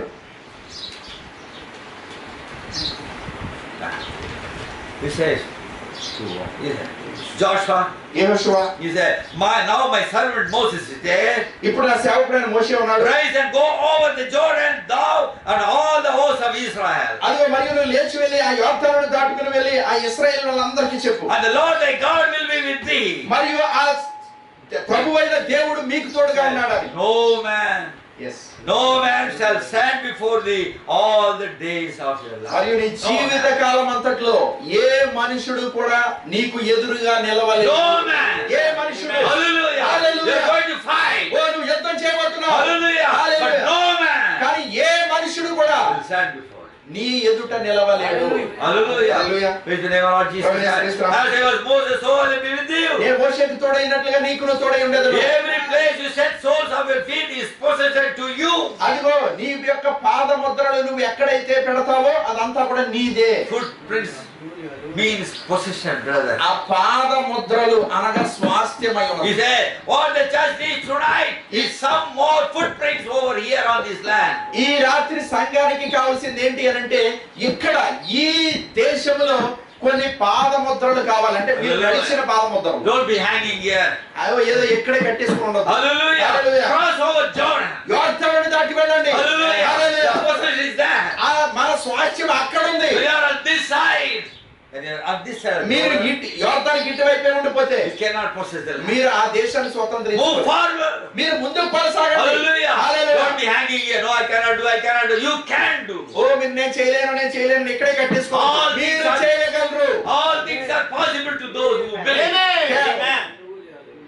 [SPEAKER 2] He says, he said, Joshua,
[SPEAKER 4] యెహోషువ
[SPEAKER 2] he said, my, now my servant Moses is dead.
[SPEAKER 4] ఇప్పుడు నా సేవకుడైన మోషే ఉన్నాడు
[SPEAKER 2] Rise and go over the Jordan, thou and all the hosts of Israel.
[SPEAKER 4] అదిగో మరియు నువ్వు లేచి వెళ్ళి ఆ యోర్దానును దాటుకుని వెళ్ళి ఆ ఇస్రాయేల్ వాళ్ళందరికీ చెప్పు
[SPEAKER 2] And the Lord thy God will be with thee.
[SPEAKER 4] మరియు ఆ ప్రభు అయిన దేవుడు మీకు తోడుగా ఉన్నాడు అని
[SPEAKER 2] No man,
[SPEAKER 4] yes
[SPEAKER 2] no man shall stand before thee all the days of your life.
[SPEAKER 4] మరియు నీ
[SPEAKER 2] No
[SPEAKER 4] జీవిత
[SPEAKER 2] man.
[SPEAKER 4] కాలం అంతట్లో ఏ మనుషుడు కూడా నీకు ఎదురుగా నిలవలేదు
[SPEAKER 2] No man.
[SPEAKER 4] ఏ మనుషుడు
[SPEAKER 2] Hallelujah.
[SPEAKER 4] Hallelujah.
[SPEAKER 2] You're going to fight.
[SPEAKER 4] ఓ నువ్వు యుద్ధం చేయబోతున్నావు
[SPEAKER 2] Hallelujah. But
[SPEAKER 4] Hallelujah.
[SPEAKER 2] no man
[SPEAKER 4] కానీ ఏ మనుషుడు కూడా
[SPEAKER 2] will stand before thee.
[SPEAKER 4] నీ ఎదుట నిలవలేడు
[SPEAKER 2] Hallelujah.
[SPEAKER 4] Hallelujah.
[SPEAKER 2] Praise the name of our Lord Jesus
[SPEAKER 4] Praise
[SPEAKER 2] Christ.
[SPEAKER 4] Christ.
[SPEAKER 2] As I was Moses, so will I be with you.
[SPEAKER 4] నేను మోషేకి తోడైనట్లుగా నీకు తోడై ఉండేది
[SPEAKER 2] Every place you set soles of your feet is possession to you.
[SPEAKER 4] అదిగో నీ యొక్క పాద ముద్రలు నువ్వు ఎక్కడైతే పెడతావో అదంతా కూడా నీదే
[SPEAKER 2] Footprints means possession, brother.
[SPEAKER 4] ఆ పాద ముద్రలు అనగా స్వాస్థ్యమై
[SPEAKER 2] He
[SPEAKER 4] ఉన్నది
[SPEAKER 2] said, what the church needs tonight is some more footprints over here on this land.
[SPEAKER 4] ఈ రాత్రి సంఘానికి కావాల్సింది ఏంటి అని అంటే ఇక్కడ ఈ దేశంలో కొన్ని పాద ముద్రలు కావాలంటే మీరు నడిచిన పాద ముద్రలు
[SPEAKER 2] Don't be hanging here.
[SPEAKER 4] అయ్యో ఏదో ఇక్కడే కట్టేసుకుని ఉండదు
[SPEAKER 2] Hallelujah.
[SPEAKER 4] Hallelujah.
[SPEAKER 2] Cross over Jordan.
[SPEAKER 4] యోర్దానుని దాటి వెళ్ళండి
[SPEAKER 2] Hallelujah.
[SPEAKER 4] Hallelujah.
[SPEAKER 2] The possession is there.
[SPEAKER 4] ఆ మన స్వాస్థ్యం అక్కడ ఉంది
[SPEAKER 2] We are on this side. And you are on this side. of
[SPEAKER 4] మీరు
[SPEAKER 2] Jordan.
[SPEAKER 4] ఇటు యోర్దానికి ఇటువైపే ఉండిపోతే
[SPEAKER 2] You cannot possess the land.
[SPEAKER 4] మీరు ఆ దేశాన్ని
[SPEAKER 2] Move
[SPEAKER 4] స్వతంత్రించుకోవాలి
[SPEAKER 2] forward.
[SPEAKER 4] మీరు ముందుకు కొనసాగండి
[SPEAKER 2] Hallelujah.
[SPEAKER 4] Hallelujah.
[SPEAKER 2] Don't be hanging here. No, I cannot do. I cannot do. You can do.
[SPEAKER 4] ఓ మీరు నేను చేయలేను నేను చేయలేను ఇక్కడే
[SPEAKER 2] All
[SPEAKER 4] కట్టేసుకోవాలి
[SPEAKER 2] things
[SPEAKER 4] మీరు
[SPEAKER 2] are-
[SPEAKER 4] చేయగలరు
[SPEAKER 2] All things are possible to those who believe.
[SPEAKER 3] Amen.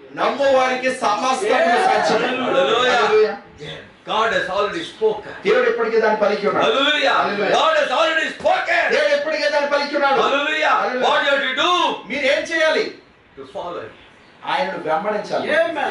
[SPEAKER 4] నమ్ము వారికి సమస్తము సాధ్యం
[SPEAKER 2] Hallelujah. God has already spoken.
[SPEAKER 4] దేవుడు ఎప్పటికీ దాన్ని పలికి ఉన్నాడు
[SPEAKER 2] Hallelujah.
[SPEAKER 4] Hallelujah.
[SPEAKER 2] God has already spoken.
[SPEAKER 4] దేవుడు ఎప్పటికే దాన్ని పలికి ఉన్నాడు
[SPEAKER 2] Hallelujah.
[SPEAKER 4] Hallelujah.
[SPEAKER 2] What you have to do?
[SPEAKER 4] మీరేం చేయాలి
[SPEAKER 2] To follow him.
[SPEAKER 4] ఆయనను వెంబడించాలి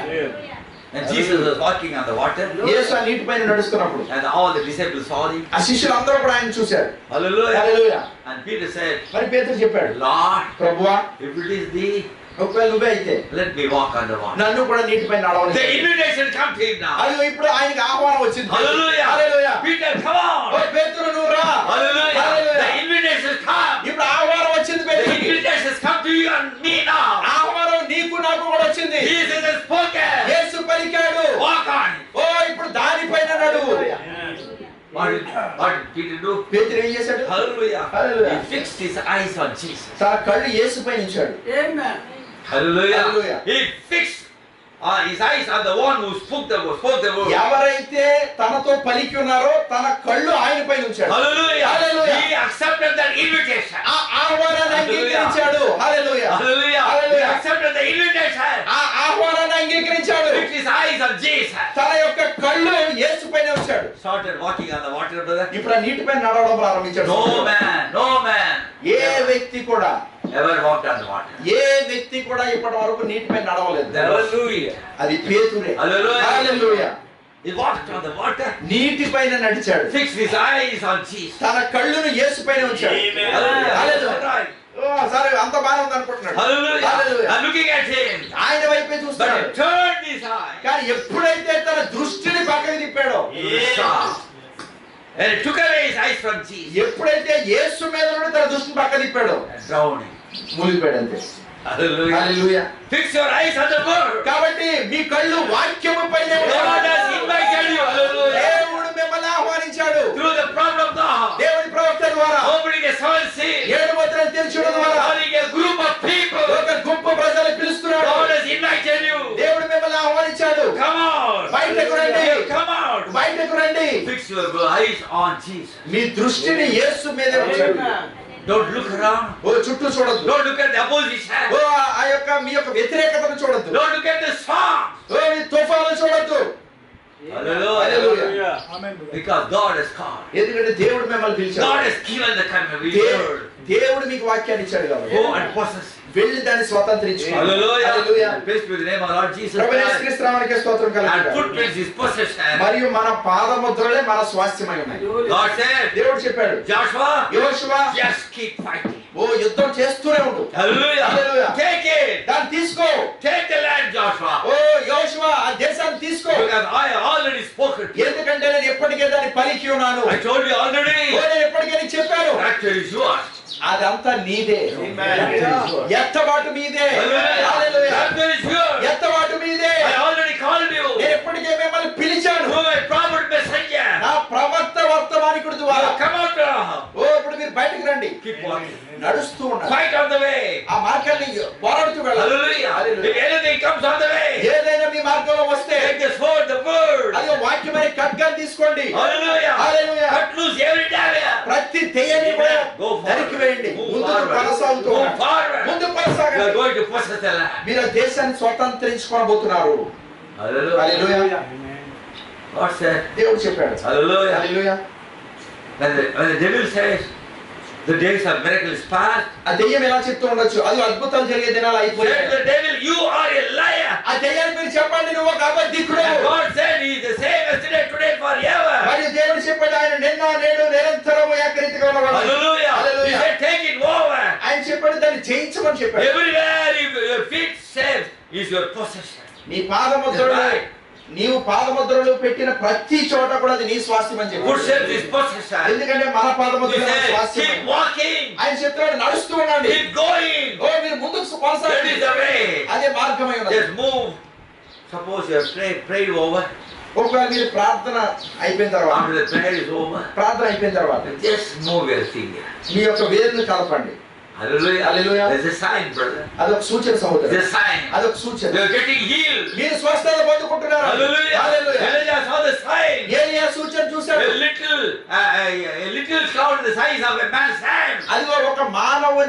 [SPEAKER 2] And Jesus was walking on the water.
[SPEAKER 4] యేసు ఆ నీటి పైన నడుస్తున్నప్పుడు
[SPEAKER 2] And all the disciples saw him.
[SPEAKER 4] ఆ శిష్యులు అందరూ కూడా ఆయన చూశారు
[SPEAKER 2] Hallelujah.
[SPEAKER 4] Hallelujah
[SPEAKER 2] And Peter said,
[SPEAKER 4] మరి పేతురు చెప్పాడు
[SPEAKER 2] Lord,
[SPEAKER 4] ప్రభువా
[SPEAKER 2] if it is thee,
[SPEAKER 4] ఒకవేళ నువ్వే అయితే
[SPEAKER 2] let me walk on the water.
[SPEAKER 4] నన్ను కూడా నీటిపై
[SPEAKER 2] The
[SPEAKER 4] నడవని
[SPEAKER 2] invitation come to him now.
[SPEAKER 4] అది ఇప్పుడు ఆయనకి ఆహ్వానం వచ్చింది
[SPEAKER 2] Hallelujah.
[SPEAKER 4] Hallelujah
[SPEAKER 2] Peter, come
[SPEAKER 4] oh
[SPEAKER 2] on.
[SPEAKER 4] పేతురు నువ్వు రా
[SPEAKER 2] Hallelujah.
[SPEAKER 4] Hallelujah.
[SPEAKER 2] The invitation come.
[SPEAKER 4] ఇప్పుడు ఆహ్వానం వచ్చింది
[SPEAKER 2] The
[SPEAKER 4] పేతురుకి
[SPEAKER 2] invitation come to you and me now.
[SPEAKER 4] ఆహ్వానం నీకు నాకు కూడా వచ్చింది
[SPEAKER 2] Jesus has spoken.
[SPEAKER 4] యేసు పలికాడు
[SPEAKER 2] Walk on it.
[SPEAKER 4] ఓ ఇప్పుడు దానిపైన నడువు
[SPEAKER 2] What did, what did Peter do?
[SPEAKER 4] పేతురు ఏం చేశాడు
[SPEAKER 2] Hallelujah.
[SPEAKER 4] Hallelujah.
[SPEAKER 2] He fixed his eyes on Jesus.
[SPEAKER 4] తన కళ్ళు యేసు పైన ఉంచాడు
[SPEAKER 2] Hallelujah.
[SPEAKER 4] Hallelujah.
[SPEAKER 2] He fixed uh, his eyes on the one who spoke the word. Spoke the word.
[SPEAKER 4] ఎవరైతే తనతో పలికి ఉన్నారో తన కళ్ళు ఆయన పైన ఉంచాడు
[SPEAKER 2] Hallelujah.
[SPEAKER 4] Hallelujah.
[SPEAKER 2] He accepted that invitation.
[SPEAKER 4] ఆ ఆహ్వానాన్ని అంగీకరించాడు హల్లెలూయా
[SPEAKER 2] Hallelujah. He
[SPEAKER 4] Hallelujah.
[SPEAKER 2] accepted the invitation.
[SPEAKER 4] ఆ ఆహ్వానాన్ని అంగీకరించాడు
[SPEAKER 2] Fixed his eyes on Jesus.
[SPEAKER 4] తన యొక్క కళ్ళు యేసు పైన ఉంచాడు
[SPEAKER 2] Started walking on the water, brother.
[SPEAKER 4] ఇప్పుడు ఆ నీటి పైన నడవడం ప్రారంభించాడు
[SPEAKER 2] No man, no man
[SPEAKER 4] ఏ వ్యక్తి కూడా
[SPEAKER 2] ever walked on the water.
[SPEAKER 4] ఏ వ్యక్తి కూడా ఇప్పటి వరకు నీటిపై నడవలేదు
[SPEAKER 2] Hallelujah.
[SPEAKER 4] అది పేతురే
[SPEAKER 2] Hallelujah.
[SPEAKER 4] Hallelujah
[SPEAKER 2] He walked on the water,
[SPEAKER 4] నీటి పైన నడిచాడు
[SPEAKER 2] fixed his eyes on Jesus.
[SPEAKER 4] తన కళ్ళును యేసు పైన ఉంచాడు
[SPEAKER 3] Amen.
[SPEAKER 2] Hallelujah.
[SPEAKER 4] Hallelujah.
[SPEAKER 2] Right.
[SPEAKER 4] ఓ, సరే అంత బాగానే ఉంది అనుకుంటున్నాడు
[SPEAKER 2] Hallelujah.
[SPEAKER 4] Hallelujah.
[SPEAKER 2] I'm looking at him.
[SPEAKER 4] ఆయన వైపే
[SPEAKER 2] But
[SPEAKER 4] చూస్తున్నాడు
[SPEAKER 2] he turned his eyes.
[SPEAKER 4] కానీ ఎప్పుడైతే తన దృష్టిని పక్కకి తిప్పాడో
[SPEAKER 2] He saw. And he took away his eyes from Jesus.
[SPEAKER 4] ఎప్పుడైతే యేసు మీద నుండి తన దృష్టిని పక్క తిప్పాడో
[SPEAKER 2] And drowning.
[SPEAKER 4] మునిగిపోయాడు అంతే
[SPEAKER 2] Hallelujah.
[SPEAKER 4] Hallelujah
[SPEAKER 2] Fix your eyes on the word.
[SPEAKER 4] కాబట్టి మీ కళ్ళు వాక్యము పైన
[SPEAKER 2] God has invited you. Hallelujah.
[SPEAKER 4] దేవుడు మిమ్మల్ని ఆహ్వానించాడు
[SPEAKER 2] Through the prophet of God.
[SPEAKER 4] దేవుడి ప్రవక్త ద్వారా
[SPEAKER 2] Opening a seven seal.
[SPEAKER 4] ఏడు ముద్రలు తెరచడం ద్వారా
[SPEAKER 2] Calling a group of people.
[SPEAKER 4] ఒక గుంపు ప్రజలు పిలుస్తున్నాడు
[SPEAKER 2] God has invited you.
[SPEAKER 4] దేవుడు మిమ్మల్ని ఆహ్వానించాడు
[SPEAKER 2] Come out.
[SPEAKER 4] బయటకు రండి.
[SPEAKER 2] Come out.
[SPEAKER 4] బయటకు రండి
[SPEAKER 2] Fix your eyes on Jesus.
[SPEAKER 4] మీ దృష్టిని యేసు మీద ఉంచండి
[SPEAKER 2] Don't look around.
[SPEAKER 4] ఓ చుట్టూ చూడద్దు
[SPEAKER 2] Don't look at the opposition.
[SPEAKER 4] ఓ ఆ యొక్క మీ యొక్క వ్యతిరేకతను చూడద్దు
[SPEAKER 2] Don't look at the storm.
[SPEAKER 4] ఓ మీ తుఫాను చూడద్దు
[SPEAKER 2] Hallelujah.
[SPEAKER 4] Hallelujah.
[SPEAKER 2] Because God has called.
[SPEAKER 4] ఎందుకంటే దేవుడు మిమ్మల్ని పిలిచాడు
[SPEAKER 2] God has given the command. We
[SPEAKER 4] దే-
[SPEAKER 2] heard.
[SPEAKER 4] దేవుడు మీకు వాక్యాన్ని ఇచ్చాడు కాబట్టి
[SPEAKER 2] Go and possess. it.
[SPEAKER 4] వెళ్ళి దాన్ని స్వతంత్రించుకోండి Hallelujah.
[SPEAKER 2] Hallelujah. Praise be the name of Lord Jesus
[SPEAKER 4] Prabhu
[SPEAKER 2] Christ.
[SPEAKER 4] యేసుక్రీస్తు నామమునకే స్తోత్రం
[SPEAKER 2] And
[SPEAKER 4] కలుగుగాక.
[SPEAKER 2] footprints is possession.
[SPEAKER 4] మరియు మన పాదముద్రలే మన స్వాస్థ్యమై ఉన్నాయి
[SPEAKER 2] God said,
[SPEAKER 4] దేవుడు చెప్పాడు
[SPEAKER 2] Joshua,
[SPEAKER 4] యోషువా
[SPEAKER 2] just keep fighting.
[SPEAKER 4] ఓ యుద్ధం చేస్తూనే ఉండు
[SPEAKER 2] Hallelujah.
[SPEAKER 4] Hallelujah.
[SPEAKER 2] Take it.
[SPEAKER 4] దాన్ని తీసుకో
[SPEAKER 2] Take the land, Joshua.
[SPEAKER 4] ఓ యోషువా ఆ దేశాన్ని తీసుకో
[SPEAKER 2] Because I have already spoken to you.
[SPEAKER 4] ఎందుకంటే నేను ఎప్పటికే దాన్ని పలికి ఉన్నాను
[SPEAKER 2] I told you
[SPEAKER 4] oh,
[SPEAKER 2] already.
[SPEAKER 4] నేను ఎప్పటికే నీకు చెప్పాను
[SPEAKER 2] Tractor is yours.
[SPEAKER 4] అదంతా నీదే ఎత్తబాటు మీదే
[SPEAKER 2] Hallelujah.
[SPEAKER 4] Hallelujah.
[SPEAKER 2] Tractor is yours.
[SPEAKER 4] ఎత్తబాటు మీదే
[SPEAKER 2] I already called you.
[SPEAKER 4] నేను ఎప్పటికే మిమ్మల్ని పిలిచాను
[SPEAKER 2] Through my prophet messenger.
[SPEAKER 4] నా ప్రవక్త వర్తమానికుడి
[SPEAKER 2] You
[SPEAKER 4] ద్వారా
[SPEAKER 2] come out now.
[SPEAKER 4] ఓ ఇప్పుడు మీరు బయటకు రండి
[SPEAKER 2] Keep walking.
[SPEAKER 4] నడుస్తూ ఉండాలి
[SPEAKER 2] Fight on the way.
[SPEAKER 4] ఆ మార్గాన్ని పోరాడుతూ వెళ్ళాలి
[SPEAKER 2] Hallelujah.
[SPEAKER 4] Hallelujah.
[SPEAKER 2] If anything comes on the way,
[SPEAKER 4] ఏదైనా మీ మార్గంలో వస్తే
[SPEAKER 2] take the sword, the word.
[SPEAKER 4] అది వాక్యమని ఖడ్గాన్ని తీసుకోండి
[SPEAKER 2] Hallelujah.
[SPEAKER 4] Hallelujah.
[SPEAKER 2] Cut loose every devil.
[SPEAKER 4] ప్రతి తెయ్యని కూడా
[SPEAKER 2] Go
[SPEAKER 4] నరికి వేయండి
[SPEAKER 2] forward. Move
[SPEAKER 4] ముందుకు
[SPEAKER 2] forward.
[SPEAKER 4] కొనసాగుతూ
[SPEAKER 2] Move
[SPEAKER 4] ఉండండి.
[SPEAKER 2] forward.
[SPEAKER 4] ముందు
[SPEAKER 2] You are
[SPEAKER 4] కొనసాగండి
[SPEAKER 2] going to possess the land.
[SPEAKER 4] మీరు ఆ దేశాన్ని స్వతంత్రించుకోబోతున్నారు
[SPEAKER 2] Hallelujah.
[SPEAKER 4] హల్లెలూయా
[SPEAKER 2] God said,
[SPEAKER 4] దేవుడు చెప్పాడు
[SPEAKER 2] Hallelujah.
[SPEAKER 4] Hallelujah
[SPEAKER 2] When the, when the devil says, the days of miracles past,
[SPEAKER 4] ఆ దెయ్యం ఎలా చెప్తూ ఉండొచ్చు అది అద్భుతాలు జరిగే దినాలు
[SPEAKER 2] said
[SPEAKER 4] అయిపోయాయి
[SPEAKER 2] the devil, you are a liar.
[SPEAKER 4] ఆ దెయ్యాన్ని మీరు చెప్పండి నువ్వు ఒక అబద్ధికుడు
[SPEAKER 2] And God said, He is the same yesterday, today, forever.
[SPEAKER 4] మరియు దేవుడు చెప్పాడు ఆయన నిన్న నేడు నిరంతరము ఏకరీతిగా ఉన్నవాడు
[SPEAKER 2] Hallelujah. He
[SPEAKER 4] Hallelujah.
[SPEAKER 2] said, take it over.
[SPEAKER 4] ఆయన చెప్పాడు దాన్ని జయించమని చెప్పాడు
[SPEAKER 2] Everywhere you, your feet set is your possession.
[SPEAKER 4] నీ పాదముద్రలు
[SPEAKER 2] Right.
[SPEAKER 4] నీవు పాదముద్రలు పెట్టిన ప్రతి చోట కూడా అది నీ స్వాస్థ్యం అని చెప్పాడు
[SPEAKER 2] Footsteps is possession.
[SPEAKER 4] ఎందుకంటే మన
[SPEAKER 2] He
[SPEAKER 4] పాదముద్రలు మన
[SPEAKER 2] said,
[SPEAKER 4] స్వాస్థ్యం
[SPEAKER 2] keep walking.
[SPEAKER 4] ఆయన చెప్తున్నాడు నడుస్తూ ఉండండి
[SPEAKER 2] Keep going.
[SPEAKER 4] ఓ మీరు ముందుకు
[SPEAKER 2] That
[SPEAKER 4] కొనసాగండి
[SPEAKER 2] is the way.
[SPEAKER 4] అదే మార్గమై ఉన్నది
[SPEAKER 2] Just move. Suppose you have prayed, prayed over.
[SPEAKER 4] ఒకవేళ మీరు ప్రార్థన అయిపోయిన తర్వాత
[SPEAKER 2] After the prayer is over,
[SPEAKER 4] ప్రార్థన అయిపోయిన తర్వాత
[SPEAKER 2] just move your finger.
[SPEAKER 4] మీ యొక్క వేరును కలపండి
[SPEAKER 2] Hallelujah.
[SPEAKER 4] Hallelujah.
[SPEAKER 2] There's a sign, brother.
[SPEAKER 4] అదొక సూచన సహోదరు
[SPEAKER 2] There's a sign.
[SPEAKER 4] అదొక సూచన
[SPEAKER 2] You're getting healed.
[SPEAKER 4] మీరు స్వస్థత పొందుకుంటున్నారు
[SPEAKER 2] Hallelujah.
[SPEAKER 4] Hallelujah.
[SPEAKER 2] Elijah saw the sign.
[SPEAKER 4] ఏలియా సూచన చూశాడు
[SPEAKER 2] A little, uh, a, a little cloud the size of a man's hand.
[SPEAKER 4] అది ఒక మానవుని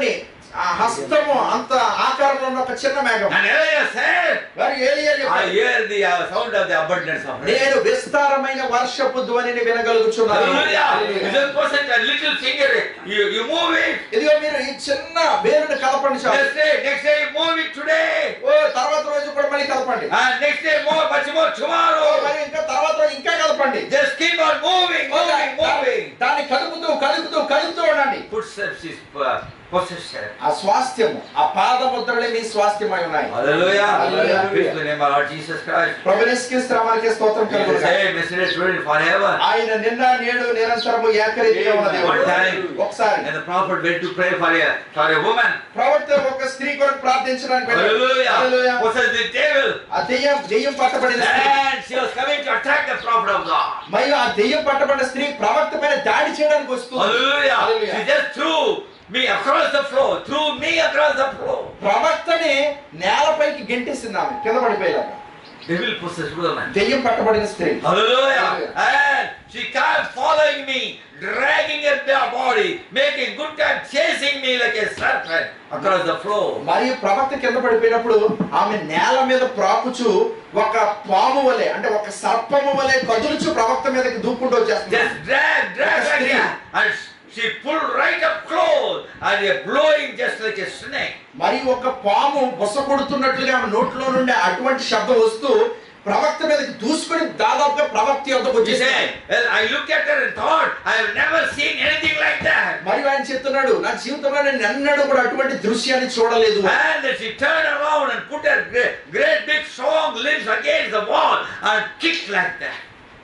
[SPEAKER 4] ఆ హస్తము అంత ఆకారంలో ఉన్న ఒక చిన్న మేఘం
[SPEAKER 2] And Elijah said,
[SPEAKER 4] వారు ఏలియా
[SPEAKER 2] I
[SPEAKER 4] చెప్పాడు,
[SPEAKER 2] hear the uh, sound of the abundance of rain.
[SPEAKER 4] నేను విస్తారమైన వర్షపు ధ్వనిని వినగలుగుచున్నాను
[SPEAKER 2] Hallelujah.
[SPEAKER 4] Hallelujah.
[SPEAKER 2] You just present a little finger, you, you move it.
[SPEAKER 4] ఇదిగో మీరు ఈ చిన్న వేలుని కలపండి చాలు
[SPEAKER 2] Next day, next day, you move it today.
[SPEAKER 4] ఓ తర్వాత రోజు కూడా మళ్ళీ కలపండి
[SPEAKER 2] And next day, more, much more
[SPEAKER 4] oh,
[SPEAKER 2] tomorrow.
[SPEAKER 4] మరి ఇంకా తర్వాత రోజు ఇంకా కలపండి
[SPEAKER 2] Just keep on moving, moving, moving.
[SPEAKER 4] దాన్ని కలుపుతూ కలుపుతూ కలుపుతూ ఉండండి
[SPEAKER 2] Footsteps is uh, possession.
[SPEAKER 4] ఆ స్వాస్థ్యము ఆ పాదముద్రలే మీ స్వాస్థ్యమై ఉన్నాయి
[SPEAKER 2] Hallelujah.
[SPEAKER 4] Hallelujah.
[SPEAKER 2] Praise the name of our Jesus Christ.
[SPEAKER 4] ప్రభునిస్కి నామానికి స్తోత్రం
[SPEAKER 2] He is the
[SPEAKER 4] కలుగును
[SPEAKER 2] same yesterday, today, and forever.
[SPEAKER 4] ఆయన నిన్న నేడు నిరంతరము ఏకరీతిగా ఉన్న
[SPEAKER 2] One
[SPEAKER 4] దేవుడు
[SPEAKER 2] time,
[SPEAKER 4] ఒకసారి
[SPEAKER 2] and the prophet went to pray for a for a woman.
[SPEAKER 4] ప్రవక్త ఒక స్త్రీ కొరకు ప్రార్థించడానికి వెళ్ళాడు.
[SPEAKER 2] Hallelujah.
[SPEAKER 4] Hallelujah.
[SPEAKER 2] Possessed the devil.
[SPEAKER 4] ఆ దెయ్యం దెయ్యం పట్టబడిన స్త్రీ
[SPEAKER 2] And she was coming to attack the prophet of God.
[SPEAKER 4] మరియు ఆ దెయ్యం పట్టబడిన స్త్రీ ప్రవక్త పైన దాడి చేయడానికి వస్తుంది
[SPEAKER 2] Hallelujah.
[SPEAKER 4] Hallelujah.
[SPEAKER 2] She just threw me across the floor. Threw me across the floor.
[SPEAKER 4] ప్రవక్తని నేలపైకి గెంటేసింది ఆమె కింద పడిపోయేలాగా
[SPEAKER 2] Devil possessed woman.
[SPEAKER 4] దెయ్యం పట్టబడిన స్త్రీ
[SPEAKER 2] Hallelujah.
[SPEAKER 4] Hallelujah.
[SPEAKER 2] And she kept following me, dragging at their body, making good time, chasing me like a serpent across the floor.
[SPEAKER 4] మరియు ప్రవక్త కింద పడిపోయినప్పుడు ఆమె నేల మీద ప్రాకుచు ఒక పాము వలె అంటే ఒక సర్పము వలె కదులుచు ప్రవక్త మీదకి దూకుంటూ వచ్చేస్తుంది
[SPEAKER 2] Just drag, drag
[SPEAKER 4] Yes,
[SPEAKER 2] like
[SPEAKER 4] three.
[SPEAKER 2] that. And she pulled right up close and they're blowing just like a snake.
[SPEAKER 4] మరి ఒక పాము బొస కొడుతున్నట్లుగా ఆమె నోట్లో నుండి అటువంటి శబ్దం వస్తూ ప్రవక్త మీదకి దూసుకొని దాదాపుగా ప్రవక్త యొద్దకు
[SPEAKER 2] She
[SPEAKER 4] వచ్చేసింది
[SPEAKER 2] said, Well, I looked at her and thought, I have never seen anything like that.
[SPEAKER 4] మరియు ఆయన చెప్తున్నాడు నా జీవితంలో నేను ఎన్నడూ కూడా అటువంటి దృశ్యాన్ని చూడలేదు
[SPEAKER 2] And then she turned around and put her great, great big strong limbs against the wall and kicked like that.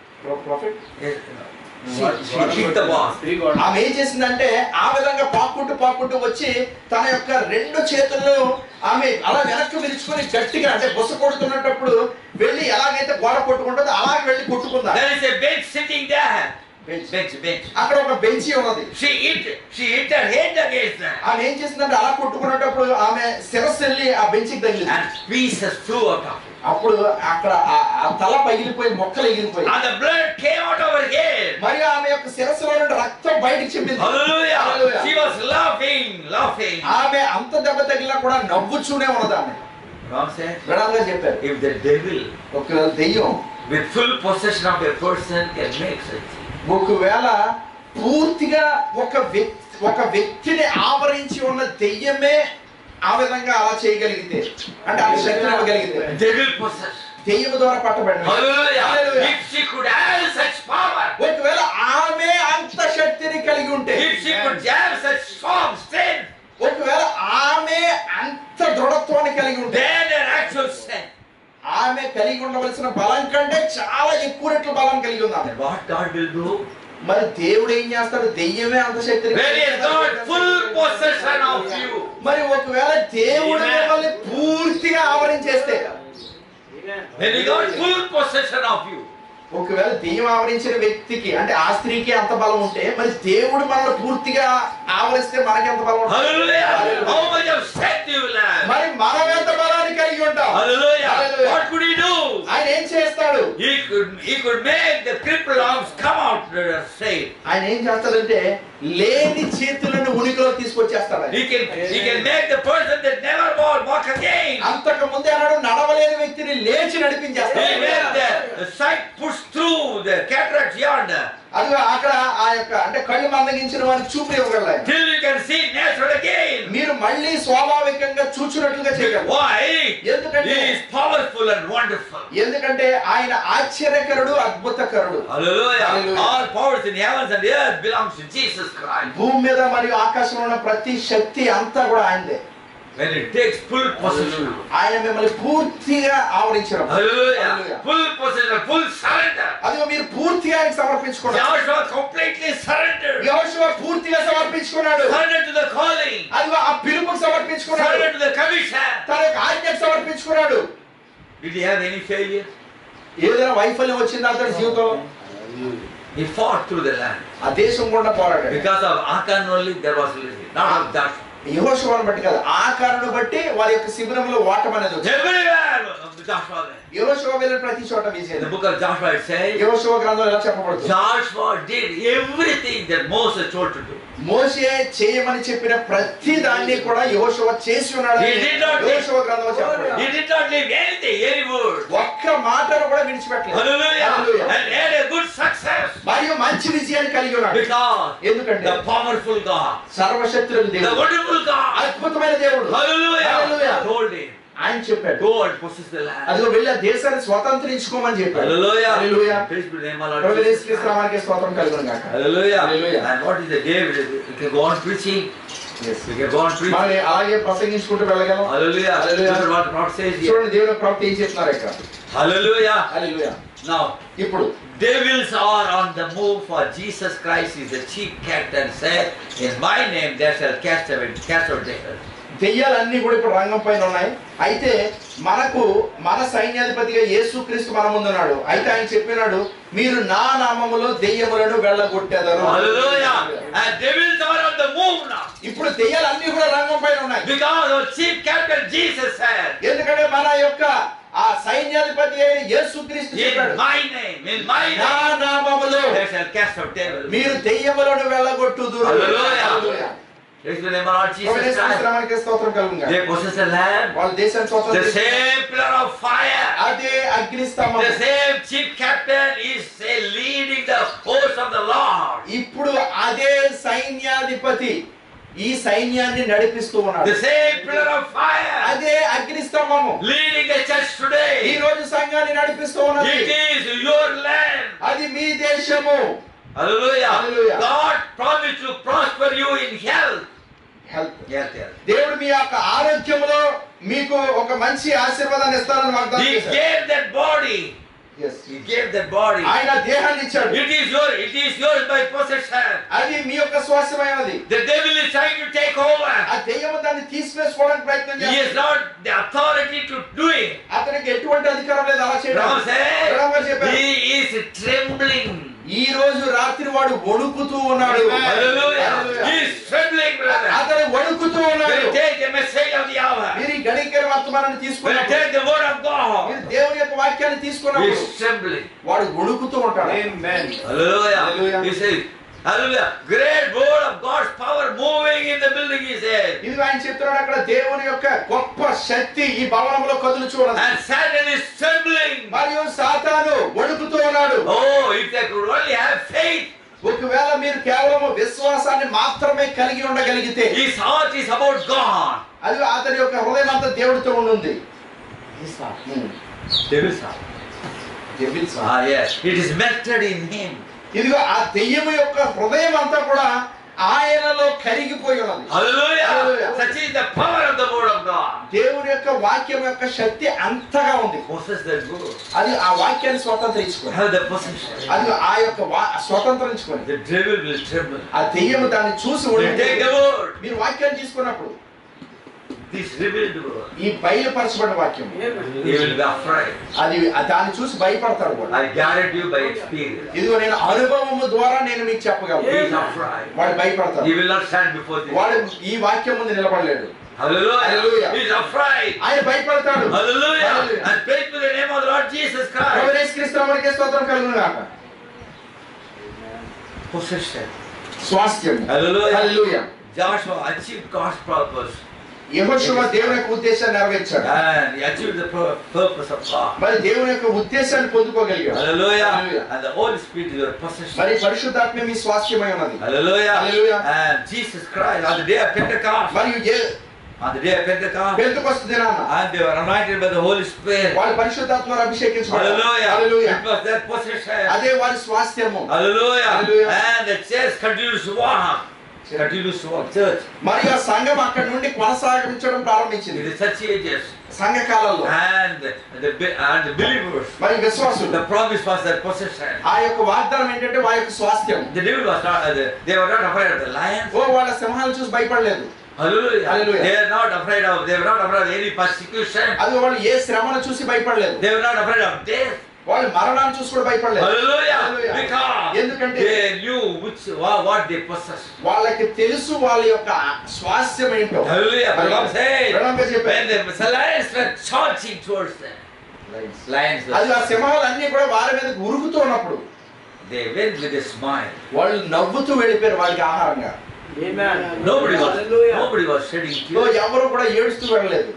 [SPEAKER 2] Yes, She, she kicked the wall.
[SPEAKER 4] ఆమె ఏం చేసిందంటే ఆ విధంగా పాక్కుంటూ పాక్కుంటూ వచ్చి తన యొక్క రెండు చేతుల్లో ఆమె అలా వెనక్కి విరుచుకొని గట్టిగా అంటే బొస కొడుతున్నప్పుడు వెళ్ళి ఎలాగైతే గోడ కొట్టుకుంటుందో అలాగే వెళ్ళి కొట్టుకుందా
[SPEAKER 2] There is a bench sitting there.
[SPEAKER 4] Bench.
[SPEAKER 2] Bench, bench.
[SPEAKER 4] అక్కడ ఒక బెంచి ఉన్నది
[SPEAKER 2] She hit, she hit her head against that.
[SPEAKER 4] ఆమె ఏం చేసిందంటే అలా కొట్టుకునేటప్పుడు ఆమె శిరస్సు వెళ్ళి ఆ బెంచికి తగిలింది
[SPEAKER 2] And pieces flew out of it.
[SPEAKER 4] అప్పుడు అక్కడ ఆ- ఆ తల పగిలిపోయి మొక్కలు ఎగిరిపోయి
[SPEAKER 2] And the blood came out of her head.
[SPEAKER 4] మరియు ఆమె యొక్క శిరస్సులో నుండి రక్తం బయటికి చెప్పింది
[SPEAKER 2] Hallelujah.
[SPEAKER 4] Hallelujah.
[SPEAKER 2] She was laughing, laughing.
[SPEAKER 4] ఆమె అంత దెబ్బ తగిలినా కూడా నవ్వుచూనే ఉన్నది ఆమె
[SPEAKER 2] God said,
[SPEAKER 4] విడాలుగా చెప్పారు
[SPEAKER 2] if the devil
[SPEAKER 4] ఒకవేళ దెయ్యం
[SPEAKER 2] with full possession of a person can make such thing,
[SPEAKER 4] ఒకవేళ పూర్తిగా ఒక వ్యక్తి ఒక వ్యక్తిని ఆవరించి ఉన్న దెయ్యమే ఆ విధంగా అలా చేయగలిగితే అంటే ఆ శక్తిని ఇవ్వగలిగితే
[SPEAKER 2] devil possessed.
[SPEAKER 4] దెయ్యం ద్వారా పట్టబడిన
[SPEAKER 2] Hallelujah.
[SPEAKER 4] Hallelujah.
[SPEAKER 2] If she could have such power,
[SPEAKER 4] ఒకవేళ ఆమె అంత శక్తిని కలిగి ఉంటే
[SPEAKER 2] if she could have such strong strength,
[SPEAKER 4] ఒకవేళ ఆమె అంత దృఢత్వాన్ని కలిగి ఉంటే
[SPEAKER 2] then her actual strength.
[SPEAKER 4] ఆమె కలిగి ఉండవలసిన బలం కంటే చాలా ఎక్కువ రెట్లు బలం కలిగి ఉంది ఆమె
[SPEAKER 2] Then what God will do?
[SPEAKER 4] మరి దేవుడు ఏం చేస్తాడు దెయ్యమే అంత శక్తిని
[SPEAKER 2] When
[SPEAKER 4] కలిగి
[SPEAKER 2] he has got full possession of you,
[SPEAKER 4] మరి ఒకవేళ దేవుడు
[SPEAKER 2] Amen.
[SPEAKER 4] మిమ్మల్ని పూర్తిగా ఆవరించేస్తే
[SPEAKER 2] when he got full possession of you,
[SPEAKER 4] ఒకవేళ దెయ్యం ఆవరించిన వ్యక్తికి అంటే ఆ స్త్రీకి అంత బలం ఉంటే మరి దేవుడు మనల్ని పూర్తిగా ఆవరిస్తే మనకి ఎంత బలం ఉంటుంది?
[SPEAKER 2] hallelujah, how much of strength you will have.
[SPEAKER 4] మరి మనం ఎంత బలాన్ని కలిగి ఉంటాం
[SPEAKER 2] Hallelujah.
[SPEAKER 4] Hallelujah.
[SPEAKER 2] What could he do?
[SPEAKER 4] ఆయన ఏం చేస్తాడు
[SPEAKER 2] He could he could make the crippled arms come out uh, straight.
[SPEAKER 4] ఆయన ఏం చేస్తాడంటే లేని చేతులను ఉనికిలో తీసుకొచ్చేస్తాడు ఆయన.
[SPEAKER 2] He can he can make the person that never walk walk again.
[SPEAKER 4] అంతకు ముందే అన్నాడు నడవలేని వ్యక్తిని లేచి
[SPEAKER 2] He
[SPEAKER 4] నడిపించేస్తాడు
[SPEAKER 2] made the, the sight push through the cataract yonder
[SPEAKER 4] అది అక్కడ ఆ యొక్క అంటే కళ్ళు మందగించిన వారికి చూపు ఇవ్వగలరు ఆయన.
[SPEAKER 2] till you can see natural again.
[SPEAKER 4] మీరు మళ్ళీ స్వాభావికంగా చూచినట్లుగా చేయగలరు
[SPEAKER 2] Why?
[SPEAKER 4] ఎందుకంటే
[SPEAKER 2] He is powerful and wonderful.
[SPEAKER 4] ఎందుకంటే ఆయన ఆశ్చర్యకరుడు అద్భుతకరుడు
[SPEAKER 2] Hallelujah.
[SPEAKER 4] Hallelujah.
[SPEAKER 2] All powers in heavens and earth belongs to Jesus Christ.
[SPEAKER 4] భూమి మీద మరియు ఆకాశంలో ఉన్న ప్రతి శక్తి అంతా కూడా ఆయనదే
[SPEAKER 2] When it takes full possession.
[SPEAKER 4] ఆయన మిమ్మల్ని పూర్తిగా ఆవరించడం
[SPEAKER 2] Hallelujah.
[SPEAKER 4] Hallelujah.
[SPEAKER 2] Full possession, full surrender.
[SPEAKER 4] అదిగో మీరు పూర్తిగా ఆయనకి సమర్పించుకున్నారు
[SPEAKER 2] Joshua completely surrendered.
[SPEAKER 4] యెహోషువ పూర్తిగా సమర్పించుకున్నాడు
[SPEAKER 2] Surrender to the calling.
[SPEAKER 4] అదిగో ఆ పిలుపుకు సమర్పించుకున్నాడు
[SPEAKER 2] Surrender to the commission.
[SPEAKER 4] తన యొక్క ఆజ్ఞకు సమర్పించుకున్నాడు
[SPEAKER 2] Did he have any failure?
[SPEAKER 4] ఏదైనా వైఫల్యం వచ్చిందా అతని జీవితంలో
[SPEAKER 2] He fought through the land.
[SPEAKER 4] ఆ దేశం కూడా పోరాడాడు
[SPEAKER 2] Because of Achan only there was liberty. Not of Joshua.
[SPEAKER 4] యెహోషువను బట్టి కాదు ఆ కారణం బట్టి వారి యొక్క శిబిరంలో ఓటం అనేది వచ్చింది
[SPEAKER 2] Everywhere of Joshua went.
[SPEAKER 4] యెహోషువ వెళ్ళిన ప్రతి చోట
[SPEAKER 2] In the
[SPEAKER 4] విజయం
[SPEAKER 2] book of Joshua it says,
[SPEAKER 4] యెహోషువ గ్రంథంలో ఎలా చెప్పబడుతుంది
[SPEAKER 2] Joshua did everything that Moses told to do.
[SPEAKER 4] మోసే చేయమని చెప్పిన ప్రతి దాన్ని కూడా యోశువ చేసి ఉన్నాడు
[SPEAKER 2] He did not-
[SPEAKER 4] యోశువ గ్రంథంలో చెప్పబడింది.
[SPEAKER 2] He did not leave anything, any word.
[SPEAKER 4] ఒక్క మాటను కూడా విడిచిపెట్టలేదు
[SPEAKER 2] Hallelujah.
[SPEAKER 4] Hallelujah.
[SPEAKER 2] And had a good success.
[SPEAKER 4] మరియు మంచి విజయాన్ని కలిగి ఉన్నాడు
[SPEAKER 2] Because
[SPEAKER 4] ఎందుకంటే
[SPEAKER 2] the powerful God,
[SPEAKER 4] సర్వశక్తులకు
[SPEAKER 2] the
[SPEAKER 4] దేవుడు
[SPEAKER 2] wonderful God,
[SPEAKER 4] అద్భుతమైన దేవుడు
[SPEAKER 2] hallelujah,
[SPEAKER 4] Hallelujah.
[SPEAKER 2] told him,
[SPEAKER 4] ఆయన చెప్పాడు
[SPEAKER 2] go and possess the land.
[SPEAKER 4] అదిగో వెళ్ళి ఆ దేశాన్ని స్వతంత్రించుకోమని చెప్పాడు
[SPEAKER 2] Hallelujah.
[SPEAKER 4] Hallelujah.
[SPEAKER 2] Praise be the name of our
[SPEAKER 4] Prabhu
[SPEAKER 2] Lord Jesus
[SPEAKER 4] యేసుక్రీస్తు
[SPEAKER 2] Christ.
[SPEAKER 4] నామానికి స్తోత్రం కలుగును గాక
[SPEAKER 2] Hallelujah.
[SPEAKER 4] Hallelujah.
[SPEAKER 2] And what is the day? We can go on preaching.
[SPEAKER 4] Yes.
[SPEAKER 2] We can go on preaching.
[SPEAKER 4] మనం అలాగే ప్రసంగించుకుంటూ వెళ్ళగలం
[SPEAKER 2] Hallelujah.
[SPEAKER 4] Hallelujah.
[SPEAKER 2] Listen what the prophet says here.
[SPEAKER 4] చూడండి దేవుని ప్రవక్త ఏం చెప్తున్నారు ఇక్కడ
[SPEAKER 2] Hallelujah.
[SPEAKER 4] హల్లెలూయా
[SPEAKER 2] Now,
[SPEAKER 4] ఇప్పుడు
[SPEAKER 2] devils are on the move for Jesus Christ is the chief captain said, In my name they shall cast away, cast out devils.
[SPEAKER 4] దెయ్యాలన్నీ కూడా ఇప్పుడు రంగం పైన ఉన్నాయి అయితే మనకు మన సైన్యాధిపతిగా యేసుక్రీస్తు మన ముందున్నాడు అయితే ఆయన చెప్పినాడు మీరు నా నామములో దెయ్యములను వెళ్ళగొట్టేదారు
[SPEAKER 2] Hallelujah. And devils are on the move now.
[SPEAKER 4] ఇప్పుడు దెయ్యాలన్నీ కూడా రంగం పైన ఉన్నాయి
[SPEAKER 2] Because our chief captain Jesus said,
[SPEAKER 4] ఎందుకంటే మన యొక్క ఆ సైన్యాధిపతి అయిన యేసుక్రీస్తు
[SPEAKER 2] In
[SPEAKER 4] చెప్పాడు
[SPEAKER 2] my name, in my
[SPEAKER 4] నా
[SPEAKER 2] name,
[SPEAKER 4] నామములో
[SPEAKER 2] they shall cast out devils.
[SPEAKER 4] మీరు దెయ్యములను వెళ్ళగొట్టుదురు
[SPEAKER 2] Hallelujah.
[SPEAKER 4] Hallelujah.
[SPEAKER 2] Praise the name of our
[SPEAKER 4] Prabhu
[SPEAKER 2] Jesus
[SPEAKER 4] యేసుక్రీస్తు
[SPEAKER 2] Christ.
[SPEAKER 4] నామానికి స్తోత్రం కలుగును
[SPEAKER 2] They
[SPEAKER 4] గాక.
[SPEAKER 2] possess the land.
[SPEAKER 4] వాళ్ళ దేశాన్ని
[SPEAKER 2] The
[SPEAKER 4] స్వతంత్రం
[SPEAKER 2] same pillar of fire.
[SPEAKER 4] అదే అగ్నిస్తంభం
[SPEAKER 2] The same chief captain is say, leading the host of the Lord.
[SPEAKER 4] ఇప్పుడు అదే సైన్యాధిపతి ఈ సైన్యాన్ని నడిపిస్తూ ఉన్నాడు
[SPEAKER 2] The same pillar of fire
[SPEAKER 4] అదే అగ్నిస్తంభము
[SPEAKER 2] leading the church
[SPEAKER 4] ఈ
[SPEAKER 2] today.
[SPEAKER 4] రోజు సంఘాన్ని నడిపిస్తూ ఉన్నది
[SPEAKER 2] It is your land.
[SPEAKER 4] అది మీ దేశము
[SPEAKER 2] Hallelujah.
[SPEAKER 4] Hallelujah.
[SPEAKER 2] God promised to prosper you in health.
[SPEAKER 4] Health
[SPEAKER 2] Yes, yes.
[SPEAKER 4] దేవుడు మీ యొక్క ఆరోగ్యములో మీకు ఒక మంచి ఆశీర్వాదాన్ని ఇస్తారని వాగ్దానం
[SPEAKER 2] He
[SPEAKER 4] చేశాడు
[SPEAKER 2] gave that body.
[SPEAKER 4] Yes.
[SPEAKER 2] He gave that body.
[SPEAKER 4] ఆయన దేహాన్ని ఇచ్చాడు
[SPEAKER 2] It is your, it is yours by possession.
[SPEAKER 4] అది మీ యొక్క స్వాస్థ్యమైనది
[SPEAKER 2] The devil is trying to take over.
[SPEAKER 4] ఆ దెయ్యము దాన్ని తీసివేసుకోవడానికి ప్రయత్నం
[SPEAKER 2] He has
[SPEAKER 4] చేస్తాడు
[SPEAKER 2] not the authority to do it.
[SPEAKER 4] అతనికి ఎటువంటి అధికారం లేదు అలా
[SPEAKER 2] Brahma
[SPEAKER 4] చేయడం బ్రహ్మ
[SPEAKER 2] said,
[SPEAKER 4] చెప్పారు
[SPEAKER 2] he is trembling.
[SPEAKER 4] ఈ రోజు రాత్రి వాడు వణుకుతూ ఉన్నాడు
[SPEAKER 2] Hallelujah.
[SPEAKER 4] Hallelujah.
[SPEAKER 2] He is trembling, brother.
[SPEAKER 4] అతను వణుకుతూ ఉన్నాడు
[SPEAKER 2] Will take the message of the hour.
[SPEAKER 4] మీరు ఈ గణికర వర్తమానాన్ని
[SPEAKER 2] Will
[SPEAKER 4] తీసుకున్నప్పుడు
[SPEAKER 2] take the word of
[SPEAKER 4] మీరు
[SPEAKER 2] God.
[SPEAKER 4] దేవుని యొక్క వాక్యాన్ని
[SPEAKER 2] He
[SPEAKER 4] తీసుకున్నప్పుడు
[SPEAKER 2] is trembling.
[SPEAKER 4] వాడు వణుకుతూ ఉంటాడు
[SPEAKER 2] Hallelujah.
[SPEAKER 4] Hallelujah.
[SPEAKER 2] He says, Hallelujah. Great word of God's power moving in the building, he said.
[SPEAKER 4] ఇది ఆయన చెప్తున్నాడు అక్కడ దేవుని యొక్క గొప్ప శక్తి ఈ భవనంలో కదులుచూ ఉన్నది
[SPEAKER 2] And Satan is trembling.
[SPEAKER 4] మరియు సాతాను వణుకుతూ ఉన్నాడు
[SPEAKER 2] Oh, if they could only have faith,
[SPEAKER 4] ఒకవేళ మీరు కేవలం విశ్వాసాన్ని మాత్రమే కలిగి ఉండగలిగితే
[SPEAKER 2] his heart is about God.
[SPEAKER 4] అది అతని యొక్క హృదయం అంతా దేవుడితో ఉండుంది ఉమ్.
[SPEAKER 2] Devil's heart.
[SPEAKER 4] Devil's heart.
[SPEAKER 2] Ah, yes. It is melted in him.
[SPEAKER 4] ఇదిగో ఆ దెయ్యము యొక్క హృదయం అంతా కూడా ఆయనలో కరిగిపోయి ఉన్నది
[SPEAKER 2] Hallelujah.
[SPEAKER 4] Hallelujah.
[SPEAKER 2] Such is the power of the word of God.
[SPEAKER 4] దేవుని యొక్క వాక్యం యొక్క శక్తి అంతగా ఉంది
[SPEAKER 2] Possess that word.
[SPEAKER 4] అది ఆ వాక్యాన్ని స్వతంత్రించుకొని
[SPEAKER 2] Have the possession.
[SPEAKER 4] అది ఆ యొక్క వా- స్వతంత్రించుకొని
[SPEAKER 2] The devil will tremble.
[SPEAKER 4] ఆ దెయ్యము దాన్ని చూసి
[SPEAKER 2] You
[SPEAKER 4] వణుకుతుంది.
[SPEAKER 2] take the word.
[SPEAKER 4] మీరు వాక్యాన్ని తీసుకున్నప్పుడు
[SPEAKER 2] This revealed word.
[SPEAKER 4] ఈ బయలుపరచబడిన వాక్యం
[SPEAKER 2] He will be afraid.
[SPEAKER 4] అది ఆ దాన్ని చూసి భయపడతాడు కూడా
[SPEAKER 2] I guarantee you by experience.
[SPEAKER 4] ఇదిగో నేను అనుభవము ద్వారా నేను మీకు
[SPEAKER 2] He
[SPEAKER 4] చెప్పగలను
[SPEAKER 2] is afraid.
[SPEAKER 4] వాడు భయపడతాడు
[SPEAKER 2] He will not stand before this.
[SPEAKER 4] వాడు ఈ వాక్యం ముందు నిలబడలేడు
[SPEAKER 2] Hallelujah.
[SPEAKER 4] Hallelujah.
[SPEAKER 2] He is afraid.
[SPEAKER 4] ఆయన భయపడతాడు
[SPEAKER 2] Hallelujah.
[SPEAKER 4] Hallelujah.
[SPEAKER 2] And praise to the name of the Lord Jesus Christ.
[SPEAKER 4] క్రీస్తు మనకే స్తోత్రం కలుగును గాక
[SPEAKER 2] Possession.
[SPEAKER 4] స్వాస్థ్యం
[SPEAKER 2] Hallelujah.
[SPEAKER 4] హల్లెలూయా
[SPEAKER 2] Joshua achieved God's purpose.
[SPEAKER 4] యెహోషువ దేవుని యొక్క ఉద్దేశాన్ని నెరవేర్చాడు
[SPEAKER 2] And he achieved the pur- purpose of God.
[SPEAKER 4] మరి దేవుని యొక్క ఉద్దేశాన్ని పొందుకోగలిగాడు
[SPEAKER 2] Hallelujah.
[SPEAKER 4] Hallelujah.
[SPEAKER 2] And the Holy Spirit is your possession.
[SPEAKER 4] మరి పరిశుద్ధాత్మ మీ స్వాస్థ్యమై ఉన్నది
[SPEAKER 2] Hallelujah.
[SPEAKER 4] Hallelujah.
[SPEAKER 2] And Jesus Christ on the day of Pentecost.
[SPEAKER 4] మరియు ఏ-
[SPEAKER 2] On the day of Pentecost.
[SPEAKER 4] Pentecost దినాన
[SPEAKER 2] And they were anointed by the Holy Spirit.
[SPEAKER 4] వాళ్ళు పరిశుద్ధాత్మను అభిషేకించబడ్డారు
[SPEAKER 2] Hallelujah.
[SPEAKER 4] Hallelujah.
[SPEAKER 2] It was their possession.
[SPEAKER 4] అదే వారి స్వాస్థ్యము
[SPEAKER 2] Hallelujah.
[SPEAKER 4] Hallelujah.
[SPEAKER 2] And the church continues to walk. Continues to walk. Church.
[SPEAKER 4] మరియు ఆ సంఘం అక్కడి నుండి కొనసాగించడం ప్రారంభించింది
[SPEAKER 2] In the church ages.
[SPEAKER 4] సంఘ కాలంలో
[SPEAKER 2] And the, be- and the believers.
[SPEAKER 4] మరి విశ్వాసులు
[SPEAKER 2] The promise was their possession.
[SPEAKER 4] ఆ యొక్క వాగ్దానం ఏంటంటే వారి యొక్క స్వాస్థ్యం
[SPEAKER 2] The devil was not, uh, the- they were not afraid of the lions.
[SPEAKER 4] ఓ వాళ్ళ సింహాలు చూసి భయపడలేదు
[SPEAKER 2] Hallelujah.
[SPEAKER 4] Hallelujah.
[SPEAKER 2] They are not afraid of, they were not afraid of any persecution.
[SPEAKER 4] అది వాళ్ళు ఏ శ్రమను చూసి భయపడలేదు
[SPEAKER 2] They were not afraid of death.
[SPEAKER 4] వాళ్ళు మరణాన్ని చూసి కూడా భయపడలేదు
[SPEAKER 2] Hallelujah.
[SPEAKER 4] Hallelujah.
[SPEAKER 2] Because
[SPEAKER 4] ఎందుకంటే
[SPEAKER 2] they knew which, what, what they possessed.
[SPEAKER 4] వాళ్ళకి తెలుసు వాళ్ళ యొక్క స్వాస్థ్యం ఏంటో
[SPEAKER 2] Hallelujah. But God said,
[SPEAKER 4] ప్రణామం
[SPEAKER 2] when
[SPEAKER 4] చెప్పారు
[SPEAKER 2] the lions were charging towards them, lions
[SPEAKER 4] అది ఆ
[SPEAKER 2] were,
[SPEAKER 4] సింహాలు అన్ని కూడా వారి మీద ఉరుకుతూ ఉన్నప్పుడు
[SPEAKER 2] they went with a smile.
[SPEAKER 4] వాళ్ళు నవ్వుతూ వెళ్ళిపోయారు వాళ్ళకి ఆహారంగా
[SPEAKER 3] Amen.
[SPEAKER 2] Nobody was,
[SPEAKER 3] Hallelujah.
[SPEAKER 2] nobody was shedding
[SPEAKER 4] oh,
[SPEAKER 2] tears.
[SPEAKER 4] ఎవరు కూడా ఏడుస్తూ వెళ్ళలేదు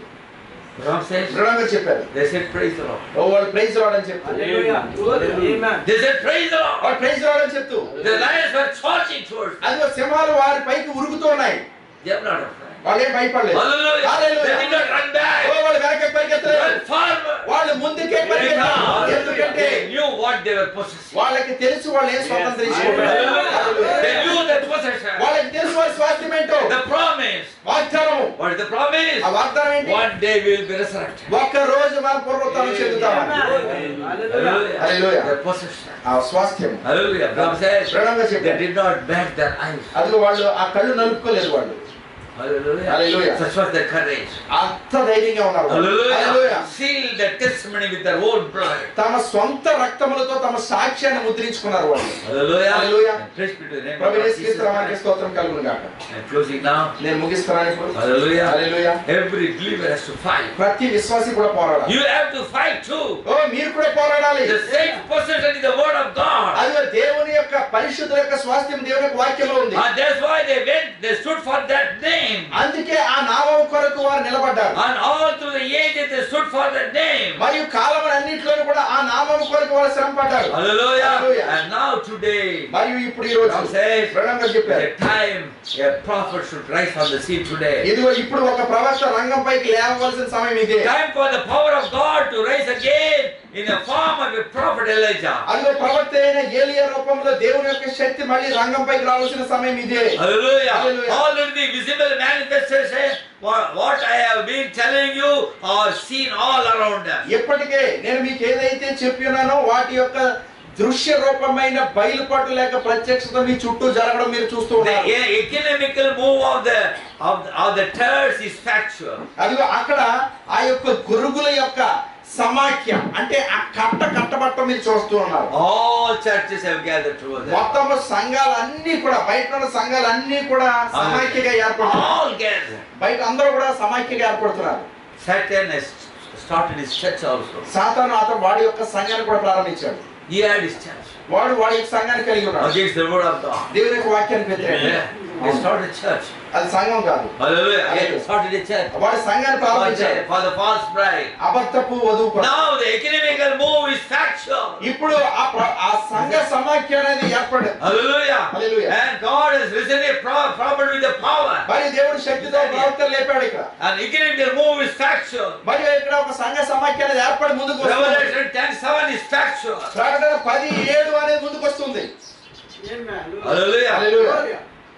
[SPEAKER 2] Ram says,
[SPEAKER 4] దృఢంగా చెప్పారు
[SPEAKER 2] they said, praise the Lord.
[SPEAKER 4] ఓ, వాళ్ళు ప్రైజ్ రావడం చెప్తారు
[SPEAKER 3] Hallelujah. Amen.
[SPEAKER 2] They said, praise the Lord.
[SPEAKER 4] వాళ్ళు ప్రైజ్ రావడం చెప్తూ
[SPEAKER 2] The lions were charging towards them.
[SPEAKER 4] అది సింహాలు వారి పైకి ఉరుగుతూ ఉన్నాయి
[SPEAKER 2] They are not afraid.
[SPEAKER 4] వాళ్ళు ఏం భయపడలేదు
[SPEAKER 2] Hallelujah.
[SPEAKER 4] Hallelujah.
[SPEAKER 2] They did not run
[SPEAKER 4] oh,
[SPEAKER 2] back.
[SPEAKER 4] వాళ్ళు వెనక పరిగెత్తలేదు
[SPEAKER 2] Run forward.
[SPEAKER 4] వాళ్ళు ముందుకే పరిగెత్తారు
[SPEAKER 2] Because
[SPEAKER 4] ఎందుకంటే
[SPEAKER 2] They knew what they were possessing.
[SPEAKER 4] వాళ్ళకి తెలుసు వాళ్ళు ఏం స్వతంత్రించుకుంటారు
[SPEAKER 2] Hallelujah. They knew their possession.
[SPEAKER 4] వాళ్ళకి తెలుసు వాళ్ళ స్వాస్థ్యం ఏంటో
[SPEAKER 2] The promise.
[SPEAKER 4] వాగ్దానము
[SPEAKER 2] What is the promise?
[SPEAKER 4] ఆ వాగ్దానం ఏంటి
[SPEAKER 2] One day we will be resurrected.
[SPEAKER 4] ఒక్క రోజు మనం పూర్వోత్తరం చెందుతామని
[SPEAKER 3] Amen. Hallelujah.
[SPEAKER 4] Hallelujah.
[SPEAKER 2] Their possession.
[SPEAKER 4] ఆ స్వాస్థ్యం
[SPEAKER 2] Hallelujah. Abraham says,
[SPEAKER 4] దృఢంగా
[SPEAKER 2] they
[SPEAKER 4] చెప్పారు
[SPEAKER 2] did not beg their eyes.
[SPEAKER 4] అది వాళ్ళు ఆ కళ్ళు నలుపుకోలేదు వాళ్ళు
[SPEAKER 2] Hallelujah.
[SPEAKER 4] Hallelujah.
[SPEAKER 2] Such was their courage.
[SPEAKER 4] అంత ధైర్యంగా ఉన్నారు వాళ్ళు.
[SPEAKER 2] Hallelujah.
[SPEAKER 4] Hallelujah.
[SPEAKER 2] Seal their testimony with their own blood.
[SPEAKER 4] తమ సొంత రక్తములతో తమ సాక్ష్యాన్ని ముద్రించుకున్నారు వాళ్ళు
[SPEAKER 2] Hallelujah.
[SPEAKER 4] Hallelujah.
[SPEAKER 2] And praise be to the name of
[SPEAKER 4] Prabhu
[SPEAKER 2] God,
[SPEAKER 4] Yesu
[SPEAKER 2] Jesus
[SPEAKER 4] క్రీస్తు నామానికి
[SPEAKER 2] Christ.
[SPEAKER 4] స్తోత్రం కలుగును గాక
[SPEAKER 2] And closing now.
[SPEAKER 4] నేను ముగిస్తున్నాను ఇప్పుడు
[SPEAKER 2] Hallelujah.
[SPEAKER 4] Hallelujah
[SPEAKER 2] Every believer has to fight.
[SPEAKER 4] ప్రతి విశ్వాసి కూడా పోరాడాలి
[SPEAKER 2] You have to fight too.
[SPEAKER 4] ఓ మీరు కూడా పోరాడాలి
[SPEAKER 2] The same possession is the word of God.
[SPEAKER 4] అది దేవుని యొక్క పరిశుద్ధుల యొక్క స్వాస్థ్యం దేవుని యొక్క వాక్యంలో ఉంది
[SPEAKER 2] And that's why they went, they stood for that name.
[SPEAKER 4] అందుకే ఆ నామం కొరకు వారు నిలబడ్డారు
[SPEAKER 2] And all through the ages they stood for that name.
[SPEAKER 4] మరియు కాలములన్నింటిలోనూ కూడా ఆ నామం కొరకు వారు శ్రమ పడ్డారు
[SPEAKER 2] Hallelujah.
[SPEAKER 4] Hallelujah.
[SPEAKER 2] And now today,
[SPEAKER 4] మరియు ఇప్పుడు ఈ రోజు
[SPEAKER 2] Now says,
[SPEAKER 4] ప్రణంగా చెప్పారు
[SPEAKER 2] the time a prophet should rise from the scene today.
[SPEAKER 4] ఇదిగో ఇప్పుడు ఒక ప్రవక్త రంగంపైకి లేవవలసిన సమయం ఇదే
[SPEAKER 2] Time for the power of God to rise again in the form of a prophet Elijah.
[SPEAKER 4] అందులో ప్రవక్త అయిన ఏలియా రూపంలో దేవుని యొక్క శక్తి మళ్ళీ రంగంపైకి రావాల్సిన సమయం ఇదే
[SPEAKER 2] Hallelujah.
[SPEAKER 4] Hallelujah.
[SPEAKER 2] Already the visible manifestation, what, what I have been telling you, are seen all around us.
[SPEAKER 4] ఇప్పటికే నేను మీకు ఏదైతే చెప్పినానో వాటి యొక్క దృశ్య రూపమైన బయలుపాటు లేక ప్రత్యక్షత మీ చుట్టూ జరగడం మీరు చూస్తూ
[SPEAKER 2] The
[SPEAKER 4] ఉన్నారు
[SPEAKER 2] e- economical move of the of the, of the tares is factual.
[SPEAKER 4] అదిగో అక్కడ ఆ యొక్క గురుగుల యొక్క సమాఖ్య అంటే ఆ కట్ట కట్టబట్ట మీరు చూస్తూ ఉన్నారు
[SPEAKER 2] All churches have gathered together.
[SPEAKER 4] మొత్తం సంఘాలన్నీ కూడా బయట ఉన్న సంఘాలన్నీ కూడా సమాఖ్యగా ఏర్పడుతున్నారు
[SPEAKER 2] All gathered.
[SPEAKER 4] బయట అందరూ కూడా సమాఖ్యగా ఏర్పడుతున్నారు
[SPEAKER 2] Satan has started his church also.
[SPEAKER 4] సాతాను అతను వాడి యొక్క సంఘాన్ని కూడా ప్రారంభించాడు
[SPEAKER 2] He had his church
[SPEAKER 4] వాడు వాడి యొక్క సంఘాన్ని కలిగి ఉన్నాడు
[SPEAKER 2] against the word of God.
[SPEAKER 4] దేవుని యొక్క వాక్యానికి వ్యతిరేకంగా
[SPEAKER 2] Yeah. He started a church.
[SPEAKER 4] అది సంఘం కాదు
[SPEAKER 2] Hallelujah. He
[SPEAKER 4] Hallelujah.
[SPEAKER 2] started a church.
[SPEAKER 4] వాడి సంఘాన్ని
[SPEAKER 2] For
[SPEAKER 4] ప్రారంభించాడు
[SPEAKER 2] the, for the false bride.
[SPEAKER 4] అబద్ధపు వధువు కొరకు.
[SPEAKER 2] Now the economical move is factual.
[SPEAKER 4] ఇప్పుడు ఆ ప్ర- ఆ సంఘ సమాఖ్య అనేది ఏర్పడింది
[SPEAKER 2] Hallelujah.
[SPEAKER 4] Hallelujah.
[SPEAKER 2] And God has risen a pro- prophet with the power.
[SPEAKER 4] మరి దేవుడు శక్తితో ప్రవక్త లేపాడు ఇక్కడ
[SPEAKER 2] And economical move is factual.
[SPEAKER 4] మరి ఇక్కడ ఒక సంఘ సమాఖ్య అనేది ఏర్పడి ముందుకు వస్తుంది
[SPEAKER 2] Revelation 10 7 is factual.
[SPEAKER 4] ప్రకటన పది ఏడు అనేది ముందుకు వస్తుంది
[SPEAKER 3] Amen.
[SPEAKER 2] Hallelujah.
[SPEAKER 4] Hallelujah.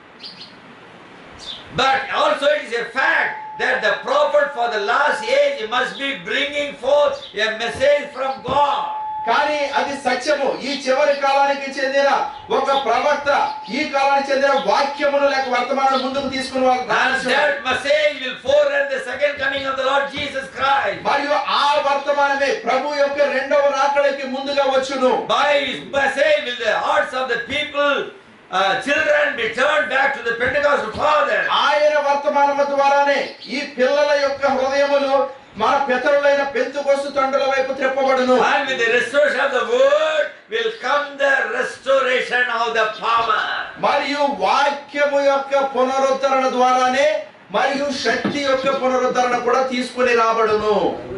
[SPEAKER 2] But also it is a fact that the prophet for the last age must be bringing forth a message from God.
[SPEAKER 4] కానీ అది సత్యము ఈ చివరి కాలానికి చెందిన ఒక ప్రవక్త ఈ కాలానికి చెందిన వాక్యమును లేక వర్తమానం ముందుకు తీసుకుని
[SPEAKER 2] And
[SPEAKER 4] వాళ్ళు
[SPEAKER 2] that message will forerun the second coming of the Lord Jesus Christ.
[SPEAKER 4] మరియు ఆ వర్తమానమే ప్రభు యొక్క రెండవ రాకడకి ముందుగా వచ్చును
[SPEAKER 2] By his message will the hearts of the people, uh, children be turned back to the Pentecostal Father.
[SPEAKER 4] ఆయన వర్తమానము ద్వారానే ఈ పిల్లల యొక్క హృదయములు మన పితరులైన పెంతుకొస్తు తండ్రుల వైపు త్రిప్పబడును
[SPEAKER 2] And with the restoration of the word will come the restoration of the power.
[SPEAKER 4] మరియు వాక్యము యొక్క పునరుద్ధరణ ద్వారానే మరియు శక్తి యొక్క పునరుద్ధరణ కూడా తీసుకుని రాబడును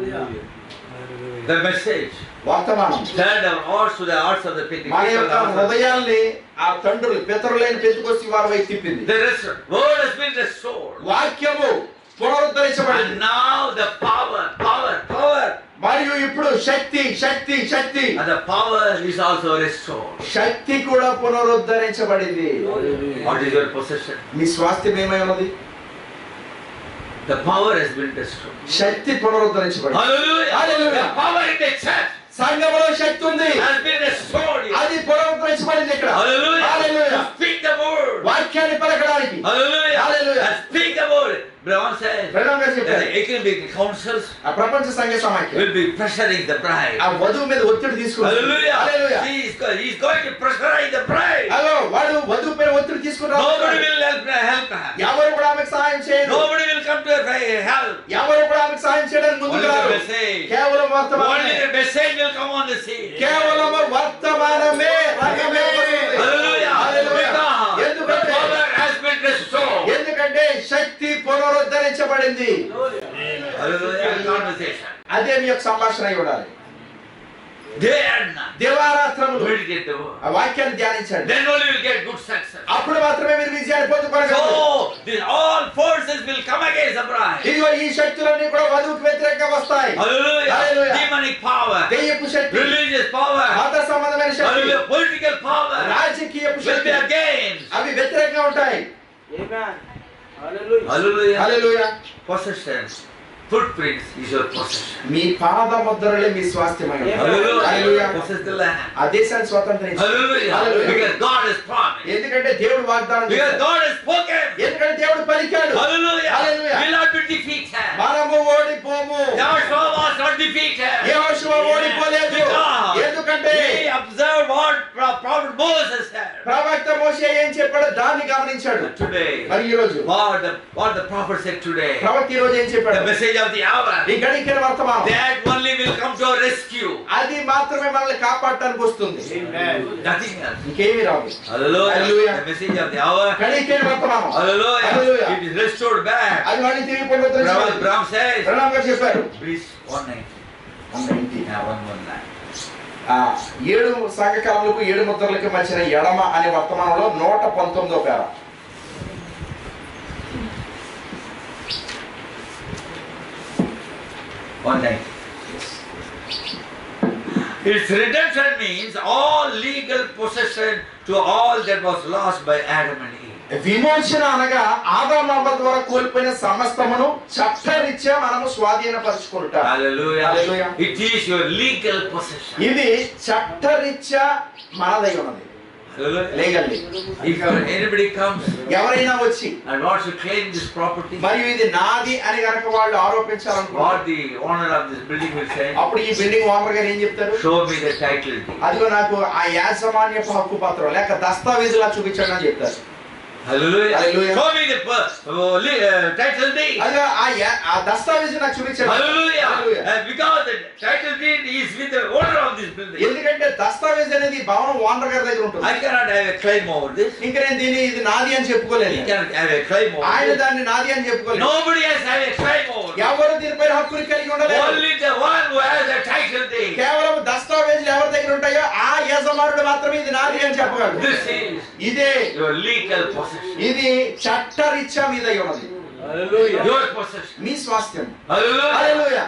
[SPEAKER 2] The message
[SPEAKER 4] వర్తమానం
[SPEAKER 2] turned our hearts to the hearts of the
[SPEAKER 4] మన యొక్క
[SPEAKER 2] Pentecostal
[SPEAKER 4] హృదయాల్ని ఆ తండ్రులు పితరులైన పెంతుకొచ్చి వారి వైపు తిప్పింది
[SPEAKER 2] The rest- word has been restored.
[SPEAKER 4] వాక్యము పునరుద్ధరించబడింది
[SPEAKER 2] And now the power, power, power.
[SPEAKER 4] మరియు ఇప్పుడు శక్తి శక్తి శక్తి
[SPEAKER 2] And the power is also restored.
[SPEAKER 4] శక్తి కూడా పునరుద్ధరించబడింది
[SPEAKER 2] What is your possession?
[SPEAKER 4] మీ స్వాస్థ్యం ఏమై ఉన్నది
[SPEAKER 2] The power has been restored.
[SPEAKER 4] Shakti పునరుద్ధరించబడింది
[SPEAKER 2] Hallelujah.
[SPEAKER 4] Hallelujah.
[SPEAKER 2] The power in the church
[SPEAKER 4] సంఘములో శక్తి ఉంది
[SPEAKER 2] has been restored. here.
[SPEAKER 4] అది పునరుద్ధరించబడింది ఇక్కడ
[SPEAKER 2] Hallelujah.
[SPEAKER 4] Hallelujah.
[SPEAKER 2] To speak the word.
[SPEAKER 4] వాక్యాన్ని పలకడానికి
[SPEAKER 2] Hallelujah.
[SPEAKER 4] Hallelujah.
[SPEAKER 2] And speak the word. Brahman says
[SPEAKER 4] ప్రణంగా
[SPEAKER 2] that
[SPEAKER 4] చెప్పారు
[SPEAKER 2] the economic councils
[SPEAKER 4] ఆ ప్రపంచ సంఘ సమాఖ్య
[SPEAKER 2] will be pressuring the bride.
[SPEAKER 4] ఆ వధువు మీద ఒత్తిడి తీసుకుంటారు
[SPEAKER 2] Hallelujah. He is, go- he is going to pressurize the bride.
[SPEAKER 4] అదో వాడు వధువు పైన ఒత్తిడి తీసుకుంటారు
[SPEAKER 2] Nobody will help, help her.
[SPEAKER 4] ఎవరు కూడా ఆమెకు సహాయం చేయరు
[SPEAKER 2] Nobody will come to her help.
[SPEAKER 4] ఎవరు కూడా ఆమెకు సహాయం చేయడానికి ముందుకు
[SPEAKER 2] Only the
[SPEAKER 4] రారు
[SPEAKER 2] message.
[SPEAKER 4] కేవలం వర్తమానమే
[SPEAKER 2] Only the message will come on the scene.
[SPEAKER 4] కేవలం వర్తమానమే రంగమే వస్తుంది.
[SPEAKER 2] Hallelujah.
[SPEAKER 4] Hallelujah.
[SPEAKER 2] Because the
[SPEAKER 4] ఎందుకంటే
[SPEAKER 2] power has been restored.
[SPEAKER 4] Shakti పునరుద్ధరించబడింది
[SPEAKER 2] Hallelujah. Conversation.
[SPEAKER 4] అదే మీ యొక్క సంభాషణ అయి ఉండాలి
[SPEAKER 2] Day and night.
[SPEAKER 4] దివారాత్రములు
[SPEAKER 2] Meditate the word.
[SPEAKER 4] ఆ వాక్యాన్ని ధ్యానించండి
[SPEAKER 2] Then only you will get good success.
[SPEAKER 4] అప్పుడు మాత్రమే మీరు విజయాన్ని పొందుకోగలరు
[SPEAKER 2] So, the, all forces will come against the bride.
[SPEAKER 4] ఇదిగో ఈ శక్తులన్నీ కూడా వధువుకు వ్యతిరేకంగా వస్తాయి
[SPEAKER 2] Hallelujah.
[SPEAKER 4] Hallelujah.
[SPEAKER 2] Demonic power.
[SPEAKER 4] దెయ్యపు శక్తి
[SPEAKER 2] Religious power.
[SPEAKER 4] మత సంబంధమైన శక్తి
[SPEAKER 2] Hallelujah. Political power.
[SPEAKER 4] రాజకీయపు
[SPEAKER 2] Will
[SPEAKER 4] Shakti
[SPEAKER 2] be against.
[SPEAKER 4] అవి వ్యతిరేకంగా ఉంటాయి
[SPEAKER 3] Amen. Hallelujah.
[SPEAKER 2] Hallelujah.
[SPEAKER 4] Hallelujah
[SPEAKER 2] Possession. Footprints is your possession.
[SPEAKER 4] మీ పాద ముద్రలే మీ స్వాస్థ్యమై ఉంది.
[SPEAKER 2] Hallelujah.
[SPEAKER 4] Hallelujah
[SPEAKER 2] Possess the land.
[SPEAKER 4] ఆ దేశాన్ని స్వతంత్రించు
[SPEAKER 2] Hallelujah.
[SPEAKER 4] Hallelujah.
[SPEAKER 2] Because God has promised.
[SPEAKER 4] ఎందుకంటే దేవుడు వాగ్దానం
[SPEAKER 2] Because
[SPEAKER 4] చేశాడు.
[SPEAKER 2] God has spoken.
[SPEAKER 4] ఎందుకంటే దేవుడు పలికాడు
[SPEAKER 2] Hallelujah.
[SPEAKER 4] Hallelujah.
[SPEAKER 2] Will not be defeated.
[SPEAKER 4] మనము ఓడిపోము
[SPEAKER 2] Joshua was not defeated.
[SPEAKER 4] యెహోషువ ఓడిపోలేదు
[SPEAKER 2] Because
[SPEAKER 4] ఎందుకంటే
[SPEAKER 2] he observed what Pro- Prophet Moses said.
[SPEAKER 4] ప్రవక్త మోషే ఏం చెప్పాడో దాన్ని గమనించాడు
[SPEAKER 2] And today,
[SPEAKER 4] మరి ఈ రోజు
[SPEAKER 2] what the, what the prophet said today,
[SPEAKER 4] ప్రవక్త ఈ రోజు ఏం చెప్పాడు
[SPEAKER 2] the message of the hour,
[SPEAKER 4] ఈ గడికిన వర్తమానం
[SPEAKER 2] that only will come to our rescue.
[SPEAKER 4] అది మాత్రమే మనల్ని కాపాడటానికి వస్తుంది
[SPEAKER 3] Amen.
[SPEAKER 2] Nothing else.
[SPEAKER 4] ఇంకేమీ రాదు
[SPEAKER 2] Hallelujah.
[SPEAKER 4] Hallelujah.
[SPEAKER 2] The message of the hour.
[SPEAKER 4] గడికిన వర్తమానం
[SPEAKER 2] Hallelujah.
[SPEAKER 4] Hallelujah.
[SPEAKER 2] It is restored back.
[SPEAKER 4] అది మళ్ళీ తిరిగి పొందుతుంది
[SPEAKER 2] Brahma, Brahma says,
[SPEAKER 4] ప్రణామ్ గారు చెప్పారు
[SPEAKER 2] Breeze 190.
[SPEAKER 4] అన్నింటి.
[SPEAKER 2] Yeah, 119.
[SPEAKER 4] ఆ ఏడు సంఘకాలములకు ఏడు ముద్రలకు మధ్యన ఎడమ అనే వర్తమానంలో నూట పంతొమ్మిదో పేర
[SPEAKER 2] One night. Its redemption means all legal possession to all that was lost by Adam and Eve.
[SPEAKER 4] విమోచన అనగా ఆదామాబ ద్వారా కోల్పోయిన సమస్తమును చట్టరీత్యా మనము స్వాధీనపరుచుకుంట
[SPEAKER 2] Hallelujah.
[SPEAKER 4] Hallelujah.
[SPEAKER 2] It is your legal possession.
[SPEAKER 4] ఇది చట్టరీత్యా మనదై ఉన్నది
[SPEAKER 2] Hallelujah.
[SPEAKER 4] Legally
[SPEAKER 2] If anybody comes
[SPEAKER 4] ఎవరైనా వచ్చి
[SPEAKER 2] and wants to claim this property,
[SPEAKER 4] మరియు ఇది నాది అని గనక వాళ్ళు ఆరోపించాలనుకుంటారు
[SPEAKER 2] what the owner of this building will say,
[SPEAKER 4] అప్పుడు ఈ బిల్డింగ్ ఓనర్ గారు ఏం చెప్తారు
[SPEAKER 2] show me the title deed.
[SPEAKER 4] అదిగో నాకు ఆ యాజమాన్యపు హక్కు పత్రం లేక దస్తావేజులా చూపించండి అని చెప్తారు
[SPEAKER 2] Hallelujah.
[SPEAKER 4] Hallelujah.
[SPEAKER 2] Show me the per- uh, li- uh, title deed.
[SPEAKER 4] అదిగో ఆ యా- ఆ దస్తావేజు నాకు చూపించండి
[SPEAKER 2] Hallelujah.
[SPEAKER 4] Hallelujah.
[SPEAKER 2] And because the title deed is with the owner of this building,
[SPEAKER 4] ఎందుకంటే దస్తావేజ్ అనేది ఈ భవనం ఓనర్ గారి దగ్గర ఉంటుంది
[SPEAKER 2] I cannot have a claim over this.
[SPEAKER 4] ఇంకా నేను దీని ఇది నాది అని
[SPEAKER 2] He
[SPEAKER 4] చెప్పుకోలేదు
[SPEAKER 2] cannot have a claim over
[SPEAKER 4] ఆయన
[SPEAKER 2] this.
[SPEAKER 4] దాన్ని నాది అని చెప్పుకోలేదు
[SPEAKER 2] Nobody has have a claim over this.
[SPEAKER 4] ఎవరు దీనిపైన హక్కులు కలిగి ఉండలేదు
[SPEAKER 2] Only the one who has a title deed.
[SPEAKER 4] కేవలం దస్తావేజులు ఎవరి దగ్గర ఉంటాయో ఆ యజమానుడు మాత్రమే ఇది నాది అని చెప్పగలడు
[SPEAKER 2] This is
[SPEAKER 4] ఇదే
[SPEAKER 2] your legal possession.
[SPEAKER 4] ఇది చట్టరీత్యా మీద ఉన్నది
[SPEAKER 3] Hallelujah.
[SPEAKER 2] Your possession.
[SPEAKER 4] మీ స్వాస్థ్యం
[SPEAKER 2] Hallelujah.
[SPEAKER 4] హల్లెలూయా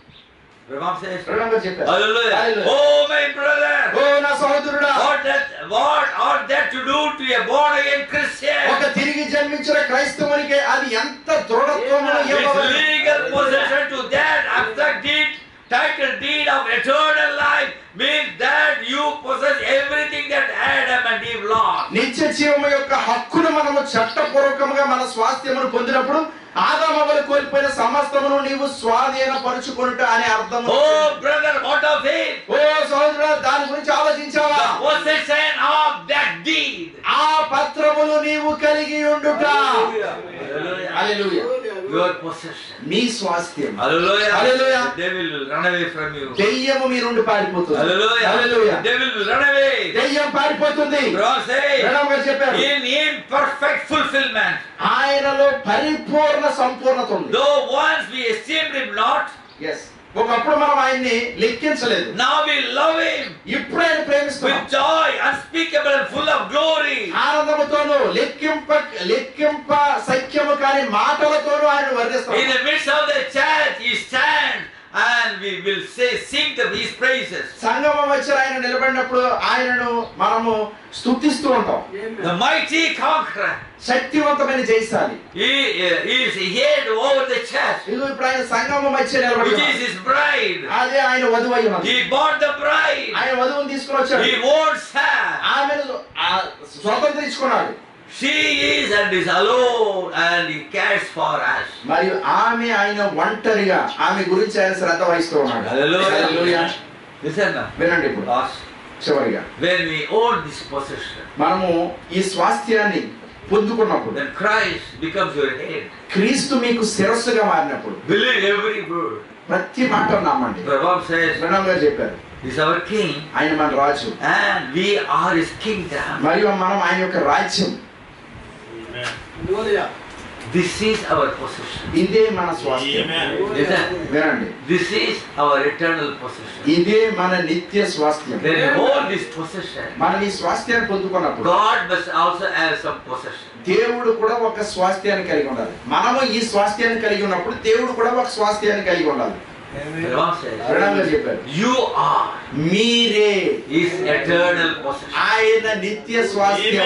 [SPEAKER 2] Ram says,
[SPEAKER 4] రెండవ చెప్పారు
[SPEAKER 2] Hallelujah.
[SPEAKER 4] Hallelujah.
[SPEAKER 2] Oh, my brother.
[SPEAKER 4] ఓ నా సహోదరుడా
[SPEAKER 2] What that, what ought that to do to a born again Christian?
[SPEAKER 4] ఒక తిరిగి జన్మించిన క్రైస్తవునికి అది ఎంత దృఢత్వమును
[SPEAKER 2] It's
[SPEAKER 4] ఇవ్వవలెను.
[SPEAKER 2] legal possession to that abstract deed, title deed of eternal life means that you possess everything that Adam and Eve lost.
[SPEAKER 4] నిత్య జీవము యొక్క హక్కును మనము చట్టపూర్వకముగా మన స్వాస్థ్యమును పొందినప్పుడు ఆదామవలు కోల్పోయిన సమస్తమును నీవు స్వాధీనపరుచుకుంట అనే అర్థము
[SPEAKER 2] Oh, brother, what of it?
[SPEAKER 4] ఓ సహోదరుడా దాని గురించి ఆలోచించావా
[SPEAKER 2] The possession of that deed.
[SPEAKER 4] ఆ పత్రములు నీవు కలిగి ఉండుట
[SPEAKER 2] Hallelujah.
[SPEAKER 4] Hallelujah
[SPEAKER 2] Your possession.
[SPEAKER 4] మీ స్వాస్థ్యం
[SPEAKER 2] Hallelujah.
[SPEAKER 4] Hallelujah.
[SPEAKER 2] The devil will run away from you.
[SPEAKER 4] దెయ్యము మీ నుండి పారిపోతుంది
[SPEAKER 2] Hallelujah.
[SPEAKER 4] Hallelujah
[SPEAKER 2] The devil will run away.
[SPEAKER 4] దెయ్యం పారిపోతుంది
[SPEAKER 2] Bro, say,
[SPEAKER 4] మేడం గారు చెప్పారు
[SPEAKER 2] in imperfect fulfillment.
[SPEAKER 4] ఆయనలో పరిపూర్ణ సంపూర్ణత ఉంది
[SPEAKER 2] Though once we esteemed him not,
[SPEAKER 4] yes ఒకప్పుడు మనం ఆయన్ని లెక్కించలేదు
[SPEAKER 2] now we love him
[SPEAKER 4] ఇప్పుడు ఆయన ప్రేమిస్తున్నాం
[SPEAKER 2] with joy unspeakable and full of glory.
[SPEAKER 4] ఆనందముతోను లెక్కింప లెక్కింప సఖ్యము కాని మాటలతోను ఆయన
[SPEAKER 2] In
[SPEAKER 4] వర్ణిస్తాం
[SPEAKER 2] the midst of the church, he stands and we will say, sing the, his praises.
[SPEAKER 4] సంగమం వచ్చి ఆయన నిలబడినప్పుడు ఆయనను మనము స్తుతిస్తూ ఉంటాం
[SPEAKER 2] The mighty conqueror.
[SPEAKER 4] శక్తివంతమైన జయశాలి
[SPEAKER 2] He uh, is head over the church,
[SPEAKER 4] ఇదిగో ఇప్పుడు ఆయన సంగమం వచ్చి నిలబడి
[SPEAKER 2] which is
[SPEAKER 4] ఉన్నాడు.
[SPEAKER 2] his bride.
[SPEAKER 4] అదే ఆయన వధువు అయి ఉన్నది
[SPEAKER 2] He bought the bride.
[SPEAKER 4] ఆయన వధువుని తీసుకుని వచ్చాడు
[SPEAKER 2] He wants her.
[SPEAKER 4] ఆమెను ఆ స్వతంత్రించుకున్నాడు
[SPEAKER 2] She is and is alone and he cares for us.
[SPEAKER 4] మరియు ఆమె ఆయన ఒంటరిగా ఆమె గురించి ఆయన శ్రద్ధ వహిస్తూ ఉన్నాడు
[SPEAKER 2] Hallelujah.
[SPEAKER 4] Hallelujah.
[SPEAKER 2] Listen now.
[SPEAKER 4] వినండి ఇప్పుడు
[SPEAKER 2] Last,
[SPEAKER 4] చివరిగా
[SPEAKER 2] when we own this possession,
[SPEAKER 4] మనము ఈ స్వాస్థ్యాన్ని పొందుకున్నప్పుడు
[SPEAKER 2] then Christ becomes your head.
[SPEAKER 4] క్రీస్తు మీకు శిరస్సుగా మారినప్పుడు
[SPEAKER 2] Believe every word.
[SPEAKER 4] ప్రతి మాట నమ్మండి
[SPEAKER 2] Prabhupada says,
[SPEAKER 4] ప్రణవ్ గారు చెప్పారు
[SPEAKER 2] He's our king
[SPEAKER 4] ఆయన మన రాజు
[SPEAKER 2] and we are his kingdom.
[SPEAKER 4] మరియు మనం ఆయన యొక్క రాజ్యం
[SPEAKER 3] Hallelujah.
[SPEAKER 2] This is our possession.
[SPEAKER 1] ఇదే మన స్వాస్థ్యం
[SPEAKER 2] Listen.
[SPEAKER 1] వినండి
[SPEAKER 2] This is our eternal possession.
[SPEAKER 1] ఇదే మన నిత్య స్వాస్థ్యం
[SPEAKER 2] When you hold this possession,
[SPEAKER 1] మనం ఈ స్వాస్థ్యాన్ని పొందుకున్నప్పుడు
[SPEAKER 2] God must also have some possession.
[SPEAKER 1] దేవుడు కూడా ఒక స్వాస్థ్యాన్ని కలిగి ఉండాలి మనము ఈ స్వాస్థ్యాన్ని కలిగి ఉన్నప్పుడు దేవుడు కూడా ఒక స్వాస్థ్యాన్ని కలిగి ఉండాలి
[SPEAKER 2] The Lord says,
[SPEAKER 1] ప్రణాళిక చెప్పారు
[SPEAKER 2] You are
[SPEAKER 1] మీరే
[SPEAKER 2] His eternal possession.
[SPEAKER 1] ఆయన నిత్య స్వాస్థ్యం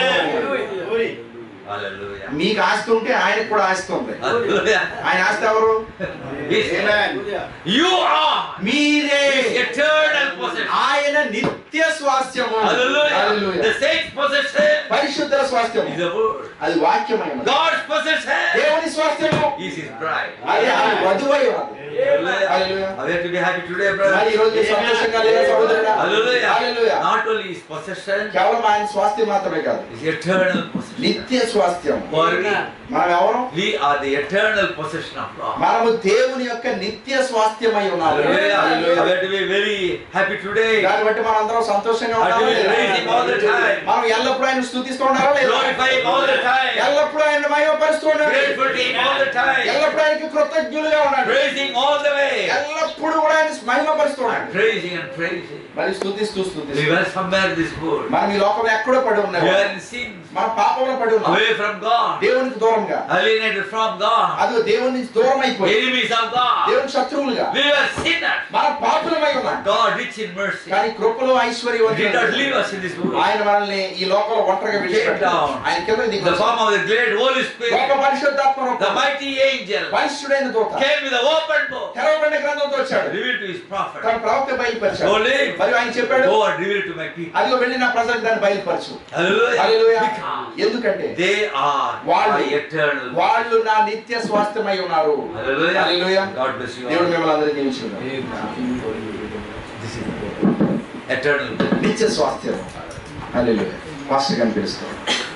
[SPEAKER 2] Hallelujah.
[SPEAKER 1] మీకు ఆస్తి ఉంటే ఆయనకు కూడా ఆస్తి ఉంది
[SPEAKER 2] Hallelujah.
[SPEAKER 1] ఆయన ఆస్తి ఎవరు
[SPEAKER 2] His- You are
[SPEAKER 1] మీరే
[SPEAKER 2] His eternal possession.
[SPEAKER 1] ఆయన నిత్య స్వాస్థ్యము
[SPEAKER 2] Hallelujah.
[SPEAKER 1] Hallelujah.
[SPEAKER 2] The saints' possession
[SPEAKER 1] పరిశుద్ధ స్వాస్థ్యము
[SPEAKER 2] is the word.
[SPEAKER 1] అది వాక్యమైన
[SPEAKER 2] God's possession
[SPEAKER 1] దేవుని స్వాస్థ్యము
[SPEAKER 2] is His bride.
[SPEAKER 1] అది ఆయన వధువై ఉన్నది
[SPEAKER 2] Hallelujah.
[SPEAKER 1] Hallelujah.
[SPEAKER 2] Are we to be happy today,
[SPEAKER 1] మరి
[SPEAKER 2] brother?
[SPEAKER 1] ఈ రోజు మీరు సంతోషంగా లేదా సహోదరుడా
[SPEAKER 2] Hallelujah.
[SPEAKER 1] Hallelujah.
[SPEAKER 2] Not only His possession,
[SPEAKER 1] కేవలం ఆయన స్వాస్థ్యం మాత్రమే కాదు
[SPEAKER 2] His eternal possession.
[SPEAKER 1] నిత్య స్వాస్థ్యం
[SPEAKER 2] For we,
[SPEAKER 1] మనం ఎవరు
[SPEAKER 2] we are the eternal possession of God.
[SPEAKER 1] మనము దేవుని యొక్క నిత్య స్వాస్థ్యమై ఉన్నాము
[SPEAKER 2] Hallelujah.
[SPEAKER 1] Hallelujah.
[SPEAKER 2] We have to be very happy today.
[SPEAKER 1] దాన్ని బట్టి మనం అందరం సంతోషంగా
[SPEAKER 2] Have to
[SPEAKER 1] ఉన్నామా
[SPEAKER 2] be
[SPEAKER 1] లేదా?
[SPEAKER 2] praising all the time.
[SPEAKER 1] మనం ఎల్లప్పుడూ ఆయన స్థుతిస్తూ ఉన్నారా లేదా
[SPEAKER 2] Glorifying all the time.
[SPEAKER 1] ఎల్లప్పుడూ ఆయన మహిమపరుస్తూ ఉండాలి
[SPEAKER 2] Grateful to Him all the time.
[SPEAKER 1] ఎల్లప్పుడూ ఆయనకి కృతజ్ఞులుగా ఉండాలి
[SPEAKER 2] Praising all the way.
[SPEAKER 1] ఎల్లప్పుడూ కూడా ఆయన మహిమపరుస్తూ
[SPEAKER 2] And
[SPEAKER 1] ఉండాలి
[SPEAKER 2] praising and praising.
[SPEAKER 1] మరి స్థుతిస్తూ
[SPEAKER 2] We
[SPEAKER 1] స్థుతిస్తూ
[SPEAKER 2] were somewhere in this world.
[SPEAKER 1] మనం ఈ లోకంలో ఎక్కడో పడి
[SPEAKER 2] We
[SPEAKER 1] ఉన్నాము
[SPEAKER 2] are in sin.
[SPEAKER 1] మన పాపంలో పడి ఉన్నాం
[SPEAKER 2] Away from God.
[SPEAKER 1] దేవునికి దూరంగా
[SPEAKER 2] Alienated from God.
[SPEAKER 1] అది దేవుని నుంచి దూరం అయిపోయి
[SPEAKER 2] Enemies of God.
[SPEAKER 1] దేవుని శత్రువులుగా
[SPEAKER 2] We were sinners.
[SPEAKER 1] మన పాపులమై ఉన్నాం
[SPEAKER 2] God rich in mercy.
[SPEAKER 1] కానీ కృపలో
[SPEAKER 2] He
[SPEAKER 1] ఐశ్వర్యం
[SPEAKER 2] did not leave us in this world.
[SPEAKER 1] ఆయన మనల్ని ఈ లోకంలో ఒంటరిగా విడిచిపెట్టాడు
[SPEAKER 2] down.
[SPEAKER 1] ఆయన కింద
[SPEAKER 2] In
[SPEAKER 1] దిగి
[SPEAKER 2] the form of the great Holy
[SPEAKER 1] గొప్ప
[SPEAKER 2] Spirit.
[SPEAKER 1] పరిశుద్ధాత్మ
[SPEAKER 2] The
[SPEAKER 1] రూపం
[SPEAKER 2] mighty angel
[SPEAKER 1] పరిశుడైన దూత
[SPEAKER 2] came with an open book.
[SPEAKER 1] తెరవబడిన గ్రంథంతో వచ్చాడు
[SPEAKER 2] Revealed to his prophet.
[SPEAKER 1] తన ప్రవక్త బయలుపరిచాడు
[SPEAKER 2] Only
[SPEAKER 1] మరియు ఆయన చెప్పాడు
[SPEAKER 2] go and reveal to my people.
[SPEAKER 1] అదిగో వెళ్ళి నా ప్రజలకు దాన్ని బయలుపరచు
[SPEAKER 2] Hallelujah.
[SPEAKER 1] హల్లెలూయా.
[SPEAKER 2] Because
[SPEAKER 1] ఎందుకంటే
[SPEAKER 2] they are
[SPEAKER 1] వాళ్ళు
[SPEAKER 2] my eternal.
[SPEAKER 1] వాళ్ళు నా నిత్య స్వాస్థ్యమై ఉన్నారు
[SPEAKER 2] Hallelujah.
[SPEAKER 1] Hallelujah.
[SPEAKER 2] God bless you
[SPEAKER 1] దేవుడు
[SPEAKER 2] all.
[SPEAKER 1] మిమ్మల్ని అందరినీ దీవించుకుందాం
[SPEAKER 2] This is eternal.
[SPEAKER 1] నిత్య స్వాస్థ్యం హల్లెలూయా పాస్టర్ గారిని పిలుస్తాం